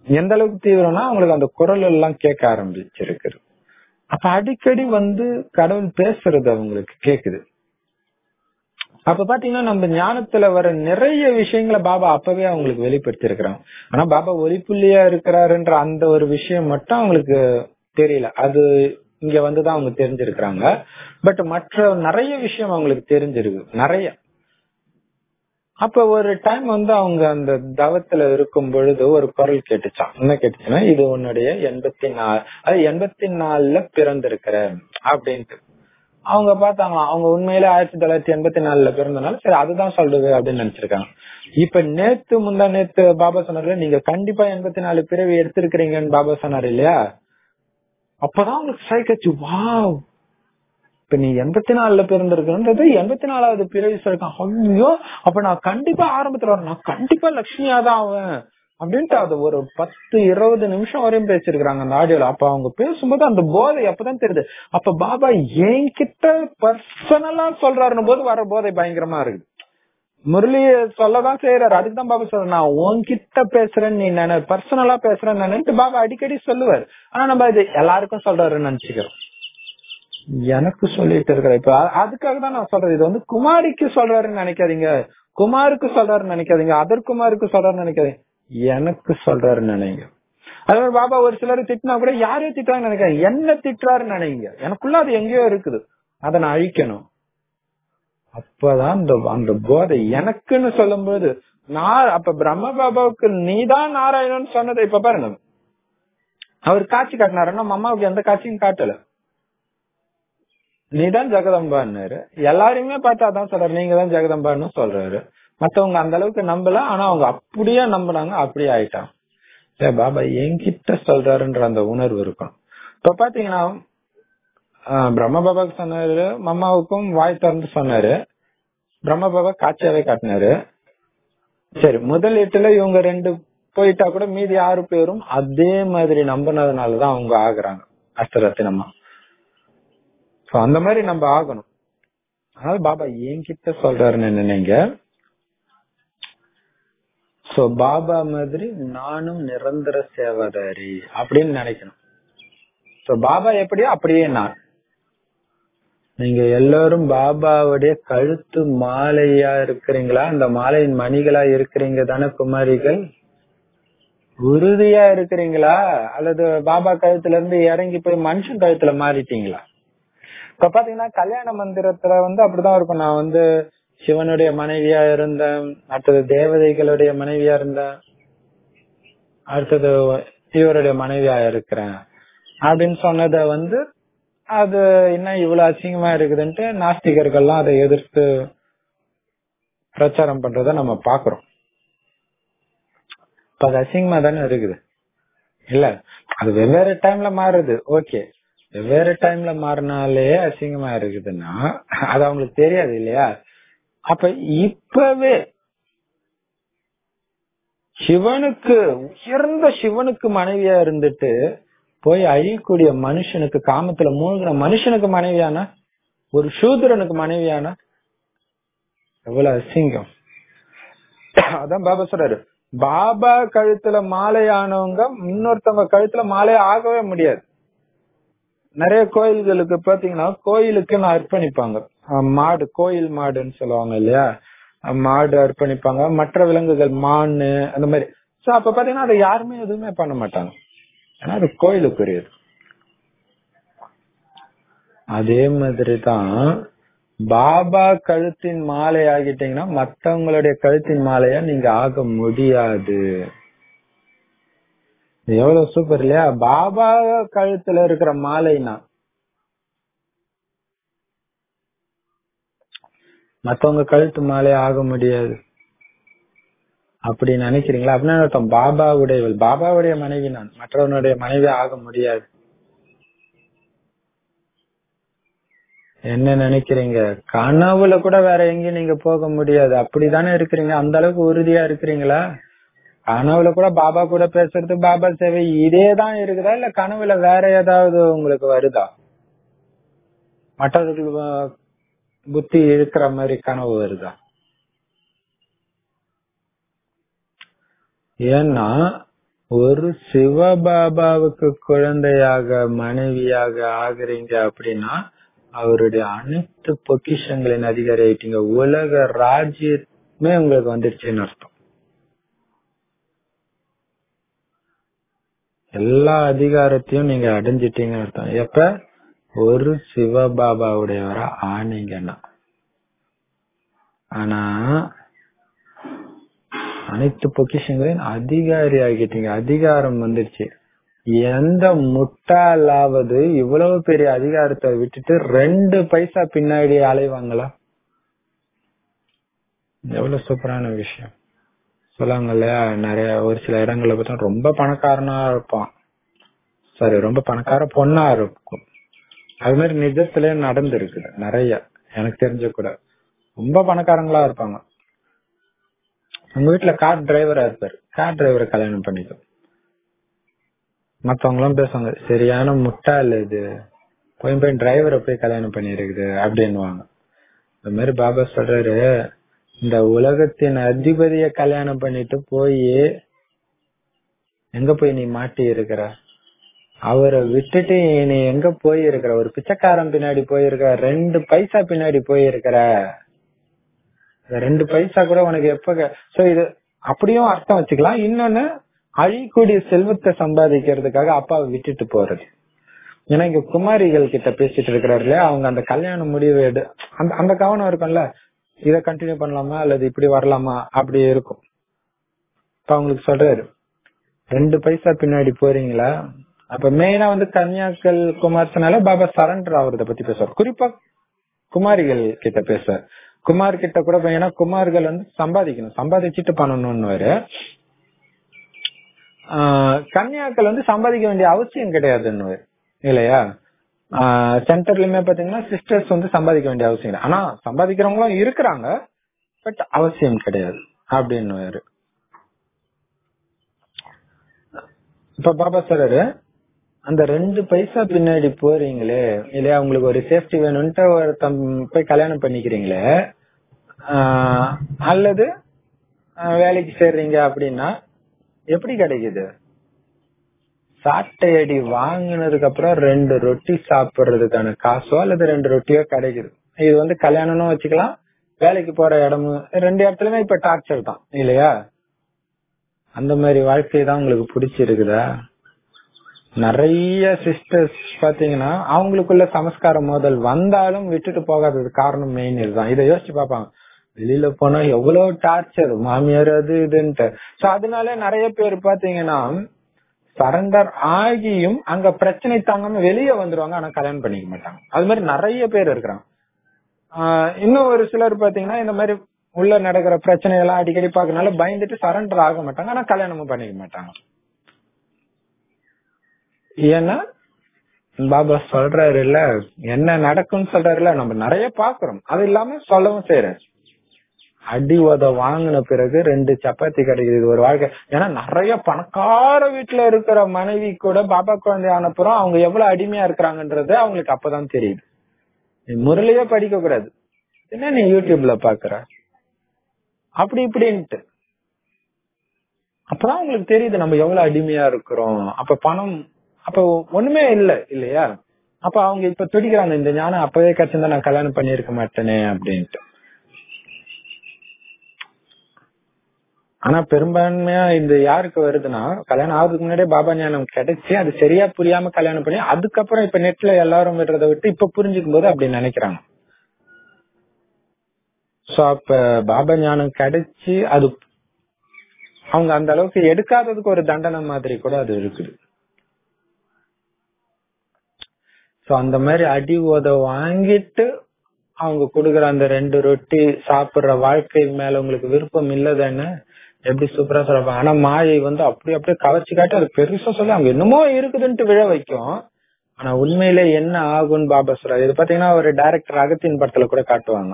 எந்த அளவுக்கு தீவிரம்னா அவங்களுக்கு அந்த குரல் எல்லாம் கேட்க ஆரம்பிச்சிருக்கு அப்ப அடிக்கடி வந்து கடவுள் பேசுறது அவங்களுக்கு கேக்குது அப்ப பாத்தீங்கன்னா நம்ம ஞானத்துல வர நிறைய விஷயங்களை பாபா அப்பவே அவங்களுக்கு வெளிப்படுத்தி இருக்கிறாங்க ஆனா பாபா ஒளிப்புள்ளியா இருக்கிறாருன்ற அந்த ஒரு விஷயம் மட்டும் அவங்களுக்கு தெரியல அது இங்க வந்துதான் அவங்க தெரிஞ்சிருக்கிறாங்க பட் மற்ற நிறைய விஷயம் அவங்களுக்கு தெரிஞ்சிருக்கு நிறைய அப்ப ஒரு டைம் வந்து அவங்க அந்த தவத்துல இருக்கும் பொழுது ஒரு குரல் கேட்டுச்சான் என்ன கேட்டுச்சுன்னா இது உன்னுடைய எண்பத்தி நாலு அது எண்பத்தி நாலுல பிறந்திருக்கிற அப்படின்ட்டு அவங்க பார்த்தாங்களாம் அவங்க உண்மையில ஆயிரத்தி தொள்ளாயிரத்தி எண்பத்தி நாலுல பிறந்தனால சரி அதுதான் சொல்றது அப்படின்னு நினைச்சிருக்காங்க இப்ப நேத்து முந்தா நேத்து பாபா சொன்னார்ல நீங்க கண்டிப்பா எண்பத்தி நாலு பிறவி எடுத்திருக்கிறீங்கன்னு பாபா சொன்னார் இல்லையா அப்பதான் உங்களுக்கு சைக்கச்சு வாவ் இப்ப நீ எண்பத்தி நாலுல பிறந்திருக்கிறது எண்பத்தி நாலாவது பிறவி சொல்லிருக்கான் ஐயோ அப்ப நான் கண்டிப்பா ஆரம்பத்துல வரேன் நான் கண்டிப்பா லட்சுமியா தான் ஆவேன் அப்படின்ட்டு அது ஒரு பத்து இருபது நிமிஷம் வரையும் பேசிருக்கிறாங்க அந்த ஆடியோல அப்ப அவங்க பேசும்போது அந்த போதை அப்பதான் தெரியுது அப்ப பாபா என்கிட்ட பர்சனலா சொல்றாருன்னு போது வர போதை பயங்கரமா இருக்கு முரளிய சொல்லதான் செய்யறாரு அதுக்குதான் பாபா சொல்ற நான் உன்கிட்ட பேசுறேன்னு நீ நினை பர்சனலா பேசுறேன்னு நினைட்டு பாபா அடிக்கடி சொல்லுவார் ஆனா நம்ம இது எல்லாருக்கும் சொல்றாருன்னு நினைச்சுக்கிறோம் எனக்கு சொல்லிட்டு இருக்கிற இப்ப அதுக்காக தான் நான் சொல்றது இது வந்து குமாரிக்கு சொல்றாருன்னு நினைக்காதீங்க குமாருக்கு சொல்றாருன்னு நினைக்காதீங்க அதர் குமாருக்கு சொல்றாருன்னு நினைக்காதீங்க எனக்கு சொல்றாருன்னு நினைங்க அதே மாதிரி பாபா ஒரு சிலர் திட்டினா கூட யாரையும் திட்டுறாங்கன்னு நினைக்காங்க என்ன திட்டுறாருன்னு நினைங்க எனக்குள்ள அது எங்கேயோ இருக்குது அதை நான் அழிக்கணும் அப்பதான் அந்த அந்த போதை எனக்குன்னு சொல்லும்போது நான் அப்ப பிரம்ம பாபாவுக்கு நீதான் நாராயணன் சொன்னதை இப்ப பாருங்க அவர் காட்சி காட்டினாருன்னா அம்மாவுக்கு எந்த காட்சியும் காட்டல நீதான் ஜெகதம்பான்னாரு எல்லாரையுமே பார்த்து அதான் சொல்றாரு நீங்க தான் ஜெகதம்பான்னு சொல்றாரு மத்தவங்க அந்த அளவுக்கு நம்பல ஆனா அவங்க அப்படியே நம்பினாங்க அப்படியே ஆயிட்டாங்க சரி பாபா என்கிட்ட சொல்றாருன்ற அந்த உணர்வு இருக்கும் இப்ப பாத்தீங்கன்னா பிரம்ம பாபாக்கு சொன்னாரு மம்மாவுக்கும் வாய் திறந்து சொன்னாரு பிரம்ம பாபா காட்சியாவே காட்டினாரு சரி முதல் எட்டுல இவங்க ரெண்டு போயிட்டா கூட மீதி ஆறு பேரும் அதே மாதிரி நம்பினதுனாலதான் அவங்க ஆகுறாங்க அஷ்டரத்தினமா சோ அந்த மாதிரி நம்ம ஆகணும் அதனால பாபா என்கிட்ட சொல்றாருன்னு நினைங்க சோ பாபா மாதிரி நானும் நிரந்தர சேவாதாரி அப்படின்னு நினைக்கணும் சோ பாபா எப்படியோ அப்படியே நான் நீங்க எல்லாரும் பாபாவுடைய கழுத்து மாலையா இருக்கிறீங்களா அந்த மாலையின் மணிகளா இருக்கிறீங்க தானே குமாரிகள் உறுதியா இருக்கிறீங்களா அல்லது பாபா கழுத்துல இருந்து இறங்கி போய் மனுஷன் கழுத்துல மாறிட்டீங்களா இப்ப பாத்தீங்கன்னா கல்யாண மந்திரத்துல வந்து அப்படிதான் இருக்கும் நான் வந்து சிவனுடைய மனைவியா இருந்தேன் அடுத்தது தேவதைகளுடைய மனைவியா இருந்தேன் அடுத்தது இவருடைய மனைவியா இருக்கிறேன் அப்படின்னு சொன்னத வந்து அது என்ன இவ்வளவு அசிங்கமா இருக்குதுன்ட்டு நாஸ்திகர்கள்லாம் அதை எதிர்த்து பிரச்சாரம் பண்றத நம்ம பாக்குறோம் இப்ப அது அசிங்கமா தானே இருக்குது இல்ல அது வெவ்வேறு டைம்ல மாறுது ஓகே வெவ்வேறு டைம்ல மாறினாலே அசிங்கமா இருக்குதுன்னா அது அவங்களுக்கு தெரியாது இல்லையா அப்ப இப்பவே சிவனுக்கு உயர்ந்த சிவனுக்கு மனைவியா இருந்துட்டு போய் அழியக்கூடிய மனுஷனுக்கு காமத்துல மூழ்கின மனுஷனுக்கு மனைவியான ஒரு சூத்திரனுக்கு மனைவியான எவ்வளவு அசிங்கம் அதான் பாபா சொல்றாரு பாபா கழுத்துல மாலையானவங்க இன்னொருத்தவங்க கழுத்துல மாலை ஆகவே முடியாது நிறைய கோயில்களுக்கு பாத்தீங்கன்னா கோயிலுக்குன்னு அர்ப்பணிப்பாங்க மாடு கோயில் மாடுன்னு சொல்லுவாங்க இல்லையா மாடு அர்ப்பணிப்பாங்க மற்ற விலங்குகள் மானு அந்த மாதிரி சோ அப்ப பாத்தீங்கன்னா அதை யாருமே எதுவுமே பண்ண மாட்டாங்க ஏன்னா அது கோயிலுக்குரியது அதே மாதிரிதான் பாபா கழுத்தின் மாலை ஆகிட்டீங்கன்னா மத்தவங்களுடைய கழுத்தின் மாலையா நீங்க ஆக முடியாது எவ்வளவு சூப்பர் இல்லையா பாபா கழுத்துல இருக்கிற மாலைனா மத்தவங்க கழுத்து மாலை ஆக முடியாது அப்படி நினைக்கிறீங்களா அப்படின்னு அர்த்தம் பாபாவுடைய பாபாவுடைய மனைவி நான் மற்றவனுடைய மனைவி ஆக முடியாது என்ன நினைக்கிறீங்க கனவுல கூட வேற எங்கேயும் நீங்க போக முடியாது அப்படித்தானே இருக்கிறீங்க அந்த அளவுக்கு உறுதியா இருக்கிறீங்களா கனவுல கூட பாபா கூட பேசுறது பாபா சேவை இதே தான் இருக்குதா இல்ல கனவுல வேற ஏதாவது உங்களுக்கு வருதா மற்றவர்கள் புத்தி இருக்கிற மாதிரி கனவு வருதா ஏன்னா ஒரு சிவபாபாவுக்கு குழந்தையாக மனைவியாக ஆகுறீங்க அப்படின்னா அவருடைய அனைத்து பொக்கிஷங்களின் அதிகாரி ஆயிட்டீங்க உலக ராஜ்யமே உங்களுக்கு வந்துருச்சுன்னு அர்த்தம் எல்லா அதிகாரத்தையும் நீங்க அடைஞ்சிட்டீங்கன்னு அர்த்தம் எப்ப ஒரு சிவபாபாவுடையவரா ஆனீங்கன்னா ஆனா அனைத்து பொக்கிஷங்களையும் அதிகாரி ஆகிட்டீங்க அதிகாரம் வந்துருச்சு எந்த முட்டாளாவது இவ்வளவு பெரிய அதிகாரத்தை விட்டுட்டு ரெண்டு பைசா பின்னாடி அலைவாங்களா எவ்வளவு சூப்பரான விஷயம் சொல்லுவாங்க இல்லையா நிறைய ஒரு சில இடங்கள்ல பார்த்தா ரொம்ப பணக்காரனா இருப்பான் சரி ரொம்ப பணக்கார பொண்ணா இருக்கும் அது மாதிரி நிஜத்துல நடந்திருக்குது நிறைய எனக்கு தெரிஞ்ச கூட ரொம்ப பணக்காரங்களா இருப்பாங்க உங்க வீட்டுல கார் டிரைவரா இருப்பாரு கார் டிரைவரை கல்யாணம் பண்ணிக்கும் மத்தவங்க எல்லாம் பேசுவாங்க சரியான முட்டாள் இது போய் போய் டிரைவரை போய் கல்யாணம் பண்ணிருக்குது அப்படின்னுவாங்க இந்த மாதிரி பாபா சொல்றாரு இந்த உலகத்தின் அதிபதிய கல்யாணம் பண்ணிட்டு போய் எங்க போய் நீ மாட்டி இருக்கிற அவரை விட்டுட்டு நீ எங்க போயிருக்கிற ஒரு பிச்சைக்காரன் பின்னாடி போயிருக்க ரெண்டு பைசா பின்னாடி போயிருக்கிற ரெண்டு பைசா கூட உனக்கு எப்ப சோ இது அப்படியும் அர்த்தம் வச்சுக்கலாம் இன்னொன்னு அழிக்கூடிய செல்வத்தை சம்பாதிக்கிறதுக்காக அப்பாவை விட்டுட்டு போறது ஏன்னா இங்க குமாரிகள் கிட்ட பேசிட்டு இருக்கிறாரு இல்லையா அவங்க அந்த கல்யாண முடிவு எடு அந்த அந்த கவனம் இருக்கும்ல இத கண்டினியூ பண்ணலாமா அல்லது இப்படி வரலாமா அப்படி இருக்கும் இப்ப அவங்களுக்கு சொல்றாரு ரெண்டு பைசா பின்னாடி போறீங்களா அப்ப மெயினா வந்து கன்னியாக்கள் குமார்ஸ்னால பாபா சரண்டர் ஆகுறத பத்தி பேசுவார் குறிப்பா குமாரிகள் கிட்ட பேசுவார் குமார் கிட்ட கூட ஏன்னா குமார்கள் வந்து சம்பாதிக்கணும் சம்பாதிச்சுட்டு பண்ணணும்னு கன்னியாக்கள் வந்து சம்பாதிக்க வேண்டிய அவசியம் கிடையாதுன்னு இல்லையா சென்டர்லயுமே பாத்தீங்கன்னா சிஸ்டர்ஸ் வந்து சம்பாதிக்க வேண்டிய அவசியம் இல்லை ஆனா சம்பாதிக்கிறவங்களும் இருக்கிறாங்க பட் அவசியம் கிடையாது அப்படின்னு இப்ப பாபா சொல்றாரு அந்த ரெண்டு பைசா பின்னாடி போறீங்களே இல்லையா உங்களுக்கு ஒரு சேஃப்டி வேணும்ட்டு ஒருத்தம் போய் கல்யாணம் பண்ணிக்கிறீங்களே அல்லது வேலைக்கு சேர்றீங்க அப்படின்னா எப்படி கிடைக்குது சாட்டை அடி வாங்கினதுக்கு அப்புறம் ரெண்டு ரொட்டி சாப்பிடுறதுக்கான காசோ அல்லது ரெண்டு ரொட்டியோ கிடைக்குது இது வந்து கல்யாணம்னு வச்சுக்கலாம் வேலைக்கு போற இடமும் ரெண்டு இடத்துலயுமே இப்ப டார்ச்சர் தான் இல்லையா அந்த மாதிரி வாழ்க்கை தான் உங்களுக்கு பிடிச்சிருக்குதா நிறைய சிஸ்டர்ஸ் பாத்தீங்கன்னா அவங்களுக்குள்ள சமஸ்கார மோதல் வந்தாலும் விட்டுட்டு போகாதது காரணம் மெயின் இதுதான் இதை யோசிச்சு பாப்பாங்க வெளியில போனா எவ்வளவு டார்ச்சர் மாமியார் அது இதுன்ட்டு சோ அதனால நிறைய பேர் பாத்தீங்கன்னா சரண்டர் ஆகியும் அங்க பிரச்சனை தாங்காம வெளியே வந்துருவாங்க ஆனா கல்யாணம் பண்ணிக்க மாட்டாங்க அது மாதிரி நிறைய பேர் இருக்கிறாங்க இன்னும் ஒரு சிலர் பாத்தீங்கன்னா இந்த மாதிரி உள்ள நடக்கிற பிரச்சனை எல்லாம் அடிக்கடி பாக்கறதுனால பயந்துட்டு சரண்டர் ஆக மாட்டாங்க ஆனா கல்யாணமும் பண்ணிக்க மாட்டாங்க ஏன்னா பாபா சொல்றாரு இல்ல என்ன நடக்கும்னு சொல்றாருல நம்ம நிறைய பாக்குறோம் அது இல்லாம சொல்லவும் செய்யறாரு அடி உத வாங்கின பிறகு ரெண்டு சப்பாத்தி கிடைக்குது ஒரு வாழ்க்கை ஏன்னா நிறைய பணக்கார வீட்டுல இருக்கிற மனைவி கூட பாபா குழந்தை ஆனப்புறம் அவங்க எவ்வளவு அடிமையா இருக்கிறாங்கன்றது அவங்களுக்கு அப்பதான் தெரியுது நீ முரளியே படிக்க கூடாது என்ன நீ யூடியூப்ல பாக்குற அப்படி இப்படின்ட்டு அப்பதான் உங்களுக்கு தெரியுது நம்ம எவ்வளவு அடிமையா இருக்கிறோம் அப்ப பணம் அப்ப ஒண்ணுமே இல்ல இல்லையா அப்ப அவங்க இப்ப துடிக்கிறாங்க இந்த ஞானம் அப்பவே கிடைச்சிருந்தா நான் கல்யாணம் பண்ணிருக்க மாட்டேனே அப்படின்ட்டு ஆனா பெரும்பான்மையா இந்த யாருக்கு வருதுன்னா கல்யாணம் ஆகுறதுக்கு முன்னாடியே பாபா ஞானம் கிடைச்சு அது சரியா புரியாம கல்யாணம் பண்ணி அதுக்கப்புறம் இப்ப நெட்ல எல்லாரும் விடுறத விட்டு இப்ப புரிஞ்சுக்கும் போது அப்படி நினைக்கிறாங்க சோ அப்ப பாபா ஞானம் கிடைச்சு அது அவங்க அந்த அளவுக்கு எடுக்காததுக்கு ஒரு தண்டனை மாதிரி கூட அது இருக்குது சோ அந்த மாதிரி அடி உத வாங்கிட்டு அவங்க கொடுக்குற அந்த ரெண்டு ரொட்டி சாப்பிடுற வாழ்க்கை மேல உங்களுக்கு விருப்பம் இல்லதானே எப்படி சூப்பரா சொல்றாங்க ஆனா மாயை வந்து அப்படி அப்படியே கவர்ச்சி காட்டி அது பெருசா சொல்லி அவங்க என்னமோ இருக்குதுன்ட்டு விழ வைக்கும் ஆனா உண்மையில என்ன ஆகும்னு பாபா சொல்றாரு இது பாத்தீங்கன்னா ஒரு டைரக்டர் அகத்தின் படத்துல கூட காட்டுவாங்க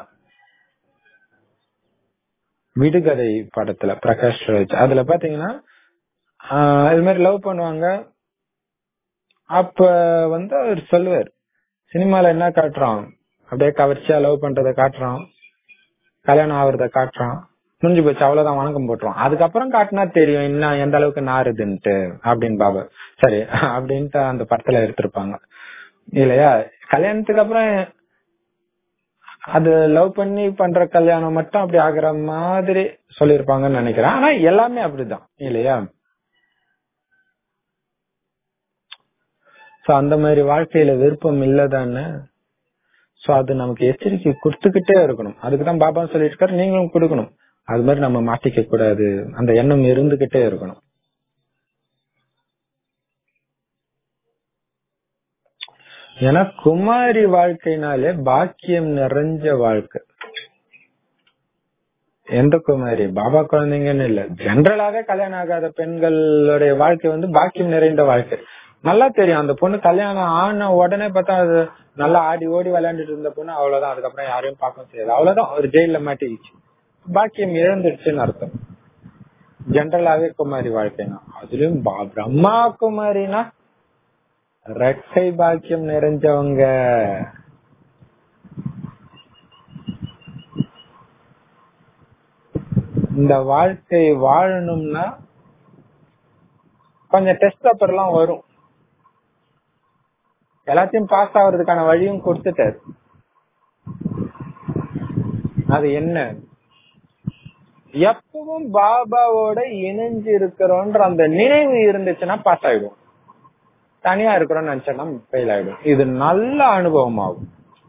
விடுகதை படத்துல பிரகாஷ் ராஜ் அதுல பாத்தீங்கன்னா இது மாதிரி லவ் பண்ணுவாங்க அப்ப வந்து அவர் சொல்லுவார் சினிமால என்ன காட்டுறான் அப்படியே கவர்ச்சியா லவ் பண்றத காட்டுறான் கல்யாணம் ஆகுறத காட்டுறான் முடிஞ்சு போச்சு அவ்வளவுதான் வணக்கம் போட்டுரும் அதுக்கப்புறம் காட்டினா தெரியும் இன்னும் எந்த அளவுக்கு நாருதுன்ட்டு அப்படின்னு பாபா சரி அப்படின்ட்டு அந்த படத்துல எடுத்திருப்பாங்க இல்லையா கல்யாணத்துக்கு அப்புறம் அது லவ் பண்ணி பண்ற கல்யாணம் மட்டும் அப்படி ஆகுற மாதிரி சொல்லிருப்பாங்கன்னு நினைக்கிறேன் ஆனா எல்லாமே அப்படிதான் இல்லையா சோ அந்த மாதிரி வாழ்க்கையில விருப்பம் இல்லதானே சோ அது நமக்கு எச்சரிக்கை கொடுத்துக்கிட்டே இருக்கணும் அதுக்குதான் பாபா சொல்லிட்டு இருக்காரு நீங்களும் கொடுக்கணும் அது மாதிரி நம்ம மாட்டிக்க கூடாது அந்த எண்ணம் இருந்துகிட்டே இருக்கணும் ஏன்னா குமாரி வாழ்க்கைனாலே பாக்கியம் நிறைஞ்ச வாழ்க்கை எந்த குமாரி பாபா குழந்தைங்கன்னு இல்ல ஜென்ரலாவே கல்யாணம் ஆகாத பெண்களுடைய வாழ்க்கை வந்து பாக்கியம் நிறைந்த வாழ்க்கை நல்லா தெரியும் அந்த பொண்ணு கல்யாணம் ஆன உடனே பார்த்தா அது நல்லா ஆடி ஓடி விளையாண்டுட்டு இருந்த பொண்ணு அவ்வளவுதான் அதுக்கப்புறம் யாரையும் பார்க்க செய்யாது அவ்வளவுதான் ஒரு ஜெயில மாட்டிக்கிச்சு பாக்கியம் இழந்துடுச்சுன்னு அர்த்தம் ஜென்ரலாவே குமாரி வாழ்க்கைனா அதுலயும் பா- பிரம்மா குமாரினா ரெட்டை பாக்கியம் நிறைஞ்சவங்க இந்த வாழ்க்கை வாழணும்னா கொஞ்சம் டெஸ்ட் பேப்பர் எல்லாம் வரும் எல்லாத்தையும் பாஸ் ஆகுறதுக்கான வழியும் கொடுத்துட்டாரு அது என்ன எப்பவும் பாபாவோட இணைஞ்சு இருக்கிறோன்ற அந்த நினைவு இருந்துச்சுன்னா பாஸ் ஆயிடும் தனியா இருக்கிறோம்னு நினைச்சோம்னா ஃபெயில் ஆயிடும் இது நல்ல அனுபவம் ஆகும்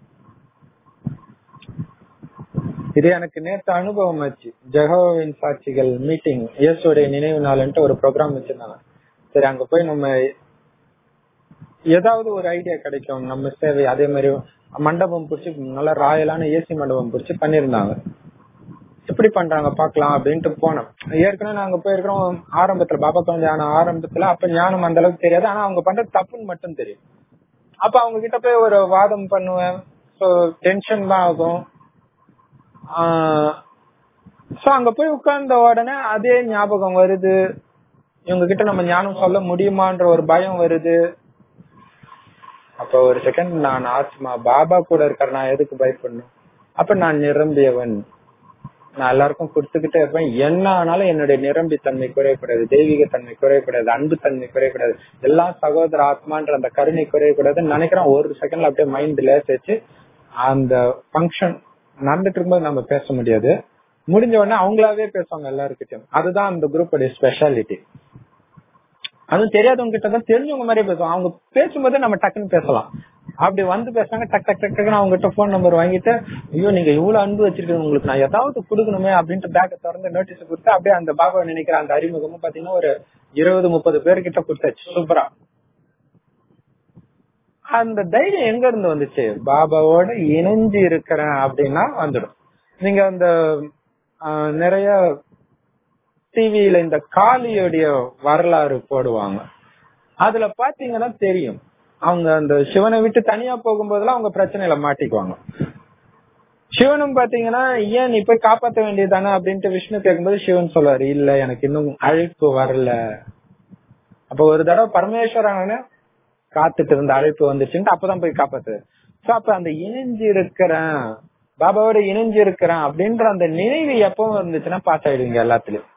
இது எனக்கு நேற்று அனுபவம் ஆச்சு ஜெகோவின் சாட்சிகள் மீட்டிங் இயேசுடைய நினைவு நாள்ன்ட்டு ஒரு ப்ரோக்ராம் வச்சிருந்தாங்க சரி அங்க போய் நம்ம ஏதாவது ஒரு ஐடியா கிடைக்கும் நம்ம சேவை அதே மாதிரி மண்டபம் பிடிச்சி நல்ல ராயலான ஏசி மண்டபம் பிடிச்சி பண்ணிருந்தாங்க எப்படி பண்றாங்க பாக்கலாம் அப்படின்ட்டு போனோம் ஏற்கனவே நாங்க போயிருக்கிறோம் ஆரம்பத்துல பாபா குழந்தை ஆன ஆரம்பத்துல அப்ப ஞானம் அந்த அளவுக்கு தெரியாது ஆனா அவங்க பண்றது தப்புன்னு மட்டும் தெரியும் அப்ப அவங்க கிட்ட போய் ஒரு வாதம் பண்ணுவேன் சோ டென்ஷன் தான் ஆகும் சோ அங்க போய் உட்கார்ந்த உடனே அதே ஞாபகம் வருது இவங்க கிட்ட நம்ம ஞானம் சொல்ல முடியுமான்ற ஒரு பயம் வருது அப்ப ஒரு செகண்ட் நான் ஆத்மா பாபா கூட இருக்கார் நான் எதுக்கு பயப்படணும் அப்ப நான் நிரம்பியவன் நான் எல்லாருக்கும் கொடுத்துக்கிட்டே இருப்பேன் என்ன ஆனாலும் என்னுடைய நிரம்பி தன்மை குறையக்கூடாது தெய்வீக தன்மை குறையக்கூடாது அன்பு தன்மை குறையக்கூடாது எல்லா சகோதர ஆத்மான்ற அந்த கருணை குறையக்கூடாதுன்னு நினைக்கிறேன் ஒரு செகண்ட்ல அப்படியே மைண்ட் லேஸ் வச்சு அந்த ஃபங்க்ஷன் நடந்துட்டு இருக்கும்போது நம்ம பேச முடியாது முடிஞ்ச உடனே அவங்களாவே பேசுவாங்க எல்லாருக்கிட்டையும் அதுதான் அந்த குரூப்போட ஸ்பெஷாலிட்டி அதுவும் தெரியாதவங்க கிட்ட தான் தெரிஞ்சவங்க மாதிரியே பேசுவோம் அவங்க பேசும்போதே நம்ம டக்குன்னு பேசலாம் அப்படி வந்து பேசுறாங்க டக் டக் டக் டக்குன்னு அவங்க கிட்ட போன் நம்பர் வாங்கிட்டு ஐயோ நீங்க இவ்வளவு அன்பு வச்சிருக்கீங்க உங்களுக்கு நான் ஏதாவது கொடுக்கணுமே அப்படின்ட்டு பேக்கை திறந்து நோட்டீஸ் கொடுத்து அப்படியே அந்த பாபாவை நினைக்கிற அந்த அறிமுகமும் பாத்தீங்கன்னா ஒரு இருபது முப்பது பேர்கிட்ட கொடுத்தாச்சு சூப்பரா அந்த தைரியம் எங்க இருந்து வந்துச்சு பாபாவோட இணைஞ்சு இருக்கிறேன் அப்படின்னா வந்துடும் நீங்க அந்த ஆஹ், நிறைய டிவியில இந்த காளியோடைய வரலாறு போடுவாங்க அதுல பாத்தீங்கன்னா தெரியும் அவங்க அந்த சிவனை விட்டு தனியா போகும்போதெல்லாம் அவங்க பிரச்சனையில மாட்டிக்குவாங்க சிவனும் பாத்தீங்கன்னா ஏன் நீ போய் காப்பாத்த வேண்டியதானே அப்படின்ட்டு விஷ்ணு கேட்கும்போது சிவன் சொல்லுவாரு இல்ல எனக்கு இன்னும் அழைப்பு வரல அப்ப ஒரு தடவை பரமேஸ்வரன் காத்துட்டு இருந்த அழைப்பு வந்துச்சுன்ட்டு அப்பதான் போய் காப்பாத்து சோ அப்ப அந்த இணைஞ்சு இருக்கிறேன் பாபாவோட இணைஞ்சு இருக்கிறேன் அப்படின்ற அந்த நினைவு எப்பவும் இருந்துச்சுன்னா பாஸ் ஆயிடுவீங்க எல்லாத்துலயும்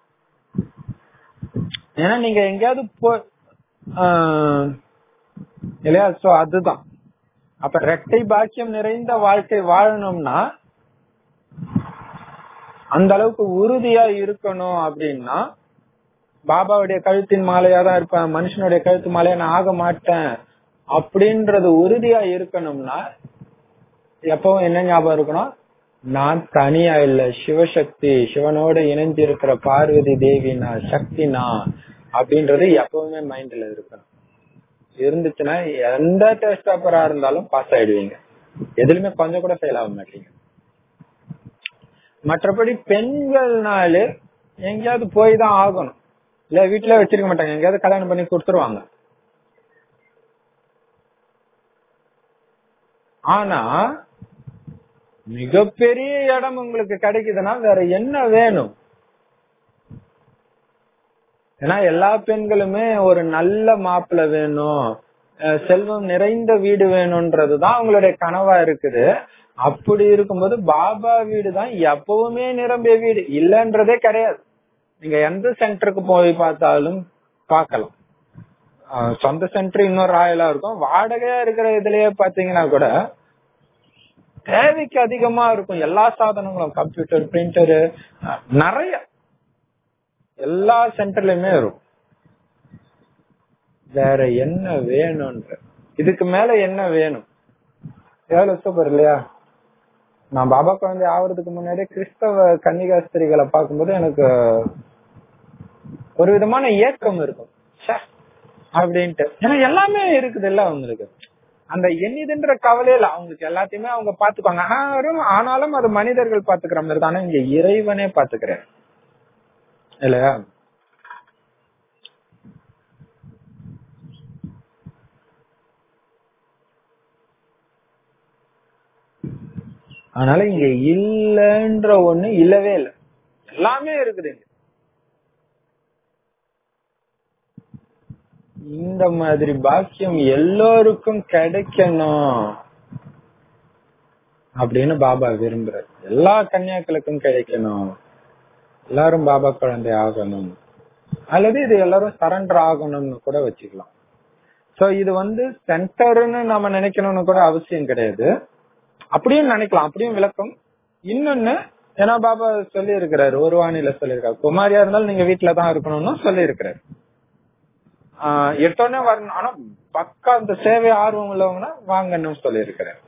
ஏன்னா நீங்க எங்கேயாவது போ ஆஹ் இல்லையா சோ அதுதான் அப்ப ரெட்டை பாக்கியம் நிறைந்த வாழ்க்கை வாழணும்னா அந்த அளவுக்கு உறுதியா இருக்கணும் அப்படின்னா பாபாவுடைய கழுத்தின் மாலையா தான் இருப்பேன் மனுஷனுடைய கழுத்து மாலையா நான் ஆக மாட்டேன் அப்படின்றது உறுதியா இருக்கணும்னா எப்பவும் என்ன ஞாபகம் இருக்கணும் நான் தனியா இல்ல சிவசக்தி சிவனோட இணைஞ்சு இருக்கிற பார்வதி தேவி நான் சக்தி நான் அப்படின்றது எப்பவுமே மைண்ட்ல இருக்கணும் இருந்துச்சுன்னா எந்த டெஸ்ட் பேப்பரா இருந்தாலும் பாஸ் ஆயிடுவீங்க எதுலயுமே கொஞ்சம் கூட ஃபெயில் ஆக மாட்டீங்க மற்றபடி பெண்கள்னாலே எங்கேயாவது போய் தான் ஆகணும் இல்ல வீட்டுல வச்சிருக்க மாட்டாங்க எங்கேயாவது கல்யாணம் பண்ணி கொடுத்துருவாங்க ஆனா மிகப்பெரிய இடம் உங்களுக்கு கிடைக்குதுன்னா வேற என்ன வேணும் ஏன்னா எல்லா பெண்களுமே ஒரு நல்ல மாப்பிள்ளை வேணும் அஹ் செல்வம் நிறைந்த வீடு வேணும்ன்றதுதான் அவங்களுடைய கனவா இருக்குது அப்படி இருக்கும்போது பாபா வீடு தான் எப்பவுமே நிரம்பிய வீடு இல்லன்றதே கிடையாது நீங்க எந்த சென்டருக்கு போய் பார்த்தாலும் பார்க்கலாம் ஆஹ் சொந்த சென்டர் இன்னொரு ராயலா இருக்கும் வாடகையா இருக்கிற இதுலயே பாத்தீங்கன்னா கூட தேவைக்கு அதிகமா இருக்கும் எல்லா சாதனங்களும் கம்ப்யூட்டர் பிரிண்டரு நிறைய எல்லா சென்டர்லயுமே இருக்கும் வேற என்ன வேணும்ன்ற இதுக்கு மேல என்ன வேணும் எவ்வளவு சூப்பர் இல்லையா நான் பாபா குழந்தை ஆவறதுக்கு முன்னாடியே கிறிஸ்தவ கன்னிகாஸ்திரிகளை பார்க்கும்போது எனக்கு ஒரு விதமான ஏக்கம் இருக்கும் ச்சே, அப்படின்ட்டு ஏன்னா எல்லாமே இருக்குது இல்ல அவங்களுக்கு அந்த எண்ணிதுன்ற கவலையில அவங்களுக்கு எல்லாத்தையுமே அவங்க பாத்துப்பாங்க ஆனாலும் ஆனாலும் அது மனிதர்கள் பாத்துக்கிற மாதிரி தான் ஆனா இங்க இறைவனே பாத்துக்கிறேன் இல்லையா அதனால இங்க இல்லன்ற ஒண்ணு இல்லவே இல்லை எல்லாமே இருக்குது இங்க. இந்த மாதிரி பாக்கியம் எல்லோருக்கும் கிடைக்கணும் அப்படின்னு பாபா விரும்புறாரு எல்லா கன்னியாக்களுக்கும் கிடைக்கணும் எல்லாரும் பாபா குழந்தை ஆகணும் அல்லது இது எல்லாரும் சரண்டர் ஆகணும்னு கூட வச்சுக்கலாம் சோ இது வந்து சென்டர்னு நம்ம நினைக்கணும்னு கூட அவசியம் கிடையாது அப்படியும் நினைக்கலாம் அப்படியும் விளக்கம் இன்னொன்னு ஏன்னா பாபா சொல்லி இருக்கிறாரு ஒரு வானில சொல்லியிருக்காரு குமாரியா இருந்தாலும் நீங்க வீட்டுல தான் இருக்கணும்னு சொல்லி இருக்கிறாரு ஆஹ் எடுத்தோடனே வரணும் ஆனா பக்கா அந்த சேவை ஆர்வம் உள்ளவங்கன்னா வாங்கன்னு சொல்லி இருக்கிறாரு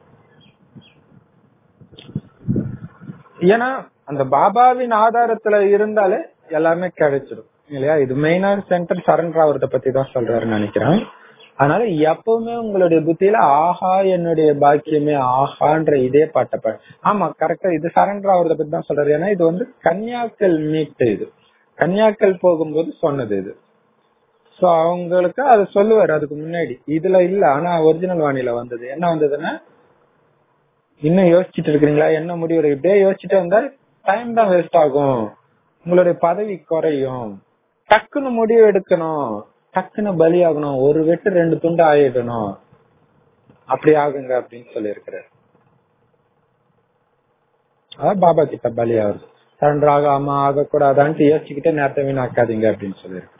ஏன்னா அந்த பாபாவின் ஆதாரத்துல இருந்தாலே எல்லாமே கிடைச்சிடும் இல்லையா இது மெயினான சென்டர் சரண்டர் ஆகுறத பத்தி தான் சொல்றாருன்னு நினைக்கிறேன் அதனால எப்பவுமே உங்களுடைய புத்தியில ஆஹா என்னுடைய பாக்கியமே ஆஹான்ற இதே பாட்டை பாடு ஆமா கரெக்டா இது சரண்டர் ஆகுறத பத்தி தான் சொல்றாரு ஏன்னா இது வந்து கன்னியாக்கள் மீட் இது கன்னியாக்கள் போகும்போது சொன்னது இது சோ அவங்களுக்கு அது சொல்லுவாரு அதுக்கு முன்னாடி இதுல இல்ல ஆனா ஒரிஜினல் வாணியில வந்தது என்ன வந்ததுன்னா இன்னும் யோசிச்சுட்டு இருக்கீங்களா என்ன முடிவு இப்படியே யோசிச்சுட்டே இருந்தா டைம் தான் வேஸ்ட் ஆகும் உங்களுடைய பதவி குறையும் டக்குன்னு முடிவு எடுக்கணும் டக்குன்னு பலி ஆகணும் ஒரு வெட்டு ரெண்டு துண்டு ஆயிடணும் அப்படி ஆகுங்க அப்படின்னு சொல்லி இருக்கிறார் அதான் பாபா கிட்ட பலி ஆகுது சரண்டர் ஆகாம ஆகக்கூடாதான்ட்டு யோசிச்சுக்கிட்டே நேரத்தை வீணாக்காதீங்க அப்படின்னு சொல்லியிருக்கு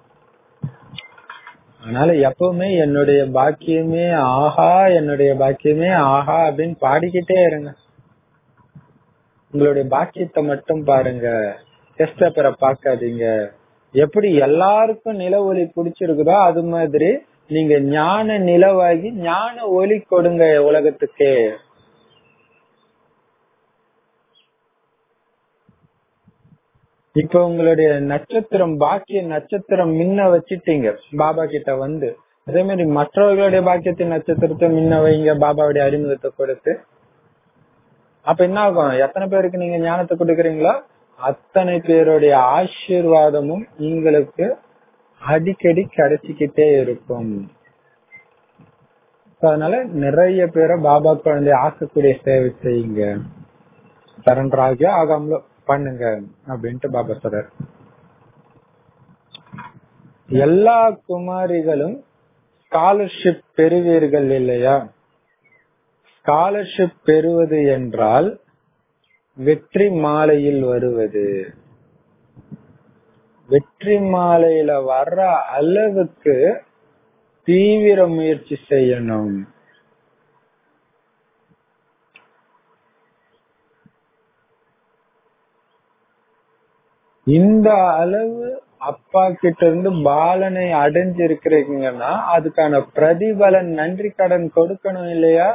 அதனால எப்பவுமே என்னுடைய பாக்கியமே ஆஹா என்னுடைய பாக்கியமே ஆஹா அப்படின்னு பாடிக்கிட்டே இருங்க உங்களுடைய பாக்கியத்தை மட்டும் பாருங்க டெஸ்ட் பேப்பரை பார்க்காதீங்க எப்படி எல்லாருக்கும் நில ஒளி பிடிச்சிருக்குதோ அது மாதிரி நீங்க ஞான நிலவாகி ஞான ஒளி கொடுங்க உலகத்துக்கு இப்ப உங்களுடைய நட்சத்திரம் பாக்கிய நட்சத்திரம் மின்ன வச்சிட்டீங்க பாபா கிட்ட வந்து அதே மாதிரி மற்றவர்களுடைய பாக்கியத்தின் நட்சத்திரத்தை மின்ன வைங்க பாபாவுடைய அறிமுகத்தை கொடுத்து அப்ப என்ன ஆகும் எத்தனை பேருக்கு நீங்க ஞானத்தை கொடுக்கறீங்களோ அத்தனை பேருடைய ஆசீர்வாதமும் உங்களுக்கு அடிக்கடி கிடைச்சிக்கிட்டே இருக்கும் அதனால நிறைய பேரை பாபா குழந்தை ஆக்கக்கூடிய சேவை செய்யுங்க சரண்டர் ஆகி ஆகாமலோ பண்ணுங்க அப்படின்ட்டு பாபா சொல்றாரு எல்லா குமாரிகளும் ஸ்காலர்ஷிப் பெறுவீர்கள் இல்லையா ஸ்காலர்ஷிப் பெறுவது என்றால் வெற்றி மாலையில் வருவது வெற்றி மாலையில வர்ற அளவுக்கு தீவிர முயற்சி செய்யணும் இந்த அளவு அப்பா கிட்ட இருந்து பாலனை அடைஞ்சிருக்கிறீங்கன்னா அதுக்கான பிரதிபலன் நன்றி கடன் கொடுக்கணும் இல்லையா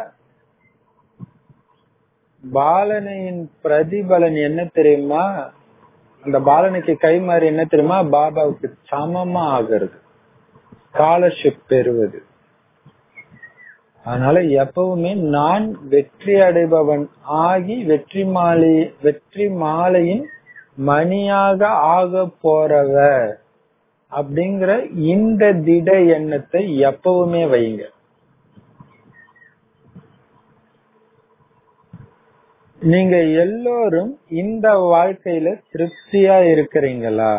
பாலனையின் பிரதிபலன் என்ன தெரியுமா அந்த பாலனுக்கு கை மாறி என்ன தெரியுமா பாபாவுக்கு சமமா ஆகிறது ஸ்காலர்ஷிப் பெறுவது அதனால எப்பவுமே நான் வெற்றி அடைபவன் ஆகி வெற்றி மாலை வெற்றி மாலையின் மணியாக ஆக போறவ அப்படிங்கிற இந்த திட எண்ணத்தை எப்பவுமே வைங்க நீங்க எல்லோரும் இந்த வாழ்க்கையில திருப்தியா இருக்கிறீங்களா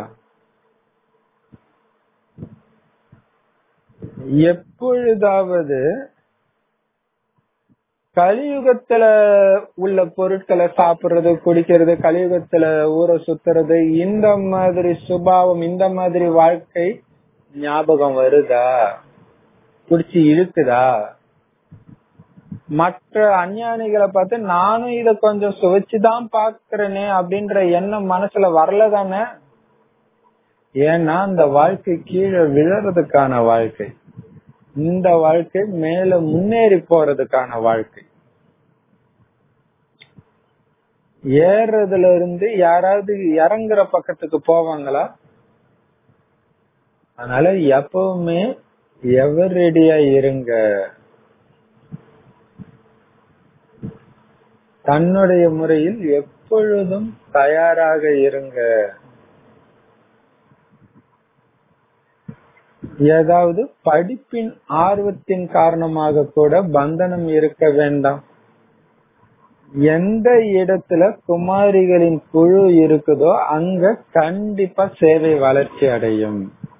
எப்பொழுதாவது கலியுகத்துல உள்ள பொருட்களை சாப்பிடுறது குடிக்கிறது கலியுகத்துல ஊரை சுத்துறது இந்த மாதிரி சுபாவம் இந்த மாதிரி வாழ்க்கை ஞாபகம் வருதா புடிச்சு இழுக்குதா மற்ற அஞ்ஞானிகளை பார்த்து நானும் இத கொஞ்சம் சுவைச்சுதான் பாக்குறேனே அப்படின்ற எண்ணம் மனசுல வரல தானே ஏன்னா அந்த வாழ்க்கை கீழே விழறதுக்கான வாழ்க்கை இந்த வாழ்க்கை மேல முன்னேறி போறதுக்கான வாழ்க்கை ஏறதுல இருந்து யாராவது இறங்குற பக்கத்துக்கு போவாங்களா அதனால எப்பவுமே எவர் ரெடியா இருங்க தன்னுடைய முறையில் எப்பொழுதும் தயாராக இருங்க ஏதாவது படிப்பின் ஆர்வத்தின் காரணமாக கூட பந்தனம் இருக்க வேண்டாம் எந்த இடத்துல குமாரிகளின் குழு இருக்குதோ அங்க கண்டிப்பா சேவை வளர்ச்சி அடையும்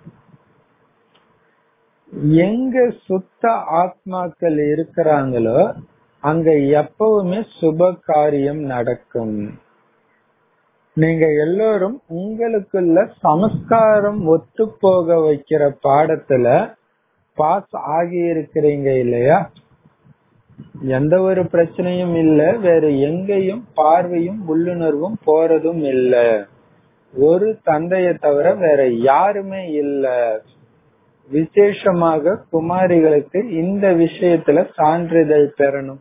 எங்க சுத்த ஆத்மாக்கள் இருக்கிறாங்களோ அங்க எப்பவுமே சுப காரியம் நடக்கும் நீங்க எல்லோரும் உங்களுக்குள்ள சமஸ்காரம் ஒத்து போக வைக்கிற பாடத்துல பாஸ் ஆகி இருக்கிறீங்க இல்லையா எந்த ஒரு பிரச்சனையும் இல்ல வேற எங்கேயும் பார்வையும் உள்ளுணர்வும் போறதும் இல்ல ஒரு தந்தைய தவிர வேற யாருமே இல்ல விசேஷமாக குமாரிகளுக்கு இந்த விஷயத்துல சான்றிதழ் பெறணும்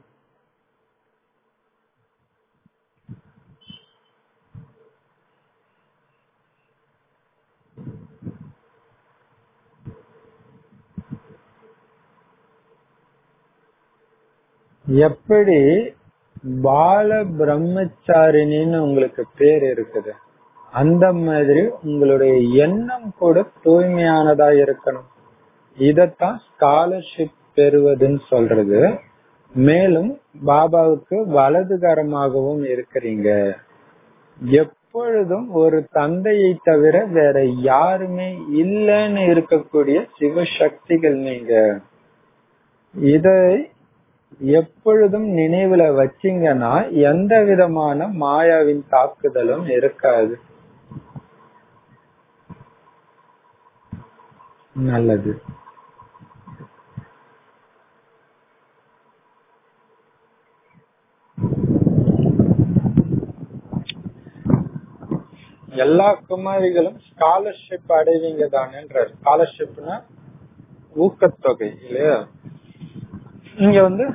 எப்படி பால பிரம்மச்சாரிணின்னு உங்களுக்கு பேர் இருக்குது அந்த மாதிரி உங்களுடைய எண்ணம் கூட தூய்மையானதா இருக்கணும் இதத்தான் ஸ்காலர்ஷிப் பெறுவதுன்னு சொல்றது மேலும் பாபாவுக்கு வலதுகரமாகவும் இருக்கிறீங்க எப்பொழுதும் ஒரு தந்தையை தவிர வேற யாருமே இல்லைன்னு இருக்கக்கூடிய சிவசக்திகள் நீங்க இதை எப்பொழுதும் நினைவுல வச்சீங்கன்னா எந்த விதமான மாயாவின் தாக்குதலும் இருக்காது நல்லது எல்லா குமாரிகளும் ஸ்காலர்ஷிப் அடைவீங்க தானேன்றார் ஸ்காலர்ஷிப்னா ஊக்கத்தொகை இல்லையா இங்க வந்து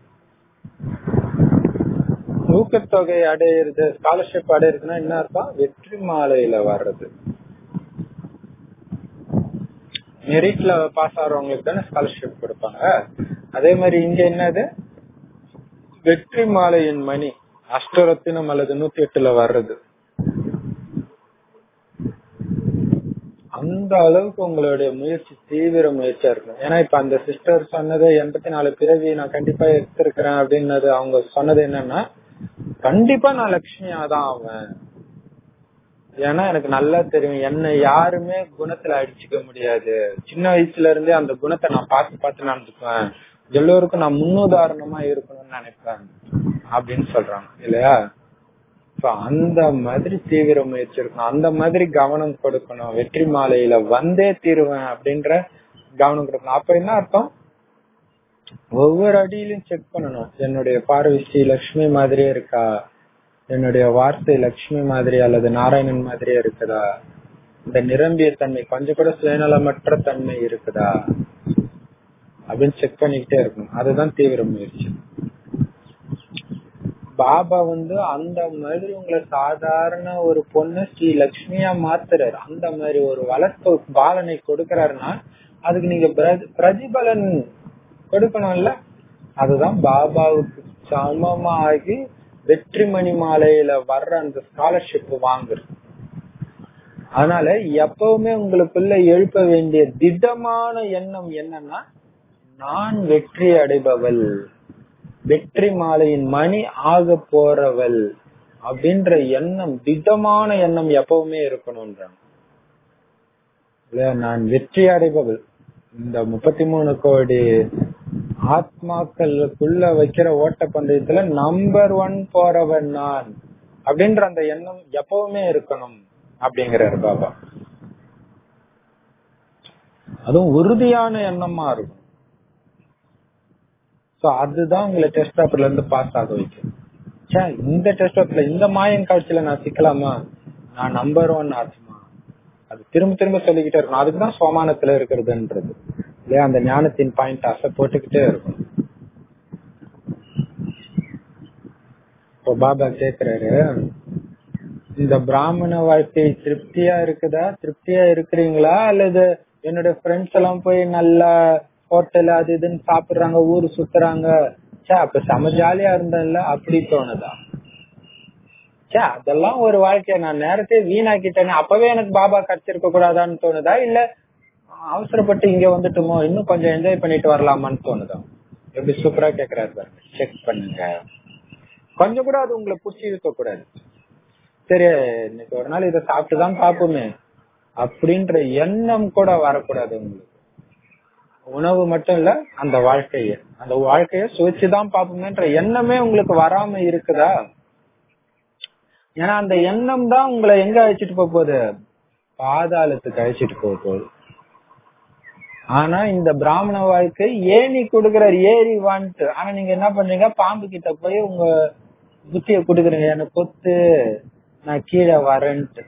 ஊக்கத்தொகை அடையிறது ஸ்காலர்ஷிப் அடையிறதுன்னா என்ன அர்த்தம் வெற்றி மாலையில வர்றது மெரிட்ல பாஸ் ஆறவங்களுக்கு தானே ஸ்காலர்ஷிப் கொடுப்பாங்க அதே மாதிரி இங்க என்னது வெற்றி மாலையின் மணி அஷ்டரத்தினம் அல்லது நூத்தி எட்டுல வர்றது அந்த அளவுக்கு உங்களுடைய முயற்சி தீவிர முயற்சியா இருக்கும் ஏன்னா இப்ப அந்த சிஸ்டர் சொன்னது எண்பத்தி நாலு பிறவி நான் கண்டிப்பா எடுத்திருக்கிறேன் அப்படின்னது அவங்க சொன்னது என்னன்னா கண்டிப்பா நான் லட்சுமியா தான் ஆவேன் ஏன்னா எனக்கு நல்லா தெரியும் என்ன யாருமே குணத்துல அடிச்சுக்க முடியாது சின்ன வயசுல இருந்தே அந்த குணத்தை நான் பார்த்து பார்த்து நடந்துக்குவேன் எல்லோருக்கும் நான் முன்னுதாரணமா இருக்கணும்னு நினைப்பேன் அப்படின்னு சொல்றாங்க இல்லையா அந்த மாதிரி தீவிர முயற்சி இருக்கணும் அந்த மாதிரி கவனம் கொடுக்கணும் வெற்றி மாலையில வந்தே தீருவேன் அப்படின்ற கவனம் கொடுக்கணும் அப்ப என்ன அர்த்தம் ஒவ்வொரு அடியிலும் செக் பண்ணணும் என்னுடைய பார்வை ஸ்ரீ லட்சுமி மாதிரியே இருக்கா என்னுடைய வார்த்தை லட்சுமி மாதிரி அல்லது நாராயணன் மாதிரியே இருக்குதா இந்த நிரம்பிய தன்மை கொஞ்சம் கூட சுயநலமற்ற தன்மை இருக்குதா அப்படின்னு செக் பண்ணிக்கிட்டே இருக்கணும் அதுதான் தீவிர முயற்சி பாபா வந்து அந்த மாதிரி உங்களை சாதாரண ஒரு பொண்ணு ஸ்ரீ லட்சுமியா மாத்துறாரு அந்த மாதிரி ஒரு வளர்ப்பு பாலனை கொடுக்கறாருன்னா அதுக்கு நீங்க பிரதிபலன் கொடுக்கணும்ல அதுதான் பாபாவுக்கு சமமாகி வெற்றிமணி மாலையில வர்ற அந்த ஸ்காலர்ஷிப் வாங்குறது அதனால எப்பவுமே உங்களுக்குள்ள எழுப்ப வேண்டிய திடமான எண்ணம் என்னன்னா நான் வெற்றி அடைபவள் வெற்றி மாலையின் மணி ஆக போறவள் அப்படின்ற எண்ணம் திடமான எண்ணம் எப்பவுமே இருக்கணும்ன்றாங்க இல்லையா நான் வெற்றி அடைபவள் இந்த முப்பத்தி மூணு கோடி ஆத்மாக்களுக்குள்ள வைக்கிற ஓட்ட பந்தயத்துல நம்பர் ஒன் போறவன் நான் அப்படின்ற அந்த எண்ணம் எப்பவுமே இருக்கணும் அப்படிங்கிறாரு பாபா அதுவும் உறுதியான எண்ணமா இருக்கும் சோ அதுதான் உங்களை டெஸ்ட் பேப்பர்ல இருந்து பாஸ் ஆக வைக்கும் ச்சே, இந்த டெஸ்ட் பேப்பர்ல இந்த மாயன் காட்சியில நான் சிக்கலாமா நான் நம்பர் ஒன் ஆத்மா அது திரும்ப திரும்ப சொல்லிக்கிட்டே இருக்கணும் அதுக்குதான் சோமானத்துல இருக்கிறதுன்றது இல்லையா அந்த ஞானத்தின் பாயிண்ட் அசை போட்டுக்கிட்டே இருக்கும் இப்போ பாபா கேக்குறாரு இந்த பிராமண வாழ்க்கை திருப்தியா இருக்குதா திருப்தியா இருக்கிறீங்களா அல்லது என்னோட ஃப்ரெண்ட்ஸ் எல்லாம் போய் நல்லா ஹோட்டல் அது இதுன்னு சாப்பிடுறாங்க ஊரு சுத்துறாங்க சே அப்ப செம ஜாலியா இருந்தேன்ல அப்படி தோணுதா சே அதெல்லாம் ஒரு வாழ்க்கைய நான் நேரத்தை வீணாக்கிட்டேனே அப்பவே எனக்கு பாபா கிடைச்சிருக்க கூடாதான்னு தோணுதா இல்ல அவசரப்பட்டு இங்க வந்துட்டுமோ இன்னும் கொஞ்சம் என்ஜாய் பண்ணிட்டு வரலாமான்னு தோணுதா எப்படி சூப்பரா கேக்குறாரு பாருங்க செக் பண்ணுங்க கொஞ்சம் கூட அது உங்களை புடிச்சு இருக்க கூடாது சரி இன்னைக்கு ஒரு நாள் இதை சாப்பிட்டுதான் பாப்போமே அப்படின்ற எண்ணம் கூட வரக்கூடாது உங்களுக்கு உணவு மட்டும் இல்ல அந்த வாழ்க்கைய அந்த வாழ்க்கைய சுவைச்சுதான் பாப்போமேன்ற எண்ணமே உங்களுக்கு வராம இருக்குதா ஏன்னா அந்த எண்ணம் தான் உங்களை எங்க அழைச்சிட்டு போக போகுது பாதாளத்துக்கு அழைச்சிட்டு போக போகுது ஆனா இந்த பிராமண வாழ்க்கை ஏணி கொடுக்கிறார் ஏறி வான்ட்டு ஆனா நீங்க என்ன பண்றீங்க பாம்பு கிட்ட போய் உங்க புத்திய கொடுக்குறீங்க எனக்கு கொத்து நான் கீழே வரேன்ட்டு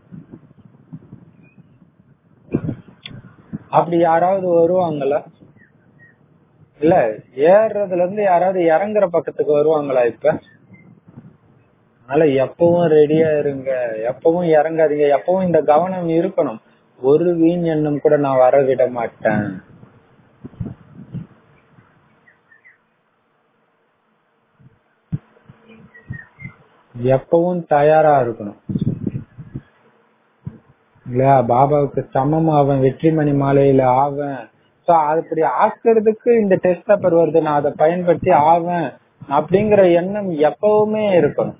அப்படி யாராவது வருவாங்களா இல்ல ஏறுறதுல இருந்து யாராவது இறங்குற பக்கத்துக்கு வருவாங்களா இப்ப அதனால எப்பவும் ரெடியா இருங்க எப்பவும் இறங்காதீங்க எப்பவும் இந்த கவனம் இருக்கணும் ஒரு வீண் எண்ணம் கூட நான் வர விட மாட்டேன் எப்பவும் தயாரா இருக்கணும் இல்லையா பாபாவுக்கு சமம் அவன் வெற்றிமணி மாலையில ஆவன் சோ அப்படி ஆக்குறதுக்கு இந்த டெஸ்ட் பேப்பர் வருது நான் அதை பயன்படுத்தி ஆவேன் அப்படிங்கிற எண்ணம் எப்பவுமே இருக்கணும்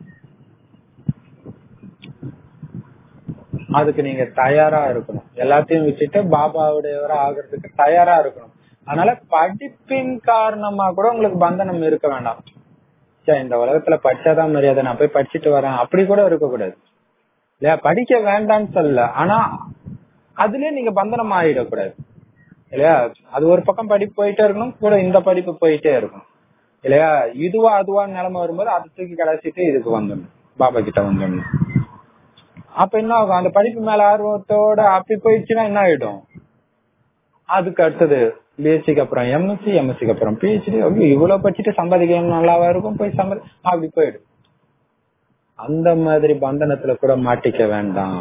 அதுக்கு நீங்க தயாரா இருக்கணும் எல்லாத்தையும் வச்சுட்டு பாபாவுடையவரா ஆகுறதுக்கு தயாரா இருக்கணும் அதனால படிப்பின் காரணமா கூட உங்களுக்கு பந்தனம் இருக்க வேண்டாம் சே இந்த உலகத்துல படிச்சாதான் மரியாதை நான் போய் படிச்சுட்டு வரேன் அப்படி கூட இருக்கக்கூடாது இல்லையா படிக்க வேண்டாம்னு சொல்லல ஆனா அதுலயே நீங்க பந்தனம் ஆயிடக்கூடாது இல்லையா அது ஒரு பக்கம் படிப்பு போயிட்டே இருக்கணும் கூட இந்த படிப்பு போயிட்டே இருக்கணும் இல்லையா இதுவா அதுவா நிலைமை வரும்போது அதை தூக்கி கடைசிட்டு இதுக்கு வந்துடணும் பாபா கிட்ட வந்துடணும் அப்ப என்ன ஆகும் அந்த படிப்பு மேல ஆர்வத்தோட அப்படி போயிடுச்சுன்னா என்ன ஆயிடும் அதுக்கு அடுத்தது பிஎஸ்சிக்கு அப்புறம் எம்எஸ்சி எம்எஸ்சிக்கு அப்புறம் பிஹெச்டி இவ்வளவு படிச்சுட்டு சம்பாதிக்கணும் நல்லாவா இருக்கும் போய் சம்பாதி அப்படி போயிடும் அந்த மாதிரி பந்தனத்துல கூட மாட்டிக்க வேண்டாம்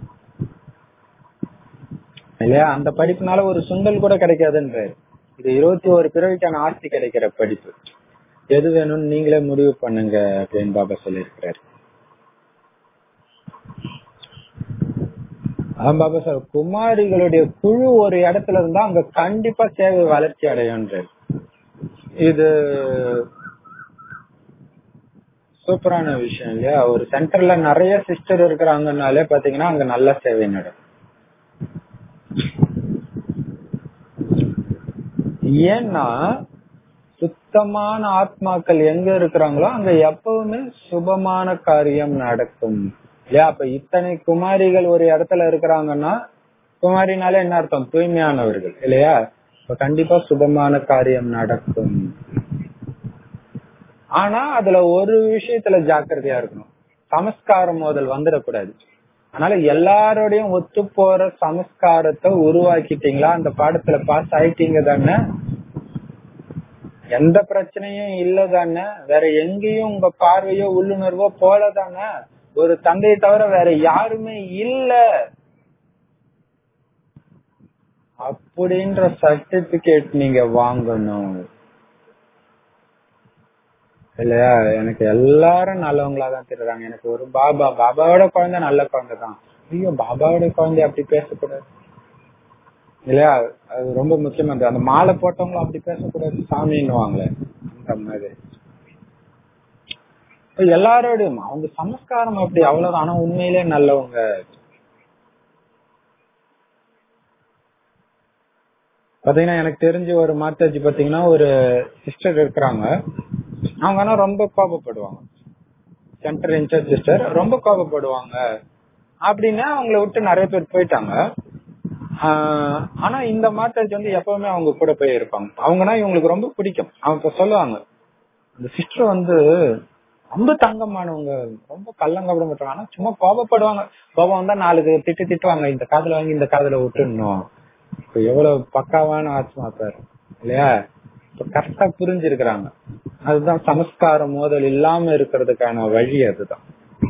இல்லையா அந்த படிப்புனால ஒரு சுண்டல் கூட கிடைக்காதுன்றாரு இது இருபத்தி ஒரு பிறவிக்கான ஆஸ்தி கிடைக்கிற படிப்பு எது வேணும்னு நீங்களே முடிவு பண்ணுங்க அப்படின்னு பாபா சொல்லியிருக்கிறாரு அதான் பாபா சார் குமாரிகளுடைய குழு ஒரு இடத்துல இருந்தா அங்க கண்டிப்பா சேவை வளர்ச்சி அடையும்ன்றாரு இது சூப்பரான விஷயம் இல்லையா ஒரு சென்டர்ல நிறைய சிஸ்டர் இருக்கிறாங்கனாலே பாத்தீங்கன்னா அங்க நல்ல சேவை நடக்கும் ஏன்னா சுத்தமான ஆத்மாக்கள் எங்க இருக்கிறாங்களோ அங்க எப்பவுமே சுபமான காரியம் நடக்கும் இல்லையா அப்ப இத்தனை குமாரிகள் ஒரு இடத்துல இருக்கிறாங்கன்னா குமாரினாலே என்ன அர்த்தம் தூய்மையானவர்கள் இல்லையா இப்ப கண்டிப்பா சுபமான காரியம் நடக்கும் ஆனா அதுல ஒரு விஷயத்துல ஜாக்கிரதையா இருக்கணும் சமஸ்காரம் மோதல் வந்துடக்கூடாது அதனால எல்லாரோடையும் ஒத்து போற சமஸ்காரத்தை உருவாக்கிட்டீங்களா அந்த பாடத்துல பாஸ் ஆயிட்டீங்க தானே எந்த பிரச்சனையும் இல்ல தானே வேற எங்கேயும் உங்க பார்வையோ உள்ளுணர்வோ போல தானே ஒரு தந்தையை தவிர வேற யாருமே இல்ல அப்படின்ற சர்டிபிகேட் நீங்க வாங்கணும் இல்லையா எனக்கு எல்லாரும் நல்லவங்களா தான் தெரியுறாங்க எனக்கு ஒரு பாபா பாபாவோட குழந்தை நல்ல குழந்தை தான் ஐயோ பாபாவோட குழந்தை அப்படி பேசக்கூடாது இல்லையா அது ரொம்ப முக்கியமானது அந்த மாலை போட்டவங்களும் அப்படி பேசக்கூடாது சாமின்னுவாங்களே அந்த மாதிரி எல்லாரோடையும் அவங்க சமஸ்காரம் அப்படி அவ்வளவுதான் ஆனா உண்மையிலே நல்லவங்க பாத்தீங்கன்னா எனக்கு தெரிஞ்ச ஒரு மாத்தாஜி பாத்தீங்கன்னா ஒரு சிஸ்டர் இருக்கிறாங்க அவங்க ஆனா ரொம்ப கோபப்படுவாங்க சென்டர் இன்சார்ஜ் சிஸ்டர் ரொம்ப கோபப்படுவாங்க அப்படின்னா அவங்கள விட்டு நிறைய பேர் போயிட்டாங்க ஆஹ் ஆனா இந்த மாத்தாஜி வந்து எப்பவுமே அவங்க கூட போய் இருப்பாங்க அவங்கன்னா இவங்களுக்கு ரொம்ப பிடிக்கும் அவங்க இப்ப சொல்லுவாங்க அந்த சிஸ்டர் வந்து ரொம்ப தங்கமானவங்க ரொம்ப கள்ளங்கப்பட மாட்டாங்க ஆனா சும்மா கோபப்படுவாங்க கோபம் வந்தா நாலு திட்டு திட்டுவாங்க இந்த காதுல வாங்கி இந்த காதுல விட்டுடணும் இப்ப எவ்வளவு பக்காவான ஆத்மா பேர் இல்லையா இப்ப கரெக்டா புரிஞ்சிருக்கிறாங்க அதுதான் சமஸ்கார மோதல் இல்லாம இருக்கிறதுக்கான வழி அதுதான்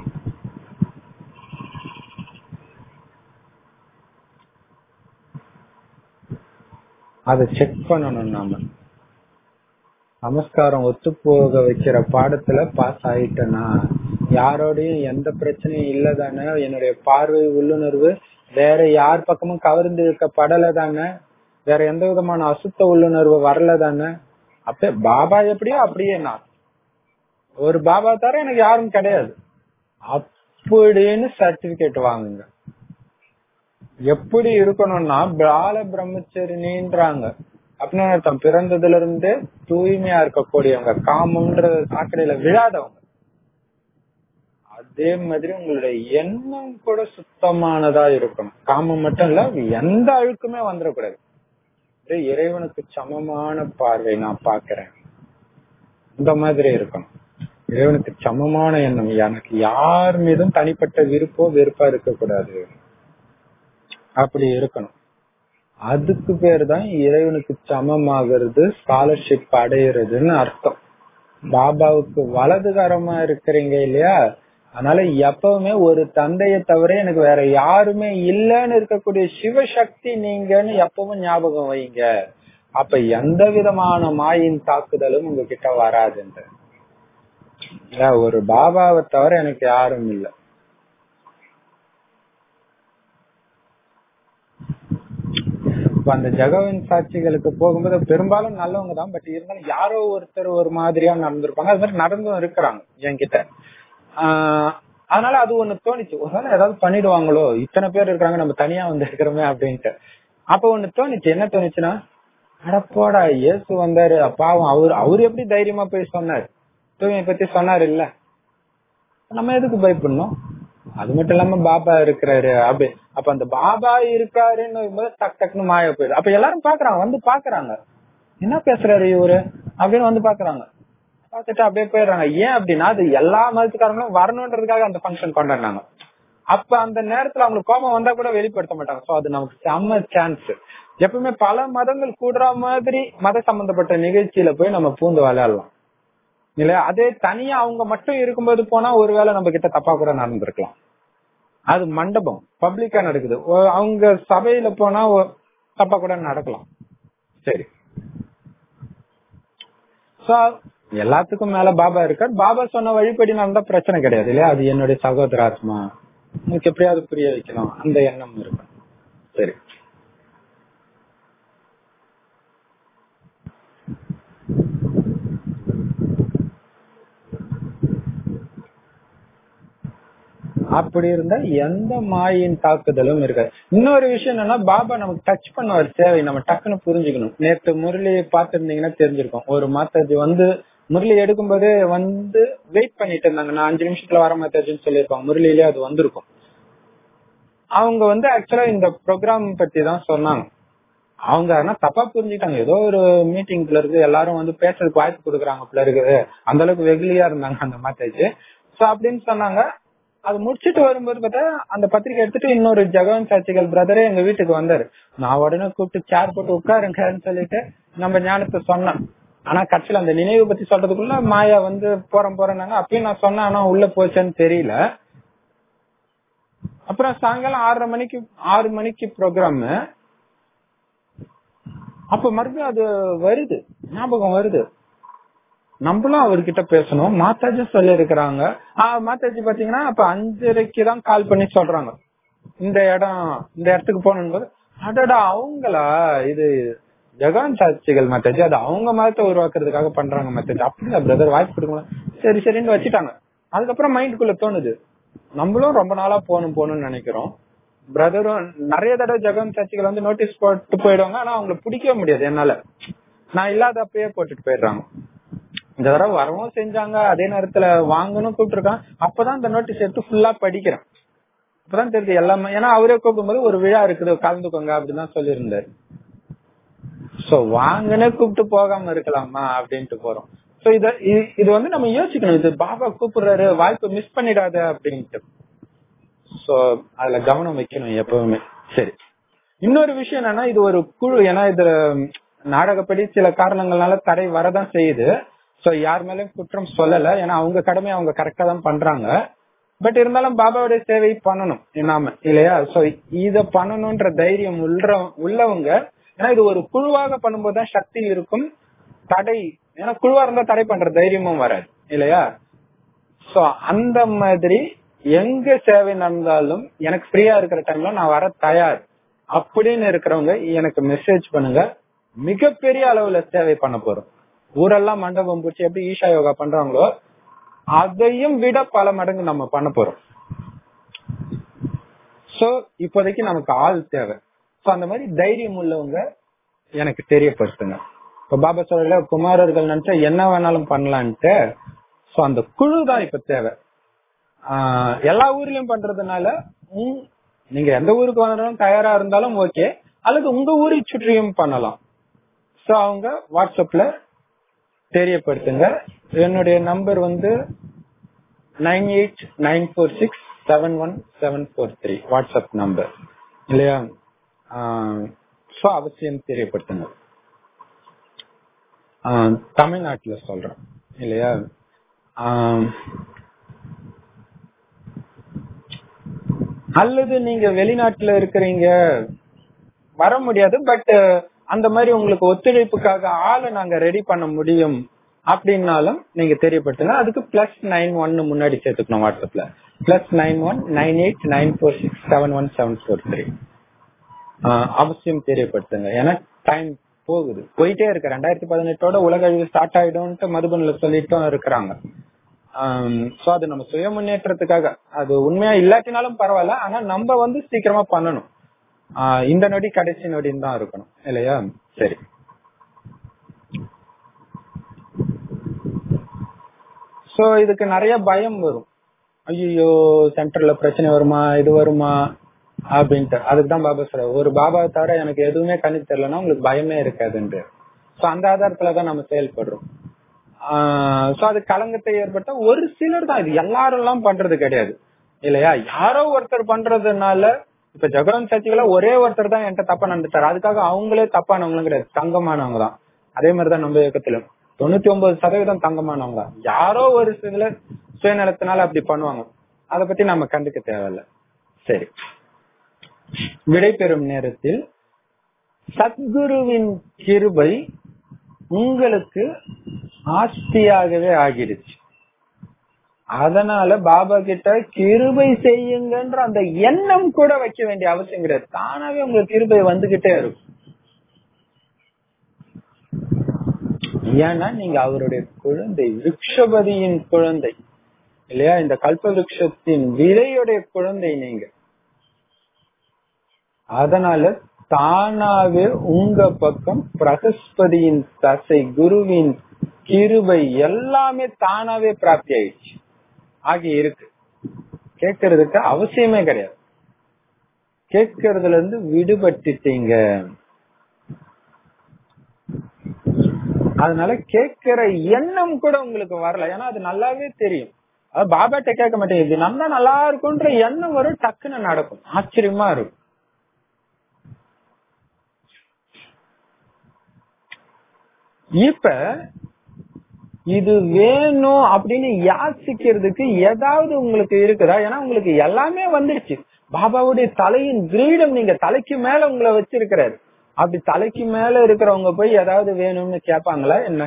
அதை செக் பண்ணணும் நாம நமஸ்காரம் ஒத்து போக வைக்கிற பாடத்துல பாஸ் ஆயிட்டேனா யாரோடையும் எந்த பிரச்சனையும் இல்ல தானே என்னுடைய பார்வை உள்ளுணர்வு வேற யார் பக்கமும் கவர்ந்து இருக்கப்படல தானே வேற எந்த விதமான அசுத்த உள்ளுணர்வு வரல தானே அப்ப பாபா எப்படியோ அப்படியே நான் ஒரு பாபா தவிர எனக்கு யாரும் கிடையாது அப்படின்னு சர்டிபிகேட் வாங்குங்க எப்படி இருக்கணும்னா பால பிரம்மச்சரிணின்றாங்க அப்படின்னு அர்த்தம் பிறந்ததுல இருந்து தூய்மையா இருக்கக்கூடியவங்க காமம்ன்ற சாக்கடையில விழாதவங்க அதே மாதிரி உங்களுடைய எண்ணம் கூட சுத்தமானதா இருக்கணும் காமம் மட்டும் இல்ல எந்த அழுக்குமே வந்துடக்கூடாது இறைவனுக்கு சமமான பார்வை நான் பாக்குறேன் இந்த மாதிரி இருக்கணும் இறைவனுக்கு சமமான எண்ணம் எனக்கு யார் மீதும் தனிப்பட்ட விருப்போ வெறுப்பா இருக்கக்கூடாது அப்படி இருக்கணும் அதுக்கு பேர் தான் இறைவனுக்கு சமமாகிறது ஸ்காலர்ஷிப் அடையிறதுன்னு அர்த்தம் பாபாவுக்கு வலதுகரமா இருக்கிறீங்க இல்லையா அதனால எப்பவுமே ஒரு தந்தையை தவிர எனக்கு வேற யாருமே இல்லைன்னு இருக்கக்கூடிய சிவசக்தி நீங்கன்னு எப்பவும் ஞாபகம் வைங்க அப்ப எந்த விதமான மாயின் தாக்குதலும் உங்ககிட்ட வராதுன்ற ஒரு பாபாவை தவிர எனக்கு யாரும் இல்லை இப்ப அந்த ஜெகவின் சாட்சிகளுக்கு போகும்போது பெரும்பாலும் நல்லவங்க தான் பட் இருந்தாலும் யாரோ ஒருத்தர் ஒரு மாதிரியா நடந்திருப்பாங்க அது மாதிரி நடந்தும் இருக்கிறாங்க என்கிட்ட ஆஹ் அதனால அது ஒண்ணு தோணுச்சு ஒருவேளை ஏதாவது பண்ணிடுவாங்களோ இத்தனை பேர் இருக்காங்க நம்ம தனியா வந்து இருக்கிறோமே அப்படின்ட்டு அப்ப ஒண்ணு தோணுச்சு என்ன தோணுச்சுன்னா அடப்போடா இயேசு வந்தாரு பாவம் அவரு அவரு எப்படி தைரியமா போய் சொன்னாரு தூய்மை பத்தி சொன்னாரு இல்ல நம்ம எதுக்கு பயப்படணும் அது மட்டும் இல்லாம பாபா இருக்கிறாரு அப்படி அப்ப அந்த பாபா இருக்காருன்னு போது டக் டக்குன்னு மாய போயிடுது அப்ப எல்லாரும் பாக்குறாங்க வந்து பாக்குறாங்க என்ன பேசுறாரு இவரு அப்படின்னு வந்து பாக்குறாங்க பாத்துட்டு அப்படியே போயிடுறாங்க ஏன் அப்படின்னா அது எல்லா மதத்துக்காரங்களும் வரணுன்றதுக்காக அந்த ஃபங்க்ஷன் கொண்டாடினாங்க அப்ப அந்த நேரத்துல அவங்களுக்கு கோபம் வந்தா கூட வெளிப்படுத்த மாட்டாங்க சோ அது நமக்கு செம்ம சான்ஸ் எப்பவுமே பல மதங்கள் கூடுற மாதிரி மத சம்பந்தப்பட்ட நிகழ்ச்சியில போய் நம்ம பூந்து விளையாடலாம் இல்லையா அதே தனியா அவங்க மட்டும் இருக்கும்போது போனா ஒருவேளை நம்ம கிட்ட தப்பா கூட நடந்திருக்கலாம் அது மண்டபம் பப்ளிக்கா நடக்குது அவங்க சபையில போனா தப்பா கூட நடக்கலாம் சரி சோ எல்லாத்துக்கும் மேல பாபா இருக்கார் பாபா சொன்ன வழிபடி நடந்தா பிரச்சனை கிடையாது இல்லையா அது என்னுடைய சகோதர ஆத்மா உங்களுக்கு எப்படியாவது புரிய வைக்கலாம் அந்த எண்ணம் இருக்கும் சரி அப்படி இருந்தா எந்த மாயின் தாக்குதலும் இருக்காது இன்னொரு விஷயம் என்னன்னா பாபா நமக்கு டச் பண்ண ஒரு சேவை நம்ம டக்குன்னு புரிஞ்சுக்கணும் நேற்று முரளி பாத்துருந்தீங்கன்னா தெரிஞ்சிருக்கும் ஒரு மாத்தாஜி வந்து முரளி எடுக்கும்போது வந்து வெயிட் பண்ணிட்டு இருந்தாங்க நான் அஞ்சு நிமிஷத்துல வர மாத்தாஜின்னு சொல்லியிருப்பாங்க முரளியிலே அது வந்திருக்கும் அவங்க வந்து ஆக்சுவலா இந்த ப்ரோக்ராம் பத்தி தான் சொன்னாங்க அவங்க ஆனா தப்பா புரிஞ்சுக்கிட்டாங்க ஏதோ ஒரு மீட்டிங்ல இருக்கு எல்லாரும் வந்து பேசுறதுக்கு வாய்ப்பு கொடுக்குறாங்க போல இருக்குது அந்த அளவுக்கு வெகுலியா இருந்தாங்க அந்த மாத்தாஜி சோ அப்படின்னு சொன்னாங்க அது முடிச்சிட்டு வரும்போது பார்த்தா அந்த பத்திரிக்கை எடுத்துட்டு இன்னொரு ஜெகவன் சாட்சிகள் பிரதரே எங்க வீட்டுக்கு வந்தாரு நான் உடனே கூப்பிட்டு சேர் போட்டு உட்காருங்கன்னு சொல்லிட்டு நம்ம ஞானத்தை சொன்னேன் ஆனா கட்சியில அந்த நினைவு பத்தி சொல்றதுக்குள்ள மாயா வந்து போறேன் போறேன்னாங்க அப்பயும் நான் சொன்னேன் ஆனா உள்ள போச்சேன்னு தெரியல அப்புறம் சாயங்காலம் ஆறரை மணிக்கு ஆறு மணிக்கு ப்ரோக்ராம் அப்ப மறுபடியும் அது வருது ஞாபகம் வருது நம்மளும் அவர்கிட்ட பேசணும் மாத்தாஜி சொல்லி இருக்கிறாங்க மாத்தாஜி பாத்தீங்கன்னா அப்ப அஞ்சரைக்கு தான் கால் பண்ணி சொல்றாங்க இந்த இடம் இந்த இடத்துக்கு போகணும் போது அடடா அவங்களா இது ஜெகான் சாட்சிகள் மாத்தாஜி அது அவங்க மதத்தை உருவாக்குறதுக்காக பண்றாங்க மாத்தாஜி அப்படியா பிரதர் வாய்ப்பு கொடுக்கலாம் சரி சரின்னு வச்சுட்டாங்க அதுக்கப்புறம் மைண்டுக்குள்ள தோணுது நம்மளும் ரொம்ப நாளா போகணும் போகணும்னு நினைக்கிறோம் பிரதரும் நிறைய தடவை ஜெகம் சர்ச்சுகள் வந்து நோட்டீஸ் போட்டு போயிடுவாங்க ஆனா அவங்களை பிடிக்கவே முடியாது என்னால நான் இல்லாதப்பயே போட்டுட்டு போயிடுறாங்க இந்த தடவை வரவும் செஞ்சாங்க அதே நேரத்துல வாங்கணும் கூப்பிட்டுருக்கான் அப்பதான் இந்த நோட்டீஸ் எடுத்து ஃபுல்லா படிக்கிறேன் அப்பதான் தெரியுது எல்லாமே ஏன்னா அவரே கூப்பிடும்போது ஒரு விழா இருக்குது கலந்துக்கோங்க அப்படின்னு சொல்லியிருந்தாரு சோ வாங்கனே கூப்பிட்டு போகாம இருக்கலாமா அப்படின்ட்டு போறோம் சோ இத இ- இது வந்து நம்ம யோசிக்கணும் இது பாபா கூப்பிடுறாரு வாய்ப்பு மிஸ் பண்ணிடாத அப்படின்ட்டு சோ அதுல கவனம் வைக்கணும் எப்பவுமே சரி இன்னொரு விஷயம் என்னன்னா இது ஒரு குழு ஏன்னா இது நாடகப்படி சில காரணங்கள்னால தடை வரதான் செய்யுது சோ யார் மேலயும் குற்றம் சொல்லல ஏன்னா அவங்க கடமையை அவங்க கரெக்டா தான் பண்றாங்க பட் இருந்தாலும் பாபாவுடைய சேவை பண்ணணும் நாம இல்லையா சோ இத பண்ணணும்ன்ற தைரியம் உள்ள உள்ளவங்க ஏன்னா இது ஒரு குழுவாக பண்ணும்போது தான் சக்தி இருக்கும் தடை ஏன்னா குழுவா இருந்தா தடை பண்ற தைரியமும் வராது இல்லையா சோ அந்த மாதிரி எங்க சேவை நடந்தாலும் எனக்கு ஃப்ரீயா இருக்கிற டைம்ல நான் வர தயார் அப்படின்னு இருக்கிறவங்க எனக்கு மெசேஜ் பண்ணுங்க மிகப்பெரிய அளவுல சேவை பண்ண போறோம் ஊரெல்லாம் மண்டபம் பிடிச்சி எப்படி ஈஷா யோகா பண்றாங்களோ அதையும் விட பல மடங்கு நம்ம பண்ண போறோம் சோ இப்போதைக்கு நமக்கு ஆள் தேவை சோ அந்த மாதிரி தைரியம் உள்ளவங்க எனக்கு தெரியப்படுத்துங்க இப்ப பாபா சொல்ல குமாரர்கள் நினைச்சா என்ன வேணாலும் பண்ணலான்ட்டு சோ அந்த குழு தான் இப்ப தேவை ஆஹ் எல்லா ஊர்லயும் பண்றதுனால உம், நீங்க எந்த ஊருக்கு வந்தாலும் தயாரா இருந்தாலும் ஓகே அல்லது உங்க ஊரை சுற்றியும் பண்ணலாம் சோ அவங்க வாட்ஸ்அப்ல தெரியப்படுத்துங்க என்னுடைய நம்பர் வந்து nine eight nine four six seven one seven four three WhatsApp number இல்லையா சோ அவசியம் தெரியப்படுத்துங்க ஆஹ் தமிழ்நாட்டுல சொல்றேன் இல்லையா ஆஹ் அல்லது நீங்க வெளிநாட்டுல இருக்கிறீங்க வர முடியாது பட் அந்த மாதிரி உங்களுக்கு ஒத்துழைப்புக்காக ஆளை நாங்க ரெடி பண்ண முடியும் அப்படின்னாலும் நீங்க தெரியப்படுத்துங்க அதுக்கு பிளஸ் நைன் ஒன்னு முன்னாடி சேர்த்துக்கணும் வாட்ஸ்அப்ல plus nine one nine eight nine four six seven one seven four three அவசியம் தெரியப்படுத்துங்க ஏன்னா டைம் போகுது போயிட்டே இருக்கு ரெண்டாயிரத்தி பதினெட்டோட உலக அழிவு ஸ்டார்ட் ஆயிடும்ட்டு மதுபனில சொல்லிட்டும் இருக்கிறாங்க சோ அது நம்ம சுய முன்னேற்றத்துக்காக அது உண்மையா இல்லாட்டினாலும் பரவாயில்ல ஆனா நம்ம வந்து சீக்கிரமா பண்ணணும் ஆஹ் இந்த நொடி கடைசி நொடின்னு தான் இருக்கணும் இல்லையா சரி சோ இதுக்கு நிறைய பயம் வரும் ஐயோ சென்டர்ல பிரச்சனை வருமா இது வருமா அப்படின்ட்டு அதுக்கு தான் பாபா சொல்ற ஒரு பாபா தவிர எனக்கு எதுவுமே கண்ணுக்கு தெரியலன்னா உங்களுக்கு பயமே இருக்காதுன்ட்டு சோ அந்த ஆதாரத்துல தான் நம்ம செயல்படுறோம் சோ அது கலங்கத்தை ஏற்பட்ட ஒரு சிலர் தான் இது எல்லாரும் எல்லாம் பண்றது கிடையாது இல்லையா யாரோ ஒருத்தர் பண்றதுனால இப்ப ஜெகரன் சர்ச்சைகளை ஒரே ஒருத்தர் தான் என்கிட்ட தப்பா நடந்துட்டாரு அதுக்காக அவங்களே தப்பானவங்களும் கிடையாது தங்கமானவங்க தான் அதே மாதிரிதான் நம்ம இயக்கத்திலும் தொண்ணூத்தி ஒன்பது சதவீதம் தங்கமானவங்க தான் யாரோ ஒரு சில சுயநலத்தினால அப்படி பண்ணுவாங்க அத பத்தி நம்ம கண்டுக்க தேவையில்ல சரி விடை பெறும் நேரத்தில் சத்குருவின் கிருபை உங்களுக்கு ஆஸ்தியாகவே ஆகிடுச்சு அதனால பாபா கிட்ட கிருபை செய்யுங்கன்ற அந்த எண்ணம் கூட வைக்க வேண்டிய அவசியம் கிடையாது தானாவே உங்களுக்கு கிருபை வந்துகிட்டே இருக்கும் ஏன்னா நீங்க அவருடைய குழந்தை விருட்சபதியின் குழந்தை இல்லையா இந்த கல்ப விருட்சத்தின் விதையுடைய குழந்தை நீங்க அதனால தானாவே உங்க பக்கம் பிரகஸ்பதியின் தசை குருவின் கிருபை எல்லாமே தானாவே பிராப்தி ஆயிடுச்சு ஆகி இருக்கு கேட்கறதுக்கு அவசியமே கிடையாது கேட்கறதுல இருந்து விடுபட்டுட்டீங்க அதனால கேட்கிற எண்ணம் கூட உங்களுக்கு வரல ஏன்னா அது நல்லாவே தெரியும் அது பாபாட்ட கேட்க மாட்டேங்குது இது நல்லா நல்லா இருக்கும்ன்ற எண்ணம் வரும் டக்குன்னு நடக்கும் ஆச்சரியமா இருக்கும் இப்ப இது வேணும் அப்படின்னு யாசிக்கிறதுக்கு ஏதாவது உங்களுக்கு இருக்குதா ஏன்னா உங்களுக்கு எல்லாமே வந்துருச்சு பாபாவுடைய தலையின் கிரீடம் நீங்க தலைக்கு மேல உங்களை வச்சிருக்கிறாரு அப்படி தலைக்கு மேல இருக்கிறவங்க போய் ஏதாவது வேணும்னு கேட்பாங்களா என்ன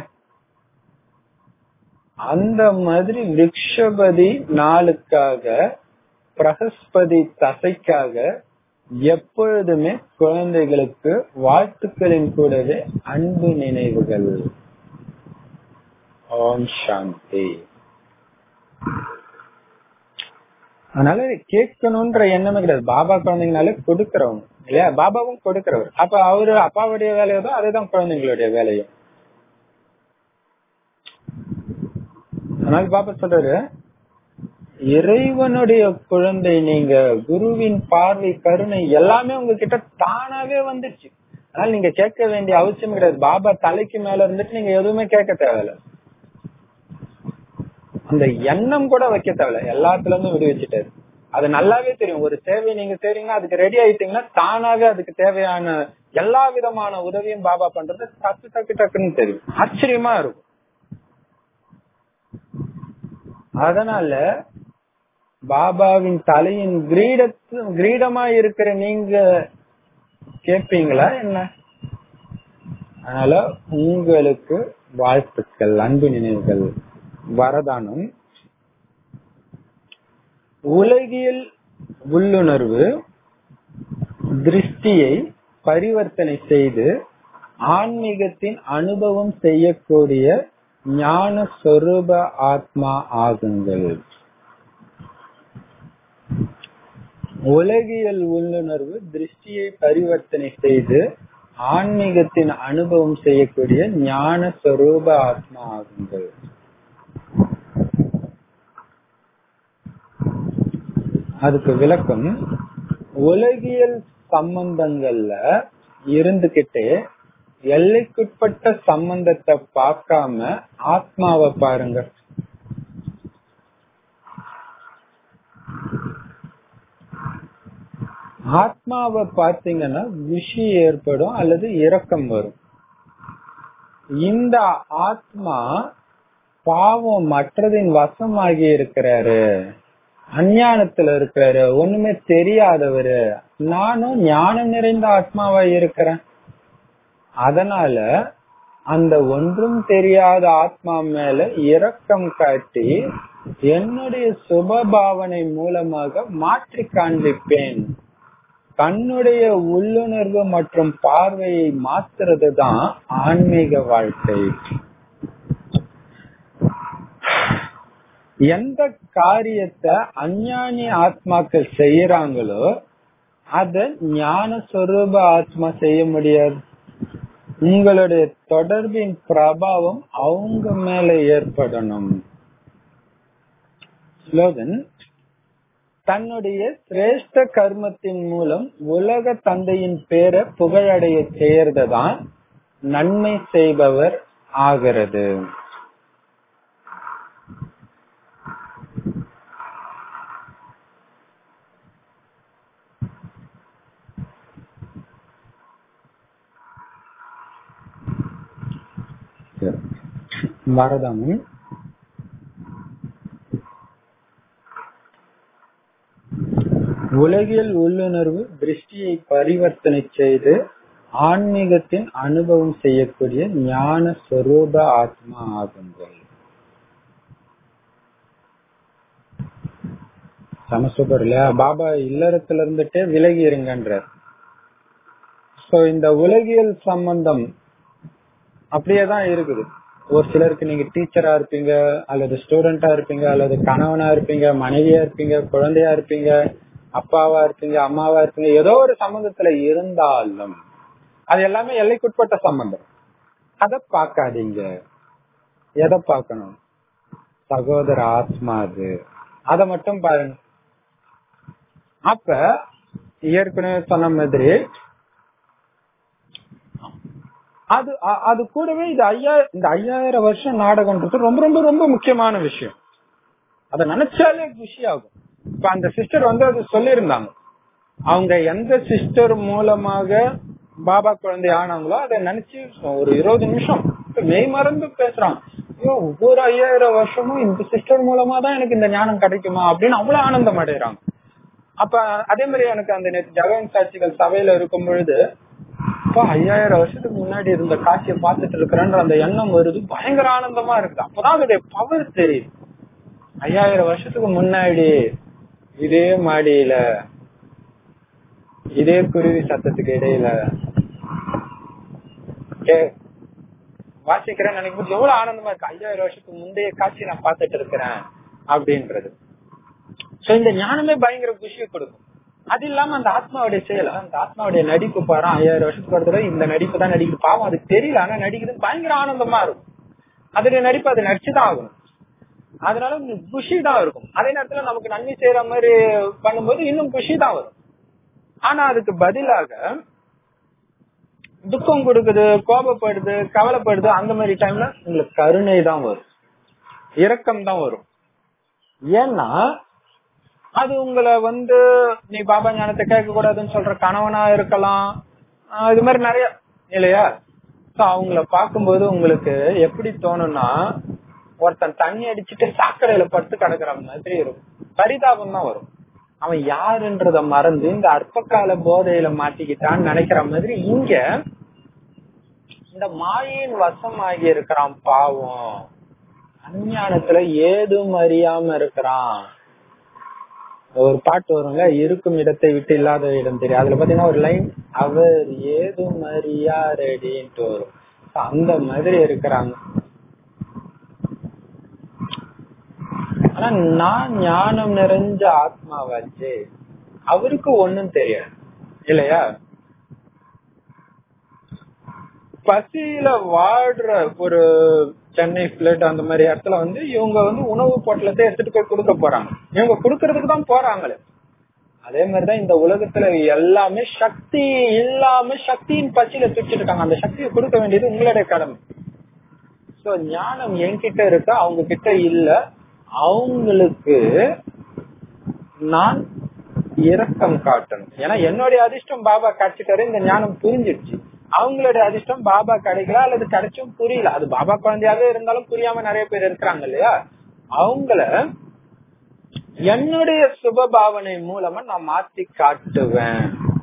அந்த மாதிரி விருஷபதி நாளுக்காக பிரகஸ்பதி தசைக்காக எப்பொழுதுமே குழந்தைகளுக்கு வாழ்த்துக்களின் கூடவே அன்பு நினைவுகள் ஓம் சாந்தி அதனால கேட்கணும்ன்ற எண்ணமே கிடையாது பாபா குழந்தைங்கனாலே கொடுக்கறவங்க இல்லையா பாபாவும் கொடுக்கிறவர் அப்ப அவரு அப்பாவுடைய வேலையோ தான் அதுதான் குழந்தைங்களுடைய வேலையும் அதனால பாபா சொல்றாரு இறைவனுடைய குழந்தை நீங்க குருவின் பார்வை கருணை எல்லாமே உங்ககிட்ட தானாவே வந்துருச்சு அதனால நீங்க கேட்க வேண்டிய அவசியம் கிடையாது பாபா தலைக்கு மேல இருந்துட்டு நீங்க எதுவுமே கேட்க தேவையில்ல அந்த எண்ணம் கூட வைக்க தேவையில்ல எல்லாத்துல இருந்தும் விடுவிச்சுட்டாரு அது நல்லாவே தெரியும் ஒரு சேவை நீங்க செய்றீங்கன்னா அதுக்கு ரெடி ஆயிட்டீங்கன்னா தானாவே அதுக்கு தேவையான எல்லா விதமான உதவியும் பாபா பண்றது டக்கு டக்கு டக்குன்னு தெரியும் ஆச்சரியமா இருக்கும் அதனால பாபாவின் தலையின் கிரீடத்து கிரீடமா இருக்கிற நீங்க கேட்பீங்களா என்ன அதனால உங்களுக்கு வாழ்த்துக்கள் அன்பு நினைவுகள் வரதானம் உலகியல் உள்ளுணர்வு திருஷ்டியை பரிவர்த்தனை செய்து ஆன்மீகத்தின் அனுபவம் செய்யக்கூடிய ஞான சொரூப ஆத்மா ஆகுங்கள் உலகியல் உள்ளுணர்வு திருஷ்டியை பரிவர்த்தனை செய்து ஆன்மீகத்தின் அனுபவம் செய்யக்கூடிய ஞான சொரூப ஆத்மா ஆகுங்கள் அதுக்கு விளக்கம் உலகியல் சம்பந்தங்கள்ல இருந்துகிட்டே எல்லைக்குட்பட்ட சம்பந்தத்தை பார்க்காம ஆத்மாவை பாருங்க ஆத்மாவை பார்த்தீங்கன்னா குஷி ஏற்படும் அல்லது இரக்கம் வரும் இந்த ஆத்மா பாவம் மற்றதின் வசமாகி இருக்கிறாரு அஞ்ஞானத்துல இருக்கிறாரு ஒண்ணுமே தெரியாதவரு நானும் ஞானம் நிறைந்த ஆத்மாவா இருக்கிறேன் அதனால அந்த ஒன்றும் தெரியாத ஆத்மா மேல இரக்கம் காட்டி என்னுடைய சுபபாவனை மூலமாக மாற்றி காண்பிப்பேன் தன்னுடைய உள்ளுணர்வு மற்றும் பார்வையை மாத்துறது தான் ஆன்மீக வாழ்க்கை எந்த காரியத்தை அஞ்ஞானி ஆத்மாக்கள் செய்யறாங்களோ அத ஞான சொரூப ஆத்மா செய்ய முடியாது உங்களுடைய தொடர்பின் பிரபாவம் அவங்க மேல ஏற்படணும் ஸ்லோகன் தன்னுடைய சிரேஷ்ட கர்மத்தின் மூலம் உலக தந்தையின் பேரை புகழடைய செய்யறதுதான் நன்மை செய்பவர் ஆகிறது வரதாமன் உலகில் உள்ளுணர்வு திருஷ்டியை பரிவர்த்தனை செய்து ஆன்மீகத்தின் அனுபவம் செய்யக்கூடிய ஞான ஸ்வரூப ஆத்மா ஆகுங்கள் சமசூப்பர் இல்லையா பாபா இல்லறத்துல இருந்துட்டே விலகி இருங்கன்றார் சோ இந்த உலகியல் சம்பந்தம் அப்படியேதான் இருக்குது ஒரு சிலருக்கு நீங்க டீச்சரா இருப்பீங்க அல்லது ஸ்டூடெண்டா இருப்பீங்க அல்லது கணவனா இருப்பீங்க மனைவியா இருப்பீங்க குழந்தையா இருப்பீங்க அப்பாவா இருப்பீங்க அம்மாவா இருப்பீங்க ஏதோ ஒரு சம்பந்தத்துல இருந்தாலும் அது எல்லாமே எல்லைக்குட்பட்ட சம்பந்தம் அத பாக்காதீங்க எதை பார்க்கணும் சகோதர ஆத்மா அது அத மட்டும் பாருங்க அப்ப ஏற்கனவே சொன்ன மாதிரி அது அது கூடவே இது ஐயா இந்த ஐயாயிரம் வருஷம் நாடகம்ன்றது ரொம்ப ரொம்ப ரொம்ப முக்கியமான விஷயம் அத நினைச்சாலே குஷி ஆகும் இப்ப அந்த சிஸ்டர் வந்து அது சொல்லியிருந்தாங்க அவங்க எந்த சிஸ்டர் மூலமாக பாபா குழந்தை ஆனாங்களோ அதை நினைச்சு ஒரு இருபது நிமிஷம் மெய் மறந்து பேசுறாங்க ஐயோ ஒவ்வொரு ஐயாயிரம் வருஷமும் இந்த சிஸ்டர் மூலமா தான் எனக்கு இந்த ஞானம் கிடைக்குமா அப்படின்னு அவ்வளவு ஆனந்தம் அடைறாங்க அப்ப அதே மாதிரி எனக்கு அந்த நேற்று ஜகவன் சாட்சிகள் சபையில இருக்கும் பொழுது அப்பா ஐயாயிரம் வருஷத்துக்கு முன்னாடி இருந்த காட்சியை பார்த்துட்டு இருக்கிறேன்ற அந்த எண்ணம் வருது பயங்கர ஆனந்தமா இருக்குது அப்பதான் அதோடைய பவர் தெரியுது ஐயாயிரம் வருஷத்துக்கு முன்னாடி இதே மாடியில இதே குருவி சத்தத்துக்கு இடையில வாசிக்கிறேன் நினைக்கும் எவ்வளவு ஆனந்தமா இருக்கு ஐயாயிரம் வருஷத்துக்கு முந்தைய காட்சி நான் பார்த்துட்டு இருக்கிறேன் அப்படின்றது சோ இந்த ஞானமே பயங்கர குஷியை கொடுக்கும் அது இல்லாம அந்த ஆத்மாவுடைய செயல் அந்த ஆத்மாவுடைய நடிப்பு பாரு ஐயாயிரம் வருஷத்துக்கு ஒரு தடவை இந்த நடிப்பு தான் நடிக்குது பாவம் அது தெரியல ஆனா நடிக்குது பயங்கர ஆனந்தமா இருக்கும் அதோடைய நடிப்பு அது நடிச்சுதான் ஆகணும் அதனால உங்களுக்கு குஷி தான் இருக்கும் அதே நேரத்துல நமக்கு நன்மை செய்யற மாதிரி பண்ணும்போது இன்னும் குஷி தான் வரும் ஆனா அதுக்கு பதிலாக துக்கம் கொடுக்குது கோபப்படுது கவலைப்படுது அந்த மாதிரி டைம்ல உங்களுக்கு கருணை தான் வரும் இரக்கம் தான் வரும் ஏன்னா அது உங்களை வந்து நீ பாபா ஞானத்தை கேட்க கூடாதுன்னு சொல்ற கணவனா இருக்கலாம் ஆஹ் இது மாதிரி நிறைய இல்லையா சோ அவங்கள பார்க்கும்போது உங்களுக்கு எப்படி தோணும்னா ஒருத்தன் தண்ணி அடிச்சுட்டு சாக்கடையில படுத்து கிடக்குற மாதிரி இருக்கும் பரிதாபம் தான் வரும் அவன் யாருன்றத மறந்து இந்த அற்பகால போதையில மாட்டிக்கிட்டான்னு நினைக்கிற மாதிரி இங்க இந்த மாயின் வசம் ஆகி இருக்கிறான் பாவம் அஞ்ஞானத்துல ஏதும் அறியாம இருக்கிறான் ஒரு பாட்டு வரும்ல இருக்கும் இடத்தை விட்டு இல்லாத இடம் தெரியும் அதுல பாத்தீங்கன்னா ஒரு லைன் அவர் ஏதும் அறியாரடின்ட்டு வரும் அந்த மாதிரி இருக்கிறாங்க ஆனா நான் ஞானம் நிறைஞ்ச ஆத்மாவாச்சு அவருக்கு ஒண்ணும் தெரியாது இல்லையா பசியில வாடுற ஒரு சென்னை பிளட் அந்த மாதிரி இடத்துல வந்து இவங்க வந்து உணவு பொட்டலத்தை எடுத்துட்டு போய் கொடுக்க போறாங்க இவங்க கொடுக்கறதுக்கு தான் போறாங்களே அதே மாதிரிதான் இந்த உலகத்துல எல்லாமே சக்தி இல்லாம சக்தியின் பசியில துடிச்சிட்டு இருக்காங்க அந்த சக்தியை கொடுக்க வேண்டியது உங்களுடைய கடமை சோ ஞானம் என்கிட்ட இருக்க அவங்க கிட்ட இல்ல அவங்களுக்கு நான் இரக்கம் காட்டணும் ஏன்னா என்னுடைய அதிர்ஷ்டம் பாபா கிடைச்சிட்டாரு இந்த ஞானம் புரிஞ்சிடுச்சு அவங்களுடைய அதிர்ஷ்டம் பாபா கிடைக்கல அல்லது கிடைச்சும் புரியல அது பாபா குழந்தையாவே இருந்தாலும் புரியாம நிறைய பேர் இருக்கிறாங்க இல்லையா அவங்கள என்னுடைய சுப பாவனை மூலமா நான் மாத்தி காட்டுவேன்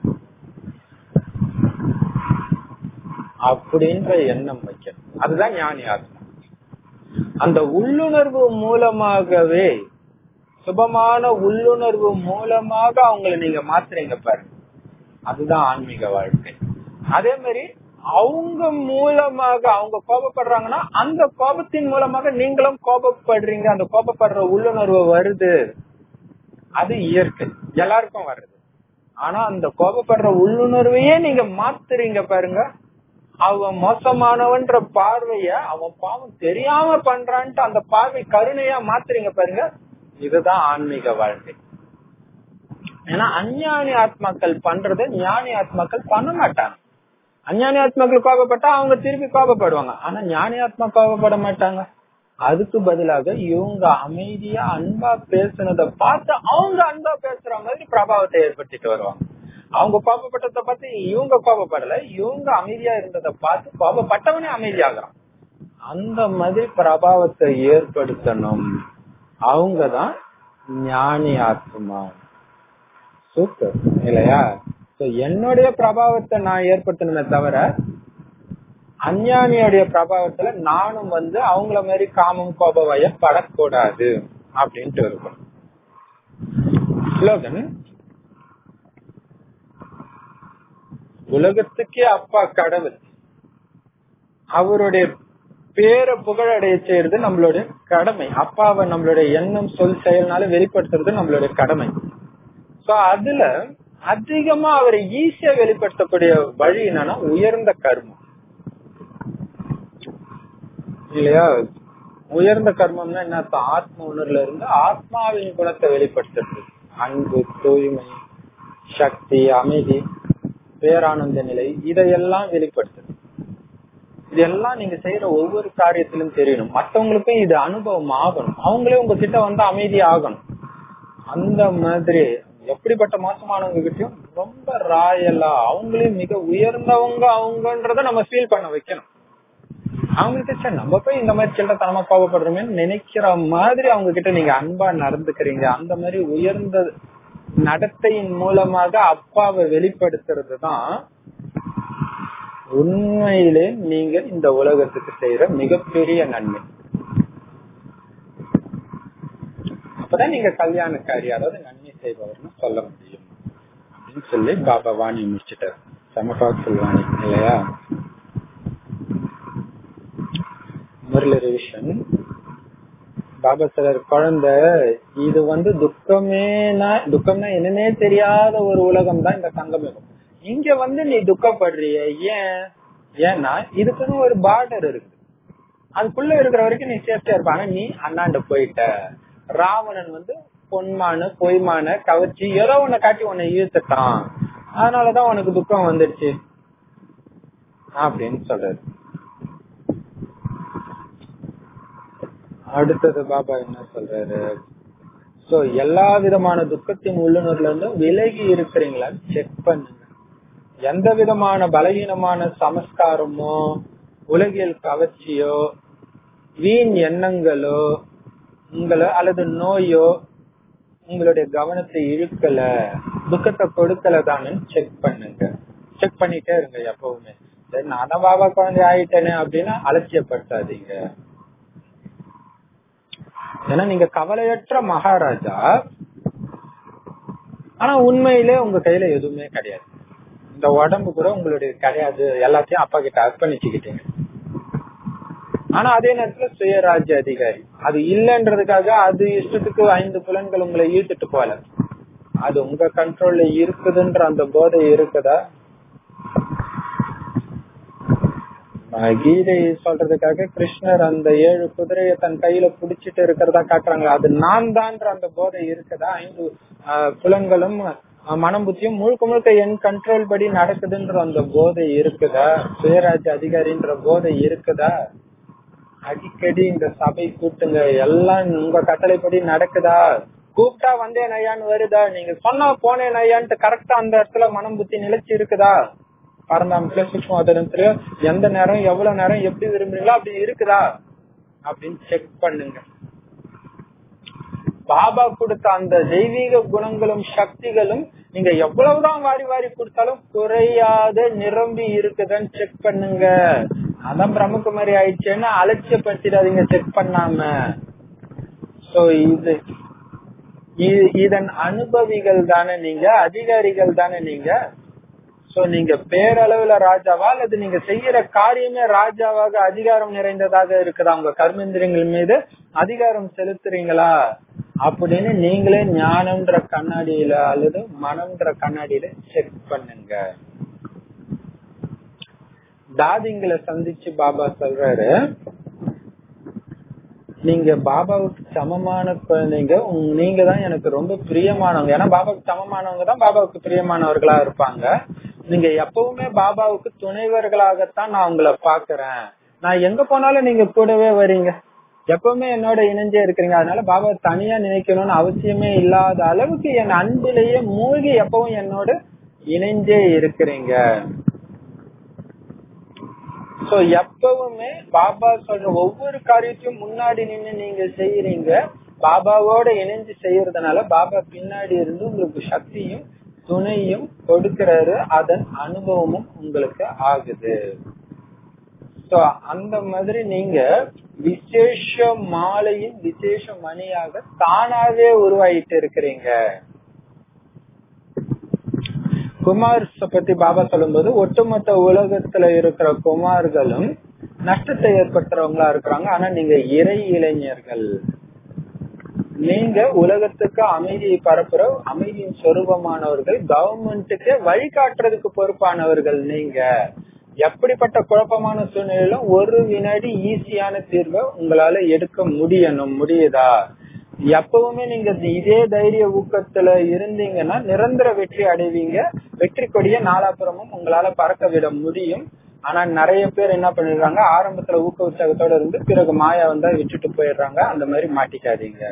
அப்படின்ற எண்ணம் வைக்கணும் அதுதான் ஞானி ஆத்மா அந்த உள்ளுணர்வு மூலமாகவே சுபமான உள்ளுணர்வு மூலமாக அவங்களை நீங்க மாத்துறீங்க பாருங்க அதுதான் ஆன்மீக வாழ்க்கை அதே மாதிரி அவங்க மூலமாக அவங்க கோபப்படுறாங்கன்னா அந்த கோபத்தின் மூலமாக நீங்களும் கோபப்படுறீங்க அந்த கோபப்படுற உள்ளுணர்வு வருது அது இயற்கை எல்லாருக்கும் வருது ஆனா அந்த கோபப்படுற உள்ளுணர்வையே நீங்க மாத்துறீங்க பாருங்க அவன் மோசமானவன்ற பார்வைய அவன் பாவம் தெரியாம பண்றான்ட்டு அந்த பார்வை கருணையா மாத்துறீங்க பாருங்க இதுதான் ஆன்மீக வாழ்க்கை ஏன்னா அஞ்ஞானி ஆத்மாக்கள் பண்றதை ஞானி ஆத்மாக்கள் பண்ண மாட்டாங்க அஞ்ஞானி ஆத்மாக்கள் கோபப்பட்டா அவங்க திருப்பி கோபப்படுவாங்க ஆனா ஞானி ஆத்மா கோபப்பட மாட்டாங்க அதுக்கு பதிலாக இவங்க அமைதியா அன்பா பேசுனத பார்த்து அவங்க அன்பா பேசுற மாதிரி பிரபாவத்தை ஏற்படுத்திட்டு வருவாங்க அவங்க கோபப்பட்டதை பார்த்து இவங்க கோபப்படல இவங்க அமைதியா இருந்ததை பார்த்து கோபப்பட்டவனே அமைதியாகிறான் அந்த மாதிரி பிரபாவத்தை ஏற்படுத்தணும் அவங்கதான் ஞானி ஆத்மா சூப்பர் இல்லையா என்னுடைய பிரபாவத்தை நான் ஏற்படுத்தணுமே தவிர அஞ்ஞானியோடைய பிரபாவத்துல நானும் வந்து அவங்கள மாதிரி காமம் கோப வயம் படக்கூடாது அப்படின்ட்டு இருக்கும் ஸ்லோகன் உலகத்துக்கே அப்பா கடவுள் அவருடைய பேரை புகழடைய செய்யறது நம்மளுடைய கடமை அப்பாவை நம்மளுடைய எண்ணம் சொல் செயல்னால வெளிப்படுத்துறது நம்மளுடைய கடமை சோ அதுல அதிகமா அவரை ஈஸியா வெளிப்படுத்தக்கூடிய வழி என்னன்னா உயர்ந்த கர்மம் இல்லையா உயர்ந்த கர்மம்னா என்ன ஆத்ம உணர்வுல இருந்து ஆத்மாவின் குணத்தை வெளிப்படுத்துறது அன்பு தூய்மை சக்தி அமைதி பேரானந்த நிலை இதையெல்லாம் வெளிப்படுத்துது இதெல்லாம் நீங்க செய்யற ஒவ்வொரு காரியத்திலும் தெரியணும் மத்தவங்களுக்கும் இது அனுபவம் ஆகணும் அவங்களே உங்ககிட்ட வந்து அமைதி ஆகணும் அந்த மாதிரி எப்படிப்பட்ட மோசமானவங்க கிட்டயும் ரொம்ப ராயலா அவங்களையும் மிக உயர்ந்தவங்க அவங்கன்றத நம்ம ஃபீல் பண்ண வைக்கணும் அவங்களுக்கு சரி நம்ம போய் இந்த மாதிரி சில்லத்தனமா கோபப்படுறோமே நினைக்கிற மாதிரி அவங்க கிட்ட நீங்க அன்பா நடந்துக்கிறீங்க அந்த மாதிரி உயர்ந்த நடத்தையின் மூலமாக அப்பாவை வெளிப்படுத்துறது தான் உண்மையிலே நீங்க இந்த உலகத்துக்கு செய்யற மிகப்பெரிய நன்மை அப்பதான் நீங்க கல்யாணக்காரி அதாவது நன்மை செய்பவர்னு சொல்ல முடியும் அப்படின்னு சொல்லி பாபா வாணி முடிச்சிட்டார் சமபாக் சொல்வாணி இல்லையா முரளி ரிவிஷன் பாபா சிலர் குழந்தை இது வந்து துக்கமேனா துக்கம்னா என்னன்னே தெரியாத ஒரு உலகம் தான் இந்த சங்கமம் இங்க வந்து நீ துக்கப்படுறிய ஏன் ஏன்னா இதுக்குன்னு ஒரு பார்டர் இருக்கு அதுக்குள்ள இருக்கிற வரைக்கும் நீ சேஃப்டியா இருப்ப ஆனா நீ அண்ணாண்ட போயிட்ட ராவணன் வந்து பொன்மான பொய்மான கவர்ச்சி ஏதோ உன்னை காட்டி உன்னை இழுத்துட்டான் அதனாலதான் உனக்கு துக்கம் வந்துடுச்சு அப்படின்னு சொல்றாரு அடுத்தது பாபா என்ன சொல்றாரு சோ எல்லா விதமான துக்கத்தின் உள்ளுணர்ல இருந்து விலகி இருக்கிறீங்களா செக் பண்ணுங்க எந்த விதமான பலகீனமான சமஸ்காரமோ உலகியல் கவர்ச்சியோ வீண் எண்ணங்களோ உங்களை அல்லது நோயோ உங்களுடைய கவனத்தை இழுக்கல துக்கத்தை கொடுக்கல தானு செக் பண்ணுங்க செக் பண்ணிட்டே இருங்க எப்பவுமே நானும் பாபா குழந்தை ஆயிட்டேனே அப்படின்னு அலட்சியப்படுத்தாதீங்க ஏன்னா நீங்க கவலையற்ற மகாராஜா ஆனா உண்மையிலே உங்க கையில எதுவுமே கிடையாது இந்த உடம்பு கூட உங்களுடைய கிடையாது எல்லாத்தையும் அப்பா கிட்ட அர்ப்பணிச்சுக்கிட்டீங்க ஆனா அதே நேரத்துல சுயராஜ்ய அதிகாரி அது இல்லன்றதுக்காக அது இஷ்டத்துக்கு ஐந்து புலன்கள் உங்களை ஈர்த்துட்டு போல அது உங்க கண்ட்ரோல்ல இருக்குதுன்ற அந்த போதை இருக்குதா கீதை சொல்றதுக்காக கிருஷ்ணர் அந்த ஏழு குதிரைய தன் கையில புடிச்சிட்டு இருக்கிறதா காட்டுறாங்க அது நான் தான்ற அந்த போதை இருக்குதா ஐந்து புலன்களும் மனம் புத்தியும் முழுக்க முழுக்க என் கண்ட்ரோல் படி நடக்குதுன்ற அந்த போதை இருக்குதா சுயராஜ்ய அதிகாரின்ற போதை இருக்குதா அடிக்கடி இந்த சபை கூட்டுங்க எல்லாம் உங்க கட்டளைப்படி நடக்குதா கூப்பிட்டா வந்தேன் ஐயான்னு வருதா நீங்க சொன்னா போனேன் ஐயான்ட்டு கரெக்டா அந்த இடத்துல மனம் புத்தி நிலைச்சு இருக்குதா பரந்தாமத்துல சூக்மத்திலயோ எந்த நேரம் எவ்வளவு நேரம் எப்படி விரும்புறீங்களோ அப்படி இருக்குதா அப்படின்னு செக் பண்ணுங்க பாபா கொடுத்த அந்த தெய்வீக குணங்களும் சக்திகளும் நீங்க எவ்வளவுதான் வாரி வாரி கொடுத்தாலும் குறையாத நிரம்பி இருக்குதுன்னு செக் பண்ணுங்க அதான் பிரம்மகுமாரி ஆயிடுச்சுன்னு அலட்சியப்படுத்திடாதீங்க செக் பண்ணாம சோ இது இதன் அனுபவிகள் தானே நீங்க அதிகாரிகள் தானே நீங்க சோ நீங்க பேரளவுல ராஜாவா அல்லது நீங்க செய்யற காரியமே ராஜாவாக அதிகாரம் நிறைந்ததாக இருக்குதா உங்க கர்மேந்திரியங்கள் மீது அதிகாரம் செலுத்துறீங்களா அப்படின்னு நீங்களே ஞானம்ன்ற கண்ணாடியில அல்லது மனம்ன்ற கண்ணாடியில செக் பண்ணுங்க தாதிங்களை சந்திச்சு பாபா சொல்றாரு நீங்க பாபாவுக்கு சமமான குழந்தைங்க நீங்க தான் எனக்கு ரொம்ப பிரியமானவங்க ஏன்னா பாபாவுக்கு சமமானவங்க தான் பாபாவுக்கு பிரியமானவர்களா இருப்பாங்க நீங்க எப்பவுமே பாபாவுக்கு துணைவர்களாகத்தான் நான் உங்களை பாக்குறேன் நான் எங்க போனாலும் நீங்க கூடவே வரீங்க எப்பவுமே என்னோட இணைஞ்சே இருக்கிறீங்க அதனால பாபா தனியா நினைக்கணும்னு அவசியமே இல்லாத அளவுக்கு என் அன்பிலேயே மூழ்கி எப்பவும் என்னோட இணைஞ்சே இருக்கிறீங்க சோ எப்பவுமே பாபா சொல்ற ஒவ்வொரு காரியத்தையும் முன்னாடி நின்று நீங்க செய்யறீங்க பாபாவோட இணைஞ்சு செய்யறதுனால பாபா பின்னாடி இருந்து உங்களுக்கு சக்தியும் துணையும் கொடுக்கிறாரு அதன் அனுபவமும் உங்களுக்கு ஆகுது சோ அந்த மாதிரி நீங்க விசேஷ மாலையின் விசேஷ மணியாக தானாவே உருவாயிட்டு இருக்கிறீங்க குமார் பத்தி பாபா சொல்லும்போது ஒட்டுமொத்த உலகத்துல இருக்கிற குமார்களும் நஷ்டத்தை ஏற்படுத்துறவங்களா இருக்கிறாங்க ஆனா நீங்க இறை இளைஞர்கள் நீங்க உலகத்துக்கு அமைதியை பரப்புற அமைதியின் சொரூபமானவர்கள் கவர்மெண்ட்டுக்கு வழிகாட்டுறதுக்கு பொறுப்பானவர்கள் நீங்க எப்படிப்பட்ட குழப்பமான சூழ்நிலையிலும் ஒரு வினாடி ஈஸியான தீர்வை உங்களால எடுக்க முடியணும் முடியுதா எப்பவுமே நீங்க இதே தைரிய ஊக்கத்துல இருந்தீங்கன்னா நிரந்தர வெற்றி அடைவீங்க வெற்றி கொடிய நாலாபுரமும் உங்களால பறக்க விட முடியும் ஆனா நிறைய பேர் என்ன பண்ணிடுறாங்க ஆரம்பத்துல ஊக்க உற்சாகத்தோட இருந்து பிறகு மாயா வந்தா விட்டுட்டு போயிடுறாங்க அந்த மாதிரி மாட்டிக்காதீங்க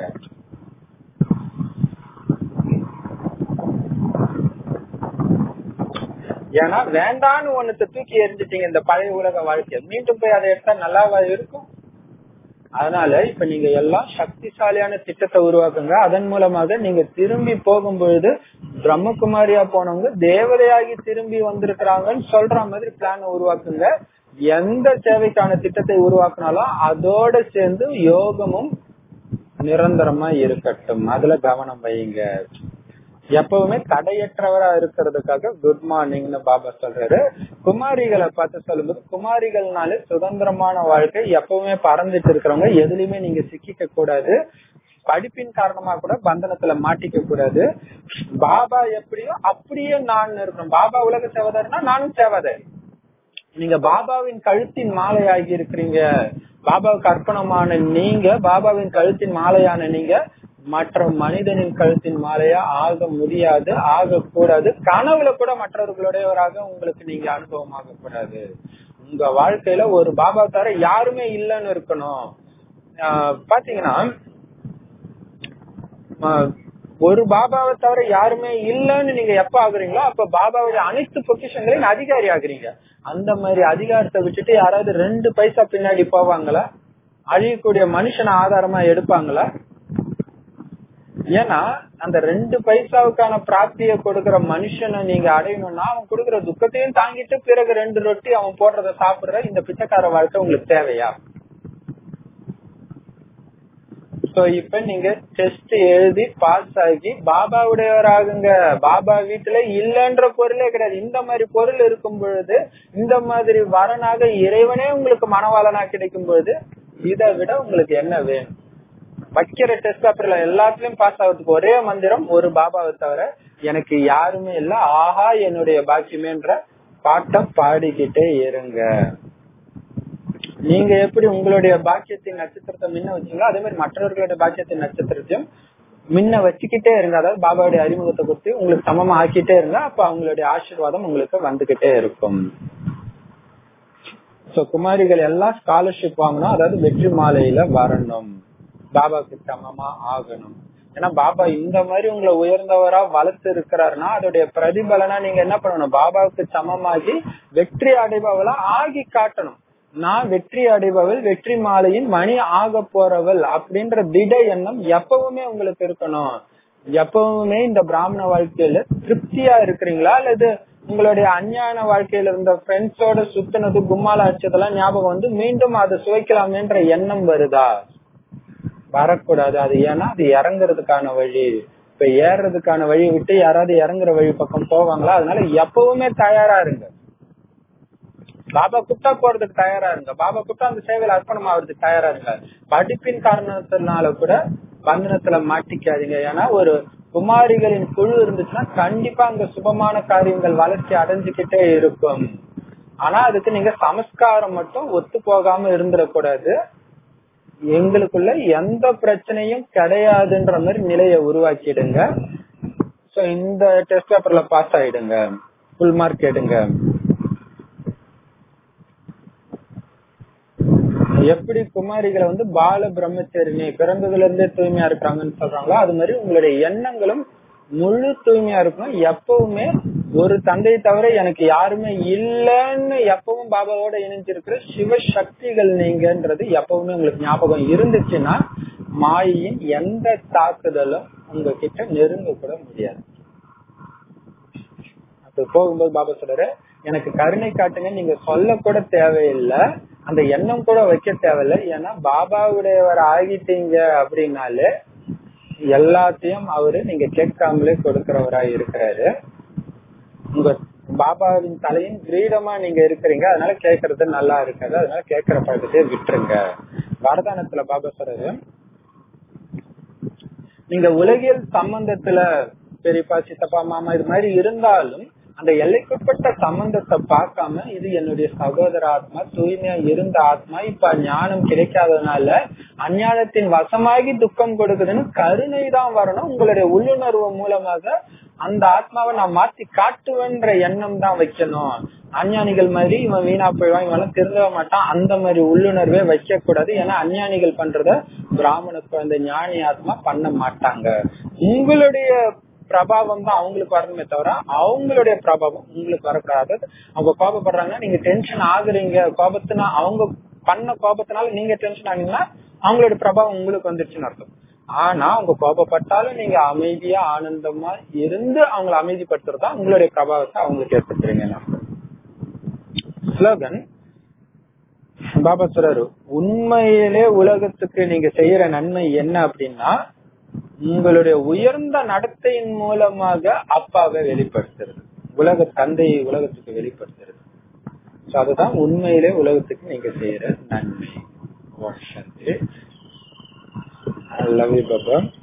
ஏன்னா வேண்டான்னு ஒன்னத்தை தூக்கி எரிஞ்சிட்டீங்க இந்த பழைய உலக வாழ்க்கை மீண்டும் போய் அதை எடுத்தா நல்லாவா இருக்கும் அதனால இப்ப நீங்க எல்லாம் சக்திசாலியான திட்டத்தை உருவாக்குங்க அதன் மூலமாக நீங்க திரும்பி போகும்பொழுது பிரம்மகுமாரியா போனவங்க தேவதையாகி திரும்பி வந்திருக்கிறாங்கன்னு சொல்ற மாதிரி பிளான் உருவாக்குங்க எந்த சேவைக்கான திட்டத்தை உருவாக்குனாலும் அதோட சேர்ந்து யோகமும் நிரந்தரமா இருக்கட்டும் அதுல கவனம் வையுங்க எப்பவுமே தடையற்றவரா இருக்கிறதுக்காக குட் மார்னிங்னு பாபா சொல்றாரு குமாரிகளை பார்த்து சொல்லும்போது குமாரிகள்னாலே சுதந்திரமான வாழ்க்கை எப்பவுமே பறந்துட்டு இருக்கிறவங்க எதுலயுமே நீங்க சிக்கிக்க கூடாது படிப்பின் காரணமா கூட பந்தனத்துல மாட்டிக்க கூடாது பாபா எப்படியோ அப்படியே நான் இருக்கணும் பாபா உலக சேவதாரினா நானும் சேவாதாரி நீங்க பாபாவின் கழுத்தின் மாலை ஆகி இருக்கிறீங்க பாபாவுக்கு அர்ப்பணமான நீங்க பாபாவின் கழுத்தின் மாலையான நீங்க மற்ற மனிதனின் கழுத்தின் மாலையா ஆக முடியாது ஆகக்கூடாது கனவுல கூட மற்றவர்களுடையவராக உங்களுக்கு நீங்க அனுபவமாக கூடாது உங்க வாழ்க்கையில ஒரு பாபா தவிர யாருமே இல்லைன்னு இருக்கணும் ஆஹ் பாத்தீங்கன்னா ஆஹ் ஒரு பாபாவை தவிர யாருமே இல்லைன்னு நீங்க எப்ப ஆகுறீங்களோ அப்ப பாபாவுடைய அனைத்து பொக்கிஷங்களையும் அதிகாரி ஆகுறீங்க அந்த மாதிரி அதிகாரத்தை விட்டுட்டு யாராவது ரெண்டு பைசா பின்னாடி போவாங்களா அழியக்கூடிய மனுஷனை ஆதாரமா எடுப்பாங்களா ஏன்னா அந்த ரெண்டு பைசாவுக்கான பிராப்திய கொடுக்கற மனுஷனை நீங்க அடையணும்னா அவன் கொடுக்கற துக்கத்தையும் தாங்கிட்டு பிறகு ரெண்டு ரொட்டி அவன் போடுறத சாப்பிடுற இந்த பிச்சைக்கார வாழ்க்கை உங்களுக்கு தேவையா சோ இப்ப நீங்க டெஸ்ட் எழுதி பாஸ் ஆகி பாபாவுடையவராகுங்க பாபா வீட்டுல இல்லன்ற பொருளே கிடையாது இந்த மாதிரி பொருள் இருக்கும் பொழுது இந்த மாதிரி வரனாக இறைவனே உங்களுக்கு மனவாளனா கிடைக்கும் பொழுது இதை விட உங்களுக்கு என்ன வேணும் வைக்கிற டெஸ்ட் பேப்பர்ல எல்லாத்துலயும் பாஸ் ஆகிறதுக்கு ஒரே மந்திரம் ஒரு பாபாவை தவிர எனக்கு யாருமே இல்ல ஆஹா என்னுடைய பாக்கியமேன்ற பாட்டை பாடிக்கிட்டே இருங்க நீங்க எப்படி உங்களுடைய பாக்கியத்தின் நட்சத்திரத்தை முன்ன வச்சீங்களோ அதே மாதிரி மற்றவர்களுடைய பாக்கியத்தின் நட்சத்திரத்தையும் முன்ன வச்சுக்கிட்டே இருங்க அதாவது பாபாவுடைய அறிமுகத்தை கொடுத்து உங்களுக்கு சமமா ஆக்கிட்டே இருங்க அப்ப அவங்களுடைய ஆசீர்வாதம் உங்களுக்கு வந்துகிட்டே இருக்கும் சோ குமாரிகள் எல்லாம் ஸ்காலர்ஷிப் வாங்கணும் அதாவது வெற்றி மாலையில வரணும் பாபாக்கு சமமா ஆகணும் ஏன்னா பாபா இந்த மாதிரி உங்களை உயர்ந்தவரா வளர்த்து இருக்கிறாருன்னா அதோடைய பிரதிபலனா நீங்க என்ன பண்ணணும் பாபாவுக்கு சமமாகி வெற்றி அடைபவளா ஆகி காட்டணும் நான் வெற்றி அடைபவள் வெற்றி மாலையின் மணி ஆக போறவள் அப்படின்ற திட எண்ணம் எப்பவுமே உங்களுக்கு இருக்கணும் எப்பவுமே இந்த பிராமண வாழ்க்கையில திருப்தியா இருக்கிறீங்களா அல்லது உங்களுடைய அஞ்ஞான வாழ்க்கையில இருந்த ஃப்ரெண்ட்ஸோட சுத்தினது கும்மால அடிச்சதெல்லாம் ஞாபகம் வந்து மீண்டும் அதை சுவைக்கலாமேன்ற எண்ணம் வருதா வரக்கூடாது அது ஏன்னா அது இறங்குறதுக்கான வழி இப்ப ஏறுறதுக்கான வழி விட்டு யாராவது இறங்குற வழி பக்கம் போவாங்களா அதனால எப்பவுமே தயாரா இருங்க பாபா குப்தா போறதுக்கு தயாரா இருங்க பாபா குப்தா அந்த சேவையில அர்ப்பணம் ஆகுறதுக்கு தயாரா இருங்க படிப்பின் காரணத்தினால கூட பந்தனத்துல மாட்டிக்காதீங்க ஏன்னா ஒரு குமாரிகளின் குழு இருந்துச்சுன்னா கண்டிப்பா அங்க சுபமான காரியங்கள் வளர்ச்சி அடைஞ்சுக்கிட்டே இருக்கும் ஆனா அதுக்கு நீங்க சமஸ்காரம் மட்டும் ஒத்து போகாம இருந்துடக்கூடாது எங்களுக்குள்ள எந்த பிரச்சனையும் கிடையாதுன்ற மாதிரி நிலையை உருவாக்கிடுங்க சோ இந்த டெஸ்ட் பேப்பர்ல பாஸ் ஆயிடுங்க ஃபுல் மார்க் எடுங்க எப்படி குமாரிகளை வந்து பால பிரம்மச்சரிணி பிறந்ததுல இருந்தே தூய்மையா இருக்கிறாங்கன்னு சொல்றாங்களோ அது மாதிரி உங்களுடைய எண்ணங்களும் முழு தூய்மையா இருக்கணும் எப்பவுமே ஒரு தந்தை தவிர எனக்கு யாருமே இல்லைன்னு எப்பவும் பாபாவோட இணைஞ்சிருக்கிற சிவசக்திகள் நீங்கன்றது எப்பவுமே உங்களுக்கு ஞாபகம் இருந்துச்சுன்னா மாயின் எந்த தாக்குதலும் உங்ககிட்ட நெருங்க கூட முடியாது அப்ப போகும்போது பாபா சொல்றாரு எனக்கு கருணை காட்டுங்க நீங்க சொல்ல கூட தேவையில்லை அந்த எண்ணம் கூட வைக்க தேவையில்லை ஏன்னா பாபாவுடையவர் ஆகிட்டீங்க அப்படின்னாலே எல்லாத்தையும் அவரு நீங்க கேட்காமலே கொடுக்கிறவரா இருக்கிறாரு உங்க பாபாவின் தலையின் கிரீடமா நீங்க இருக்கிறீங்க அதனால கேட்கறது நல்லா இருக்காது அதனால கேட்கிற பழக்கத்தையே விட்டுருங்க வரதானத்துல பாபா சொல்றது நீங்க உலகியல் சம்பந்தத்துல பெரியப்பா சித்தப்பா மாமா இது மாதிரி இருந்தாலும் அந்த எல்லைக்குட்பட்ட சம்பந்தத்தை பார்க்காம இது என்னுடைய சகோதர ஆத்மா தூய்மையா இருந்த ஆத்மா இப்ப ஞானம் கிடைக்காததுனால அஞ்ஞானத்தின் வசமாகி துக்கம் கொடுக்குதுன்னு கருணை தான் வரணும் உங்களுடைய உள்ளுணர்வு மூலமாக அந்த ஆத்மாவை நான் மாத்தி காட்டுவேன்ற எண்ணம் தான் வைக்கணும் அஞ்ஞானிகள் மாதிரி இவன் வீணா போயிடுவான் இவன் திருந்தவ மாட்டான் அந்த மாதிரி உள்ளுணர்வே வைக்க கூடாது ஏன்னா அஞ்ஞானிகள் பண்றத பிராமண குழந்தை ஞானி ஆத்மா பண்ண மாட்டாங்க உங்களுடைய பிரபாவம் தான் அவங்களுக்கு வரணுமே தவிர அவங்களுடைய பிரபாவம் உங்களுக்கு வரக்கூடாது அவங்க கோபப்படுறாங்கன்னா நீங்க டென்ஷன் ஆகுறீங்க கோபத்தினா அவங்க பண்ண கோபத்தினால நீங்க டென்ஷன் ஆனீங்கன்னா அவங்களோட பிரபாவம் உங்களுக்கு வந்துருச்சுன்னு அர்த்தம் ஆனா அவங்க கோபப்பட்டாலும் நீங்க அமைதியா ஆனந்தமா இருந்து அவங்களை அமைதிப்படுத்துறதா உங்களுடைய பிரபாவத்தை அவங்களுக்கு ஏற்படுத்துறீங்க ஸ்லோகன் பாபா சொல்றாரு உண்மையிலே உலகத்துக்கு நீங்க செய்யற நன்மை என்ன அப்படின்னா உங்களுடைய உயர்ந்த நடத்தையின் மூலமாக அப்பாவை வெளிப்படுத்துறது உலக தந்தையை உலகத்துக்கு வெளிப்படுத்துறது So அதுதான் உண்மையிலே உலகத்துக்கு நீங்க செய்யற நன்மை ஓம் சாந்தி. I love you, Baba.